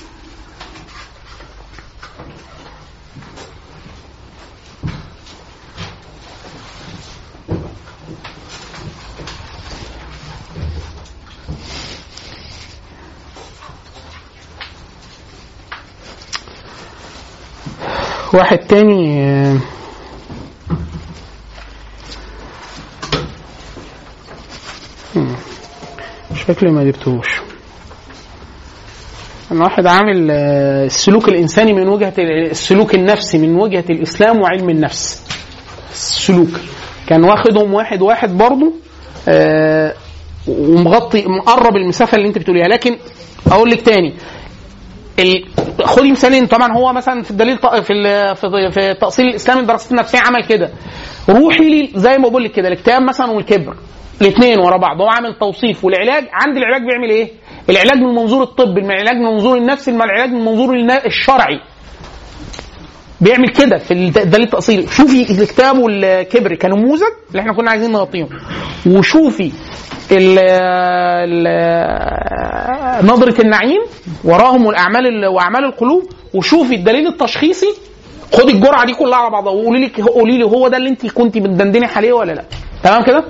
واحد تاني آه، مم. مش فاكر ما جبتهوش ان واحد عامل آه، السلوك الانساني من وجهه السلوك النفسي من وجهه الاسلام وعلم النفس السلوك كان واخدهم واحد واحد برضه آه، ومغطي مقرب المسافه اللي انت بتقوليها لكن اقول لك تاني ال- خدي مثالين طبعا هو مثلا في الدليل ط- في ال- في في التاصيل الاسلامي الدراسات النفسيه عمل كده روحي لي زي ما بقول لك كده الاكتئاب مثلا والكبر الاثنين ورا بعض هو عامل توصيف والعلاج عند العلاج بيعمل ايه؟ العلاج من المنظور الطبي من العلاج من المنظور النفسي من العلاج من المنظور النا- الشرعي بيعمل كده في الد- الدليل التأصيلي شوفي الاكتئاب والكبر كنموذج اللي احنا كنا عايزين نغطيهم وشوفي ال ال نظرة النعيم وراهم والاعمال ال- واعمال القلوب وشوفي الدليل التشخيصي خدي الجرعه دي كلها على بعضها وقولي لي قولي لي هو ده اللي انت كنت بتدندني عليه ولا لا تمام كده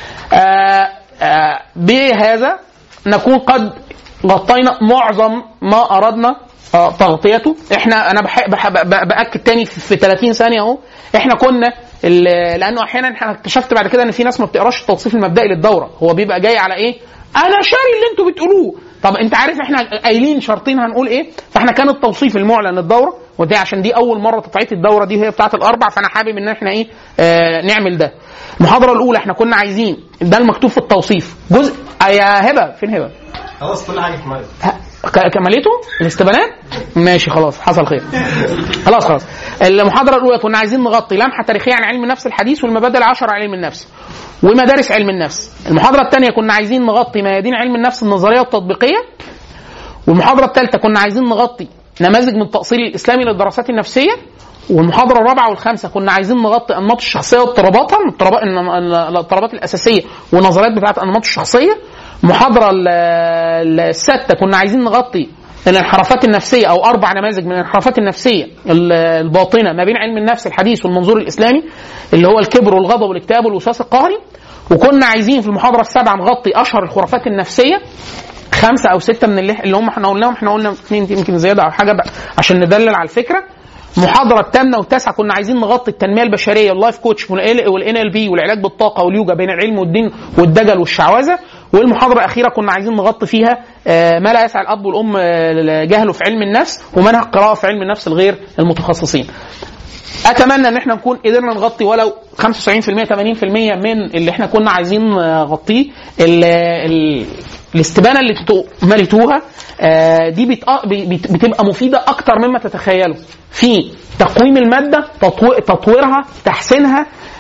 آه آه بهذا نكون قد غطينا معظم ما اردنا آه تغطيته احنا انا بح بح ب- باكد تاني في في 30 ثانيه اهو احنا كنا ال- لانه احيانا احنا اكتشفت بعد كده ان في ناس ما بتقراش التوصيف المبدئي للدوره هو بيبقى جاي على ايه انا شاري اللي انتوا بتقولوه طب انت عارف احنا قايلين شرطين هنقول ايه فاحنا كان التوصيف المعلن للدوره ودي عشان دي اول مره تطعية الدوره دي هي بتاعه الاربع فانا حابب ان احنا ايه آه نعمل ده المحاضره الاولى احنا كنا عايزين ده المكتوب في التوصيف جزء يا هبه فين هبه خلاص كل حاجه كملت ك- كملته الاستبانات ماشي خلاص حصل خير خلاص خلاص المحاضره الاولى كنا عايزين نغطي لمحه تاريخيه عن علم النفس الحديث والمبادئ العشر عن علم النفس ومدارس علم النفس المحاضره الثانيه كنا عايزين نغطي ميادين علم النفس النظريه والتطبيقيه والمحاضره الثالثه كنا عايزين نغطي نماذج من التأصيل الإسلامي للدراسات النفسية والمحاضرة الرابعة والخامسة كنا عايزين نغطي أنماط الشخصية واضطراباتها الاضطرابات الاضطرابات الأساسية والنظريات بتاعت أنماط الشخصية المحاضرة ال- ال- السادسة كنا عايزين نغطي الانحرافات النفسية أو أربع نماذج من الانحرافات النفسية ال- الباطنة ما بين علم النفس الحديث والمنظور الإسلامي اللي هو الكبر والغضب والاكتئاب والوسواس القهري وكنا عايزين في المحاضرة السابعة نغطي أشهر الخرافات النفسية خمسه او سته من اللي, اللي هم احنا قلناهم احنا قلنا اثنين يمكن زياده او حاجه بقى عشان ندلل على الفكره المحاضره الثامنه والتاسعه كنا عايزين نغطي التنميه البشريه واللايف كوتش والان ال بي والعلاج بالطاقه واليوجا بين العلم والدين والدجل والشعوذه والمحاضره الاخيره كنا عايزين نغطي فيها آه، ما لا يسعى الاب والام آه، جهله في علم النفس ومنهج قراءه في علم النفس الغير المتخصصين اتمنى ان احنا نكون قدرنا نغطي ولو 75% 80% من اللي احنا كنا عايزين نغطيه ال- ال- الاستبانه اللي انتوا مليتوها آه، دي بت- بت- بتبقى مفيده اكتر مما تتخيلوا في تقويم الماده تطوي- تطويرها تحسينها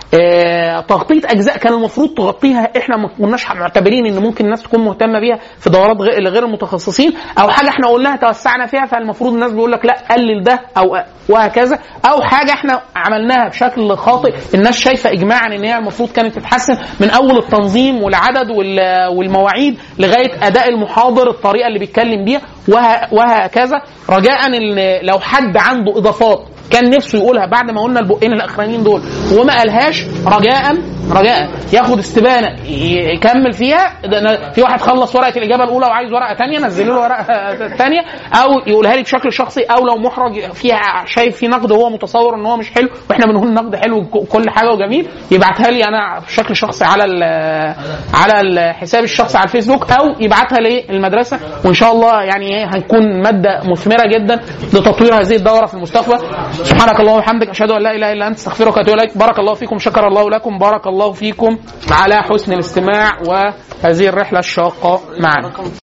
آه، تغطيه اجزاء كان المفروض تغطيها احنا ما كناش معتبرين ان ممكن الناس تكون مهتمه بيها في دورات غير غير المتخصصين او حاجه احنا قلناها توسعنا فيها فالمفروض الناس بيقول لك لا قلل ده او وهكذا او حاجه احنا عملناها بشكل خاطئ الناس شايفه اجماعا ان هي المفروض كانت تتحسن من اول التنظيم والعدد وال- والمواعيد لغايه اداء المحاضر الطريقه اللي بيتكلم بيها وه- وهكذا رجاء ان لو حد عنده اضافات كان نفسه يقولها بعد ما قلنا البقين الاخرانيين دول وما قالهاش رجاء رجاء ياخد استبانه ي- يكمل فيها ده أنا- في واحد خلص ورقه الاجابه الاولى وعايز ورقه ثانيه نزل له ورقه ثانيه او يقولها لي بشكل شخصي او لو محرج فيها شايف في نقد هو متصور ان هو مش حلو واحنا بنقول نقد حلو وكل حاجه وجميل يبعتها لي انا بشكل شخصي على ال- على الحساب الشخصي على الفيسبوك او يبعتها للمدرسه وان شاء الله يعني إيه هنكون ماده مثمره جدا لتطوير هذه الدوره في المستقبل سبحانك اللهم وبحمدك اشهد ان لا اله الا انت استغفرك واتوب اليك بارك الله فيكم شكر الله لكم بارك الله فيكم على حسن الاستماع وهذه الرحله الشاقه معنا